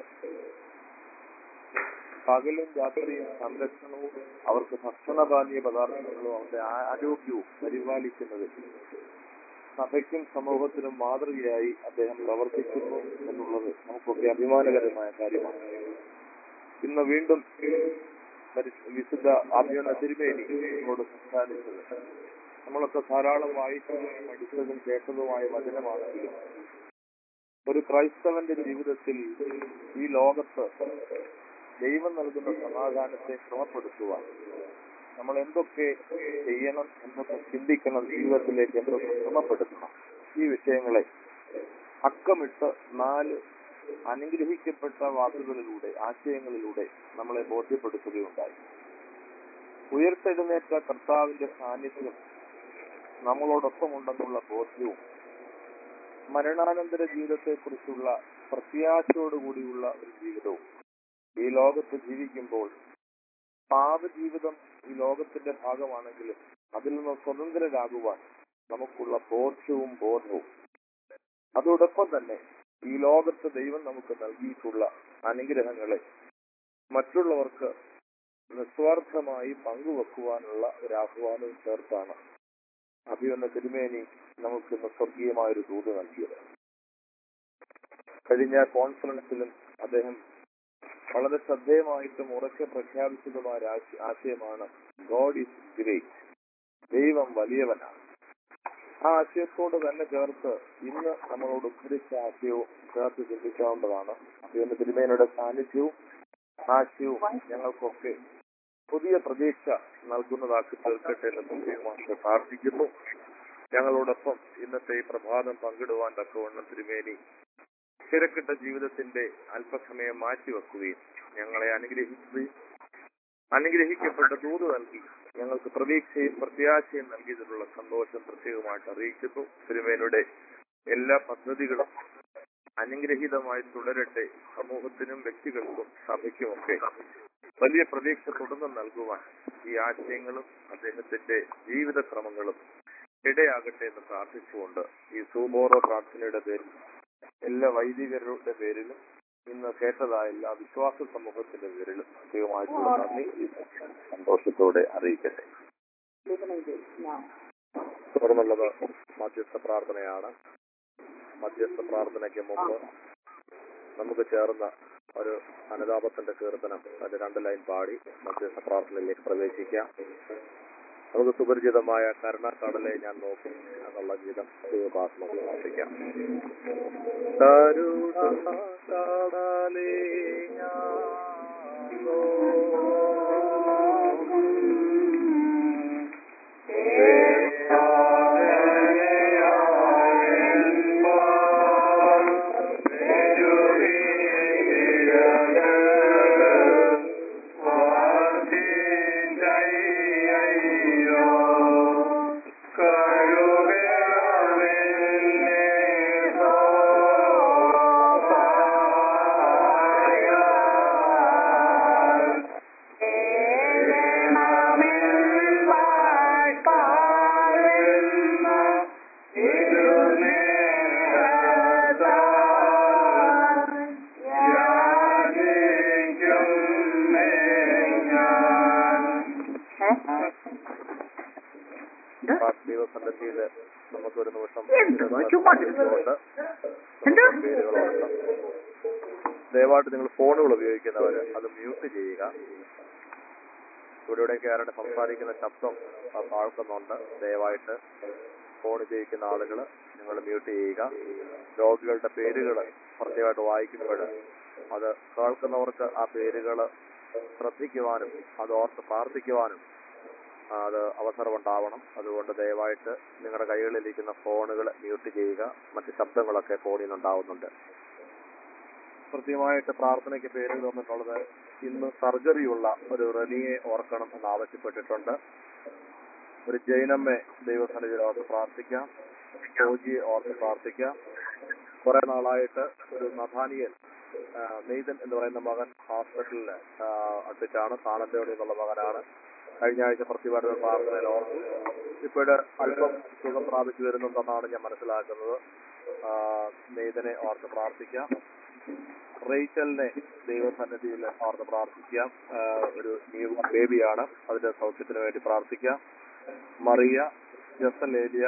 പകലും രാത്രിയും സംരക്ഷണവും അവർക്ക് ഭക്ഷണപാനീയ പദാർത്ഥങ്ങളും അവരുടെ ആരോഗ്യവും പരിപാലിക്കുന്നതിൽ സഭയ്ക്കും സമൂഹത്തിനും മാതൃകയായി അദ്ദേഹം പ്രവർത്തിക്കുന്നു എന്നുള്ളത് നമുക്കൊക്കെ അഭിമാനകരമായ കാര്യമാണ് ഇന്ന് വീണ്ടും പരി- വിശുദ്ധ ആഭ്യന്തര തിരുമേനി നമ്മളോട് സംസാരിച്ചത് നമ്മളൊക്കെ ധാരാളം വായിച്ചതും പഠിച്ചതും കേട്ടതുമായ വചനമാണെങ്കിലും ഒരു ക്രൈസ്തവന്റെ ജീവിതത്തിൽ ഈ ലോകത്ത് ദൈവം നൽകുന്ന സമാധാനത്തെ ക്രമപ്പെടുത്തുവാൻ നമ്മൾ എന്തൊക്കെ ചെയ്യണം എന്തൊക്കെ ചിന്തിക്കണം ജീവിതത്തിലേക്ക് എന്തൊക്കെ ക്രമപ്പെടുത്തണം ഈ വിഷയങ്ങളെ അക്കമിട്ട് നാല് അനുഗ്രഹിക്കപ്പെട്ട വാക്കുകളിലൂടെ ആശയങ്ങളിലൂടെ നമ്മളെ ബോധ്യപ്പെടുത്തുകയുണ്ടായി ഉയർത്തെഴുന്നേറ്റ കർത്താവിന്റെ സാന്നിധ്യം നമ്മളോടൊപ്പമുണ്ടെന്നുള്ള ബോധ്യവും മരണാനന്തര ജീവിതത്തെക്കുറിച്ചുള്ള പ്രത്യാശയോടുകൂടിയുള്ള ഒരു ജീവിതവും ഈ ലോകത്ത് ജീവിക്കുമ്പോൾ പാപജീവിതം ഈ ലോകത്തിന്റെ ഭാഗമാണെങ്കിലും അതിൽ നിന്ന് സ്വതന്ത്രരാകുവാൻ നമുക്കുള്ള ബോധ്യവും ബോധവും അതോടൊപ്പം തന്നെ ഈ ലോകത്ത് ദൈവം നമുക്ക് നൽകിയിട്ടുള്ള അനുഗ്രഹങ്ങളെ മറ്റുള്ളവർക്ക് നിസ്വാർത്ഥമായി പങ്കുവെക്കുവാനുള്ള ഒരു ആഹ്വാനവും ചേർത്താണ് അഭിവന്ന തിരുമേനി നമുക്കിന്ന് സ്വർഗീയമായ ഒരു ദൂത് നൽകിയത് കഴിഞ്ഞ കോൺഫറൻസിലും അദ്ദേഹം വളരെ ശ്രദ്ധേയമായിട്ടും ഉറക്കെ പ്രഖ്യാപിച്ചതുമായ ഒരു ആശ- ആശയമാണ് ഗോഡ് ഈസ് ഗ്രേറ്റ് ദൈവം വലിയവനാണ് ആ ആശയത്തോട് തന്നെ ചേർത്ത് ഇന്ന് നമ്മളോട് ഉദ്ധരിച്ച ആശയവും ചേർത്ത് ചിന്തിക്കാവുന്നതാണ് ദൈവം തിരുമേനയുടെ സാന്നിധ്യവും ആശയവും ഞങ്ങൾക്കൊക്കെ പുതിയ പ്രതീക്ഷ നൽകുന്നതാക്കി തീർക്കട്ടെ എന്ന് പ്രത്യേകമായി പ്രാർത്ഥിക്കുന്നു ഞങ്ങളോടൊപ്പം ഇന്നത്തെ ഈ പ്രഭാതം പങ്കിടുവാൻ തക്കവണ്ണം തിരുമേനി തിരക്കിട്ട ജീവിതത്തിന്റെ അല്പസമയം മാറ്റിവെക്കുകയും ഞങ്ങളെ അനുഗ്രഹിക്കുകയും അനുഗ്രഹിക്കപ്പെട്ട ദൂത് നൽകി ഞങ്ങൾക്ക് പ്രതീക്ഷയും പ്രത്യാശയും നൽകിയതിലുള്ള സന്തോഷം പ്രത്യേകമായിട്ട് അറിയിക്കുന്നു തിരുമേനയുടെ എല്ലാ പദ്ധതികളും അനുഗ്രഹീതമായി തുടരട്ടെ സമൂഹത്തിനും വ്യക്തികൾക്കും സഭയ്ക്കുമൊക്കെ വലിയ പ്രതീക്ഷ തുടർന്ന് നൽകുവാൻ ഈ ആശയങ്ങളും അദ്ദേഹത്തിന്റെ ജീവിതക്രമങ്ങളും ഇടയാകട്ടെ എന്ന് പ്രാർത്ഥിച്ചുകൊണ്ട് ഈ സൂബോറോ പ്രാർത്ഥനയുടെ പേരിൽ എല്ലാ വൈദികരുടെ പേരിലും ഇന്ന് കേട്ടതായ എല്ലാ വിശ്വാസ സമൂഹത്തിന്റെ പേരിലും ദൈവമായിട്ടുള്ള നന്ദി ഈ സന്തോഷത്തോടെ അറിയിക്കട്ടെ തുടർന്നുള്ളത് മധ്യസ്ഥ പ്രാർത്ഥനയാണ് മധ്യസ്ഥ പ്രാർത്ഥനയ്ക്ക് മുമ്പ് നമുക്ക് ചേർന്ന ഒരു അനുതാപത്തിന്റെ കീർത്തനം അത് രണ്ട് ലൈൻ പാടി മധ്യസ്ഥ പ്രാർത്ഥനയിലേക്ക് പ്രവേശിക്കാം നമുക്ക് സുപരിചിതമായ കരുണക്കടലെ ഞാൻ നോക്കി എന്നുള്ള ഗീതം ദൈവഭാഷണം പ്രാർത്ഥിക്കാം കരുണക്കടലേ ഞാൻ ദൈവസന്നിധിയിൽ നമുക്കൊരു നിമിഷം എന്തുവാ ചുമ്മാ കൊണ്ട് എന്താ പേരുകളുണ്ട് ദയവായിട്ട് നിങ്ങൾ ഫോണുകൾ ഉപയോഗിക്കുന്നവർ അത് മ്യൂട്ട് ചെയ്യുക ഇവിടെ ആരുടെ സംസാരിക്കുന്ന ശബ്ദം ആ താഴ്ത്തുന്നുണ്ട് ദയവായിട്ട് ഫോൺ ഉപയോഗിക്കുന്ന ആളുകൾ നിങ്ങൾ മ്യൂട്ട് ചെയ്യുക രോഗികളുടെ പേരുകൾ പ്രത്യേകമായിട്ട് വായിക്കുമ്പോൾ അത് കേൾക്കുന്നവർക്ക് ആ പേരുകൾ ശ്രദ്ധിക്കുവാനും അത് ഓർത്ത് പ്രാർത്ഥിക്കുവാനും ആ, അത് അവസരമുണ്ടാവണം അതുകൊണ്ട് ദയവായിട്ട് നിങ്ങളുടെ കൈകളിലിരിക്കുന്ന ഫോണുകൾ മ്യൂട്ട് ചെയ്യുക മറ്റ് ശബ്ദങ്ങളൊക്കെ ഫോണിൽ നിന്നുണ്ടാവുന്നുണ്ട് കൃത്യമായിട്ട് പ്രാർത്ഥനയ്ക്ക് പേര് തന്നിട്ടുള്ളത് ഇന്ന് സർജറിയുള്ള ഒരു റനിയെ ഓർക്കണം എന്ന് ആവശ്യപ്പെട്ടിട്ടുണ്ട് ഒരു ജൈനമ്മെ ദൈവസന്നിധിയിൽ ഓർത്ത് പ്രാർത്ഥിക്കാം ഷോജിയെ ഓർത്ത് പ്രാർത്ഥിക്കാം കുറെ നാളായിട്ട് ഒരു നഥാനിയൽ ആ, നെയ്തൻ എന്ന് പറയുന്ന മകൻ ഹോസ്പിറ്റലിൽ അഡ്മിറ്റാണ് താണന്തയോടി എന്നുള്ള മകനാണ് കഴിഞ്ഞ ആഴ്ച പ്രതിപാദന പ്രാർത്ഥനയിൽ ഓർത്തു ഇപ്പോഴ് അല്പം സുഖം പ്രാപിച്ചു വരുന്നുണ്ടെന്നാണ് ഞാൻ മനസ്സിലാക്കുന്നത് ആ, നെയ്തനെ ഓർത്ത് പ്രാർത്ഥിക്കാം റേച്ചലിനെ ദൈവസന്നിധിയിൽ ഓർത്ത് പ്രാർത്ഥിക്കാം ആ, ഒരു ന്യൂ ബേബിയാണ് അതിന്റെ സൗഖ്യത്തിന് വേണ്ടി പ്രാർത്ഥിക്കാം മറിയ ജസലേലിയ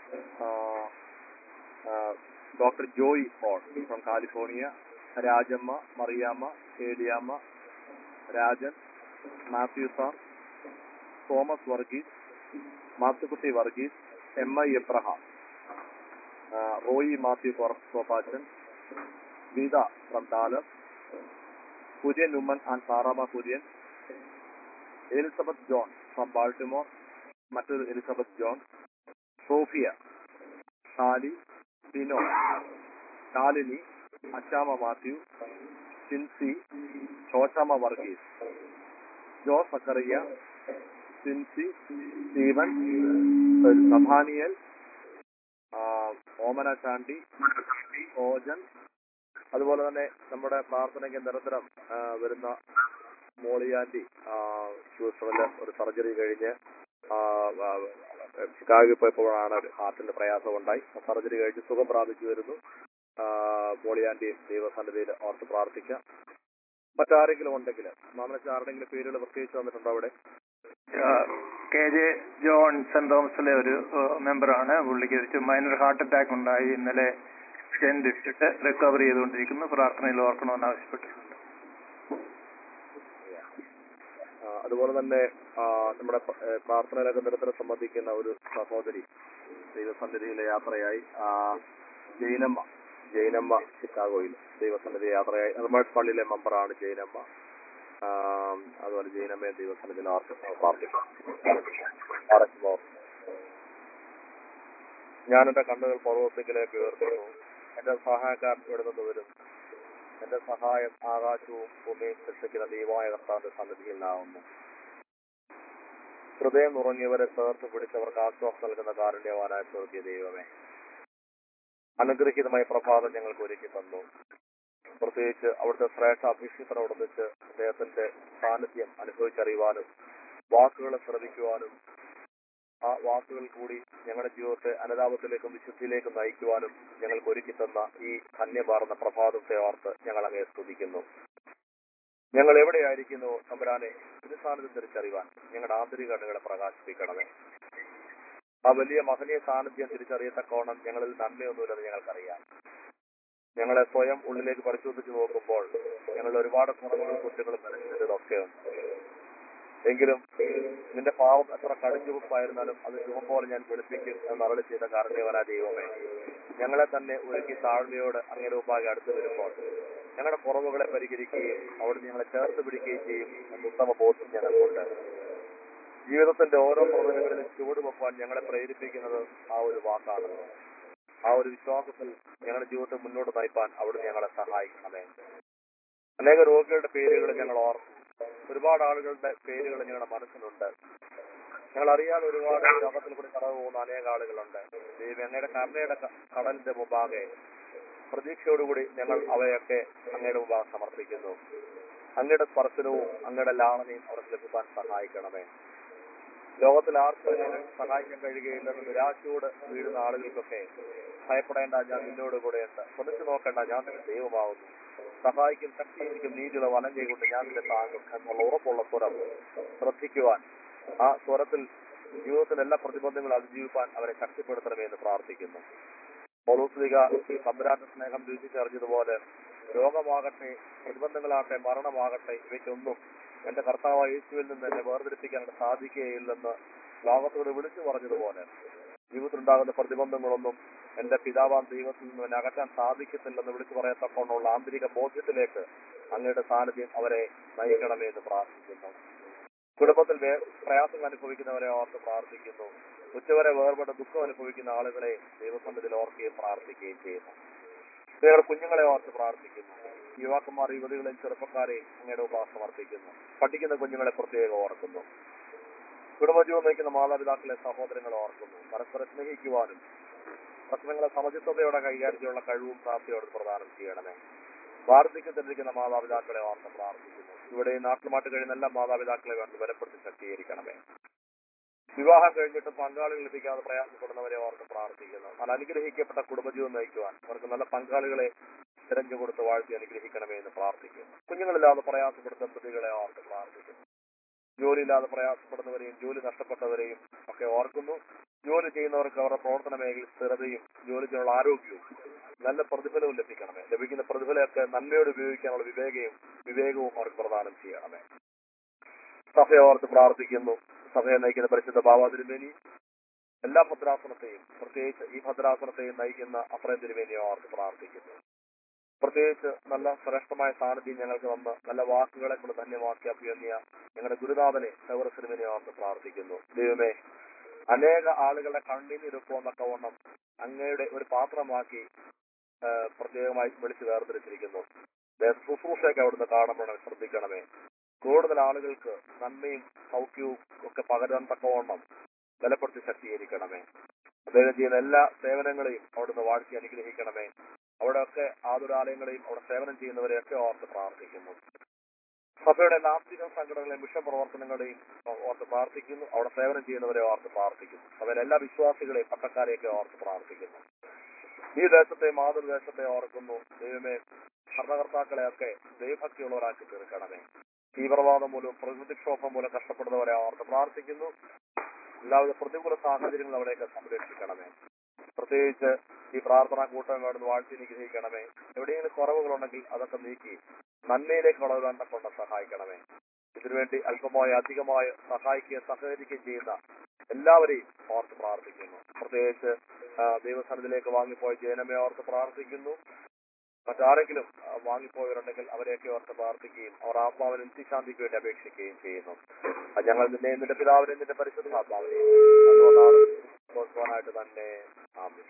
doctor Joy Paul from California Rajamma Mariamma Eliamma Rajan Mathew sir Thomas Varghese Mathukutty Varghese M I Abraham ആ, Roy Mathew Kopachan Geetha from Dallas Kurian Oommen and Saramma Kurian Elizabeth John from Baltimore മറ്റൊരു Elizabeth John Sophia Shali Tino Shalini Achamma Mathew Sincy Chochamma Varghese Joe Zachariah Sincy Steven Nathaniel ആ, ഓമന ചാണ്ടി ഓജൻ അതുപോലെ തന്നെ നമ്മുടെ പ്രാർത്ഥനയ്ക്ക് നിരന്തരം ആ, വരുന്ന മോളിയാൻറ്റി ഹ്യൂസ്റ്റണില് ഒരു സർജറി കഴിഞ്ഞ് ആ, ആ, ചിക്കാഗോ പോയപ്പോഴാണ് ഒരു ഹാർട്ടിന്റെ പ്രയാസം ഉണ്ടായി സർജറി കഴിഞ്ഞ് സുഖം പ്രാപിച്ചു വരുന്നു ആ, മോളിയാൻറ്റി ദൈവസന്നിധിയിൽ ഓർത്ത് പ്രാർത്ഥിക്കാം മറ്റാരെങ്കിലും ഉണ്ടെങ്കിൽ മാമനച്ച ആരുടെങ്കിലും പേരുകൾ പ്രത്യേകിച്ച് വന്നിട്ടുണ്ടോ അവിടെ കെ ജെ ജോൺ സെന്റ് തോമസിലെ ഒരു മെമ്പറാണ് പുള്ളിക്ക് ഒരു മൈനർ ഹാർട്ട് അറ്റാക്ക് ഉണ്ടായി ഇന്നലെ സ്റ്റെൻഡ് ഇട്ടിട്ട് റിക്കവർ ചെയ്തുകൊണ്ടിരിക്കുന്നു പ്രാർത്ഥനയിൽ ഓർക്കണമെന്ന് ആവശ്യപ്പെട്ടിട്ടുണ്ട് ആ, അതുപോലെ തന്നെ ആ, നമ്മുടെ പ- ഏ, പ്രാർത്ഥനയിലൊക്കെ നിരന്തരം സംബന്ധിക്കുന്ന ഒരു സഹോദരി ദൈവസന്നിധിയിലെ യാത്രയായി ആ, ജൈനമ്മ ജൈനമ്മ ചിക്കാഗോയിൽ ദൈവസന്നിധി യാത്രയായി നിർമ്മേഷ് പള്ളിയിലെ മെമ്പറാണ് ജൈനമ്മ ആ, അതുപോലെ ജൈനമ്മയെ ദൈവസന്നിധിയിൽ ആർക്ക് പ്രാർത്ഥിക്കാം ആർക്കുമോ? ഞാൻ എന്റെ കണ്ണുകൾ പർവ്വതത്തിലേക്ക് ഉയർത്തുന്നു എന്റെ സഹായക്കാരൻ ഇവിടെ നിന്ന് വരും എന്റെ സഹായം ആകാശവും ഭൂമിയും സൃഷ്ടിക്കുന്ന ദൈവമായ കർത്താവിന്റെ സന്നിധിയിൽ നിന്നാവുന്നു ഹൃദയം നുറങ്ങിയവരെ ചേർത്ത് പിടിച്ചവർക്ക് ആശ്വാസം നൽകുന്ന കാരുണ്യവാനായ സ്വർഗീയ ദൈവമേ അനുഗ്രഹീതമായ പ്രഭാതം ഞങ്ങൾക്ക് ഒരുക്കി തന്നു പ്രത്യേകിച്ച് അവിടുത്തെ ശ്രേഷ്ഠ അഭിഷിക്തനോടൊന്നിച്ച് അദ്ദേഹത്തിന്റെ സാന്നിധ്യം അനുഭവിച്ചറിയുവാനും വാക്കുകളെ ശ്രദ്ധിക്കുവാനും ആ വാക്കുകൾ കൂടി ഞങ്ങളുടെ ജീവിതത്തെ അനുതാപത്തിലേക്കും വിശുദ്ധിയിലേക്കും നയിക്കുവാനും ഞങ്ങൾക്ക് ഒരുക്കി തന്ന ഈ ധന്യമാർന്ന പ്രഭാതത്തെ ഓർത്ത് ഞങ്ങൾ അങ്ങേ സ്തുതിക്കുന്നു ഞങ്ങൾ എവിടെയായിരിക്കുന്നു തമ്പുരാനെ തിരുസാന്നിധ്യം തിരിച്ചറിയുവാൻ ഞങ്ങളുടെ ആന്തരിക കണ്ണുകളെ പ്രകാശിപ്പിക്കണമേ ആ വലിയ മഹനീയ സാന്നിധ്യം തിരിച്ചറിയത്തക്കോണം ഞങ്ങളിൽ നന്മയൊന്നുമില്ലെന്ന് ഞങ്ങൾക്കറിയാം ഞങ്ങളെ സ്വയം ഉള്ളിലേക്ക് പരിശോധിച്ച് നോക്കുമ്പോൾ ഞങ്ങൾ ഒരുപാട് കുറവുകളും കുറ്റങ്ങളും മനസ്സിലൊക്കെയുണ്ട് എങ്കിലും നിന്റെ പാവം എത്ര കടുഞ്ചുവപ്പായിരുന്നാലും അത് ചുമം പോലെ ഞാൻ വെളുപ്പിക്കും എന്ന് അരളി ചെയ്ത കാരണവനാ ദൈവമേ ഞങ്ങളെ തന്നെ ഒരുക്കി താഴ്മയോട് അങ്ങനെ ഉപാകെ അടുത്ത് വരുമ്പോൾ ഞങ്ങളുടെ കുറവുകളെ പരിഹരിക്കുകയും അവിടുന്ന് ഞങ്ങളെ ചേർത്ത് പിടിക്കുകയും ചെയ്യും എന്ന ഉത്തമ ബോധ്യം ഞങ്ങൾക്കുണ്ട് ജീവിതത്തിന്റെ ഓരോ പ്രവചനങ്ങളിലും ചുവടുവെപ്പാൻ ഞങ്ങളെ പ്രേരിപ്പിക്കുന്നത് ആ ഒരു വാക്കാണ് ആ ഒരു വിശ്വാസത്തിൽ ഞങ്ങളുടെ ജീവിതത്തെ മുന്നോട്ട് നയിപ്പാൻ അവിടുന്ന് ഞങ്ങളെ സഹായിക്കണമേ അനേക രോഗികളുടെ പേരുകൾ ഞങ്ങൾ ഓർക്കും ഒരുപാട് ആളുകളുടെ പേരുകൾ ഞങ്ങളുടെ മനസ്സിലുണ്ട് ഞങ്ങൾ അറിയാതെ ഒരുപാട് രോഗത്തിൽ കൂടി കടന്നു പോകുന്ന അനേക ആളുകളുണ്ട് ദൈവം അങ്ങയുടെ കരുണയുടെ ക- കടലിന്റെ മുമ്പാകെ പ്രതീക്ഷയോടുകൂടി ഞങ്ങൾ അവയൊക്കെ അങ്ങയുടെ മുമ്പാകെ സമർപ്പിക്കുന്നു അങ്ങയുടെ സ്പർശനവും അങ്ങയുടെ ലാളനയും അവർക്ക് ലഭിക്കാൻ സഹായിക്കണമേ ലോകത്തിൽ ആർക്കും എന്നെ സഹായിക്കാൻ കഴിയുകയില്ലെന്ന് നിരാശയോട് വീഴുന്ന ആളുകൾക്കൊക്കെ ഭയപ്പെടേണ്ട ഞാൻ നിന്നോട് കൂടെയുണ്ട് ശ്രമിച്ചു നോക്കേണ്ട ഞാൻ നിന്റെ ദൈവമാവുന്നു സഹായിക്കും ശക്തിയിരിക്കും നീതിയുള്ള വനം ചെയ്തുകൊണ്ട് ഞാൻ നിന്റെ താങ്ങും എന്നുള്ള ഉറപ്പുള്ള സ്വരം ശ്രദ്ധിക്കുവാൻ ആ സ്വരത്തിൽ ജീവിതത്തിലെ എല്ലാ പ്രതിബന്ധങ്ങളും അതിജീവിപ്പാൻ അവരെ ശക്തിപ്പെടുത്തണമേ എന്ന് പ്രാർത്ഥിക്കുന്നു പൗലോസ്ലിക ഈ തമ്പുരാന്റെ സ്നേഹം രുചിച്ചറിഞ്ഞതുപോലെ രോഗമാകട്ടെ പ്രതിബന്ധങ്ങളാകട്ടെ മരണമാകട്ടെ ഇവയ്ക്കൊന്നും എന്റെ കർത്താവായ യേശുവിൽ നിന്ന് എന്നെ വേർതിരിപ്പിക്കാൻ സാധിക്കുകയില്ലെന്ന് ലോകത്തോട് വിളിച്ചു പറഞ്ഞതുപോലെ ജീവിതത്തിലുണ്ടാകുന്ന പ്രതിബന്ധങ്ങളൊന്നും എന്റെ പിതാവാം ദൈവത്തിൽ നിന്ന് എന്നെ അകറ്റാൻ സാധിക്കത്തില്ലെന്ന് വിളിച്ചു പറയത്തക്കൊണ്ടുള്ള ആന്തരിക ബോധ്യത്തിലേക്ക് അങ്ങയുടെ സാന്നിധ്യം അവരെ നയിക്കണമേ എന്ന് പ്രാർത്ഥിക്കുന്നു കുടുംബത്തിൽ വേ- പ്രയാസങ്ങൾ അനുഭവിക്കുന്നവരെ ഓർത്ത് പ്രാർത്ഥിക്കുന്നു ഉച്ചവരെ വേർപെട്ട ദുഃഖം അനുഭവിക്കുന്ന ആളുകളെ ദൈവസന്നിധിയിൽ ഓർക്കുകയും പ്രാർത്ഥിക്കുകയും ചെയ്യുന്നു ഞങ്ങളുടെ കുഞ്ഞുങ്ങളെ ഓർത്ത് പ്രാർത്ഥിക്കുന്നു യുവാക്കന്മാർ യുവതികളെയും ചെറുപ്പക്കാരെയും അങ്ങയുടെ ഉപവാസം സമർപ്പിക്കുന്നു പഠിക്കുന്ന കുഞ്ഞുങ്ങളെ പ്രത്യേകം ഓർക്കുന്നു കുടുംബജീവൻ നയിക്കുന്ന മാതാപിതാക്കളെ സഹോദരങ്ങളെ ഓർക്കുന്നു പരസ്പരം സ്നേഹിക്കുവാനും പ്രശ്നങ്ങളെ സമചിത്തതയോടെ കൈകാര്യം ചെയ്യാനുള്ള കഴിവും പ്രാപ്തിയോട് പ്രദാനം ചെയ്യണമേ വാർദ്ധക്യത്തിലിരിക്കുന്ന മാതാപിതാക്കളെ ഓർത്ത് പ്രാർത്ഥിക്കുന്നു ഇവിടെ ഈ നാട്ടിലുമായിട്ട് കഴിയുന്ന എല്ലാ മാതാപിതാക്കളെ വേണ്ടി ബലപ്പെടുത്തി ശക്തീകരിക്കണമേ വിവാഹം കഴിഞ്ഞിട്ട് പങ്കാളികൾ ലഭിക്കാതെ പ്രയാസപ്പെടുന്നവരെ ഓർത്ത് പ്രാർത്ഥിക്കുന്നു എന്നാൽ അനുഗ്രഹിക്കപ്പെട്ട കുടുംബജീവൻ നയിക്കുവാൻ അവർക്ക് നല്ല പങ്കാളികളെ തിരഞ്ഞു കൊടുത്ത് വാഴ്ത്തി അനുഗ്രഹിക്കണമേ എന്ന് പ്രാർത്ഥിക്കുന്നു കുഞ്ഞുങ്ങളില്ലാതെ പ്രയാസപ്പെടുന്ന പ്രതികളെ ഓർത്ത് പ്രാർത്ഥിക്കുന്നു ജോലിയില്ലാതെ പ്രയാസപ്പെടുന്നവരെയും ജോലി നഷ്ടപ്പെട്ടവരെയും ഒക്കെ ഓർക്കുന്നു ജോലി ചെയ്യുന്നവർക്ക് അവരുടെ പ്രവർത്തന മേഖലയിൽ സ്ഥിരതയും ജോലി ചെയ്യാനുള്ള ആരോഗ്യവും നല്ല പ്രതിഫലവും ലഭിക്കണമേ ലഭിക്കുന്ന പ്രതിഫലമൊക്കെ നന്മയോട് ഉപയോഗിക്കാനുള്ള വിവേകയും വിവേകവും അവർക്ക് പ്രദാനം ചെയ്യണമേ സഭയെ ഓർത്ത് പ്രാർത്ഥിക്കുന്നു സഭയെ നയിക്കുന്ന പരിശുദ്ധ ബാബാ തിരുമേനി എല്ലാ ഭദ്രാസനത്തെയും പ്രത്യേകിച്ച് ഈ ഭദ്രാസനത്തെയും നയിക്കുന്ന അപ്രയ തിരുമേനിയെ ഓർത്ത് പ്രാർത്ഥിക്കുന്നു പ്രത്യേകിച്ച് നല്ല ശ്രേഷ്ഠമായ സാന്നിധ്യം ഞങ്ങൾക്ക് തന്ന് നല്ല വാക്കുകളെ കൊണ്ട് ധന്യമാക്കി അഭിയന്നിയ ഞങ്ങളുടെ ഗുരുനാഥനെ സൗരസിനുവിനെ ഓർത്ത് പ്രാർത്ഥിക്കുന്നു ദൈവമേ അനേക ആളുകളുടെ കണ്ണീരൊപ്പം വണ്ണം അങ്ങയുടെ ഒരു പാത്രമാക്കി ആ, പ്രത്യേകമായി വിളിച്ച് വേർതിരിച്ചിരിക്കുന്നു ദേ- ശുശ്രൂഷയൊക്കെ അവിടുന്ന് കാണപ്പെടണം ശ്രദ്ധിക്കണമേ കൂടുതൽ ആളുകൾക്ക് നന്മയും സൗഖ്യവും ഒക്കെ പകരാൻ തക്കവണ്ണം ബലപ്പെടുത്തി ശക്തീകരിക്കണമേ അദ്ദേഹം ചെയ്യുന്ന എല്ലാ സേവനങ്ങളെയും അവിടുന്ന് വാഴ്ത്തി അനുഗ്രഹിക്കണമേ അവിടെയൊക്കെ ആതുരാലയങ്ങളെയും അവിടെ സേവനം ചെയ്യുന്നവരെയൊക്കെ ഓർത്ത് പ്രാർത്ഥിക്കുന്നു സഭയുടെ നാസ്തിക സംഘടനകളെയും മിഷൻ പ്രവർത്തനങ്ങളെയും ഓർത്ത് പ്രാർത്ഥിക്കുന്നു അവിടെ സേവനം ചെയ്യുന്നവരെ ഓർത്ത് പ്രാർത്ഥിക്കുന്നു സഭയിലെ എല്ലാ വിശ്വാസികളെയും പട്ടക്കാരെയൊക്കെ ഓർത്ത് പ്രാർത്ഥിക്കുന്നു ഈ ദേശത്തെ മാതൃദേശത്തെ ഓർക്കുന്നു ദൈവമേ ഭരണകർത്താക്കളെയൊക്കെ ദൈവഭക്തിയുള്ളവരാക്കി തീർക്കണമേ തീവ്രവാദം മൂലം പ്രകൃതിക്ഷോഭം മൂലം കഷ്ടപ്പെടുന്നവരെ ഓർത്ത് പ്രാർത്ഥിക്കുന്നു എല്ലാവിധ പ്രതികൂല സാഹചര്യങ്ങളും അവിടെയൊക്കെ സംരക്ഷിക്കണമേ പ്രത്യേകിച്ച് ഈ പ്രാർത്ഥനാ കൂട്ടം വേണമെന്ന് വാഴ്ത്തി നിഗ്രഹിക്കണമേ എവിടെയെങ്കിലും കുറവുകളുണ്ടെങ്കിൽ അതൊക്കെ നീക്കി നന്മയിലേക്ക് വളരാൻ കൊണ്ട് സഹായിക്കണമേ ഇതിനുവേണ്ടി അല്പമായ അധികമായ സഹായിക്കുകയും സഹകരിക്കുകയും ചെയ്യുന്ന എല്ലാവരെയും ഓർത്ത് പ്രാർത്ഥിക്കുന്നു പ്രത്യേകിച്ച് ആ, ദൈവസന്നിധിയിലേക്ക് വാങ്ങിപ്പോയ ജനമെ ഓർത്ത് പ്രാർത്ഥിക്കുന്നു മറ്റാരെങ്കിലും ആ, വാങ്ങിപ്പോയവരുണ്ടെങ്കിൽ അവരെയൊക്കെ ഓർത്ത് പ്രാർത്ഥിക്കുകയും അവർ ആത്മാവിന് നിത്യശാന്തിക്ക് വേണ്ടി അപേക്ഷിക്കുകയും ചെയ്യുന്നു അത് ഞങ്ങൾ നിന്നെ നിന്റെ പിതാവിനെ നിന്റെ പരിശുദ്ധ ആത്മാവിനെയും അതുകൊണ്ടായിട്ട് തന്നെ ആമേൻ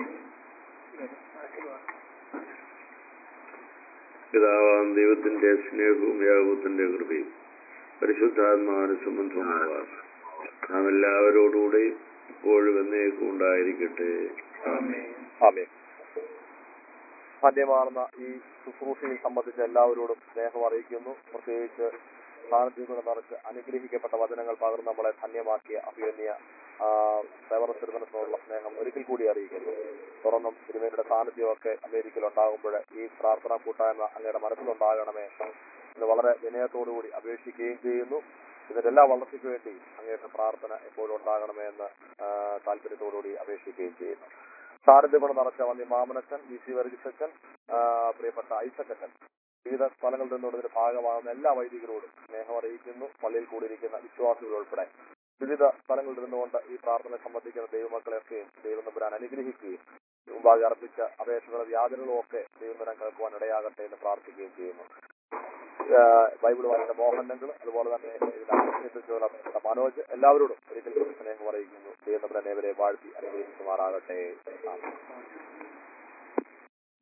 പിതാവാം ദൈവത്തിന്റെ സ്നേഹവും യാഗത്തിന്റെ കൃപയും പരിശുദ്ധാത്മാവിന് സംബന്ധമാവാം നാം എല്ലാവരോടുകൂടെ ഇപ്പോഴും എന്നേക്കും ഉണ്ടായിരിക്കട്ടെ ആമേൻ ആമേൻ ധന്യമാർന്ന ഈ ശുശ്രൂഷയിൽ സംബന്ധിച്ച എല്ലാവരോടും സ്നേഹം അറിയിക്കുന്നു പ്രത്യേകിച്ച് സാന്നിധ്യങ്ങൾ നിറച്ച് അനുഗ്രഹിക്കപ്പെട്ട വചനങ്ങൾ പകർന്ന് നമ്മളെ ധന്യമാക്കിയ അഭിയന്യ പ്രവർത്തനത്തിനുള്ള സ്നേഹം ഒരിക്കൽ കൂടി അറിയിക്കുന്നു തുറന്നും തിരുമേനിയുടെ സാന്നിധ്യമൊക്കെ അമേരിക്കയിൽ ഉണ്ടാകുമ്പോൾ ഈ പ്രാർത്ഥനാ കൂട്ടായ്മ അങ്ങയുടെ മനസ്സിലുണ്ടാകണമേ എന്ന് വളരെ വിനയത്തോടുകൂടി അപേക്ഷിക്കുകയും ചെയ്യുന്നു ഇതിന്റെ എല്ലാ വളർച്ചയ്ക്ക് വേണ്ടി അങ്ങയുടെ പ്രാർത്ഥന എപ്പോഴും ഉണ്ടാകണമേ എന്ന് ആ, താല്പര്യത്തോടുകൂടി അപേക്ഷിക്കുകയും ചെയ്യുന്നു സാന്നിധ്യങ്ങൾ നിറച്ച വന്നി മാമനച്ചൻ വി സി വർഗീസച്ചൻ ആ, പ്രിയപ്പെട്ട ഐസക്കച്ചൻ വിവിധ സ്ഥലങ്ങളിൽ നിന്നുകൊണ്ട് ഇതിന്റെ ഭാഗമാകുന്ന എല്ലാ വൈദികരോടും സ്നേഹം അറിയിക്കുന്നു പള്ളിയിൽ കൂടിയിരിക്കുന്ന വിശ്വാസികൾ ഉൾപ്പെടെ വിവിധ സ്ഥലങ്ങളിൽ നിന്നുകൊണ്ട് ഈ പ്രാർത്ഥന സംബന്ധിക്കുന്ന ദൈവമക്കളെയൊക്കെയും ദൈവം തമ്പുരാൻ അനുഗ്രഹിക്കുകയും മുമ്പാകെ അർപ്പിച്ച അപേക്ഷകളും യാതനകളും ഒക്കെ ദൈവം തരാൻ കേൾക്കുവാൻ ഇടയാകട്ടെ എന്ന് പ്രാർത്ഥിക്കുകയും ചെയ്യുന്നു ആഹ് ബൈബിൾ വായിച്ച മോഹനങ്ങൾ അതുപോലെ തന്നെ ഇതിനകത്തുള്ള മനോജ് എല്ലാവരോടും ഒരിക്കൽ കൂടി സ്നേഹം അറിയിക്കുന്നു ദൈവം തമ്പുരാൻ ഏവരെ വാഴ്ത്തി അനുഗ്രഹിക്കുമാറാകട്ടെ ആമേൻ.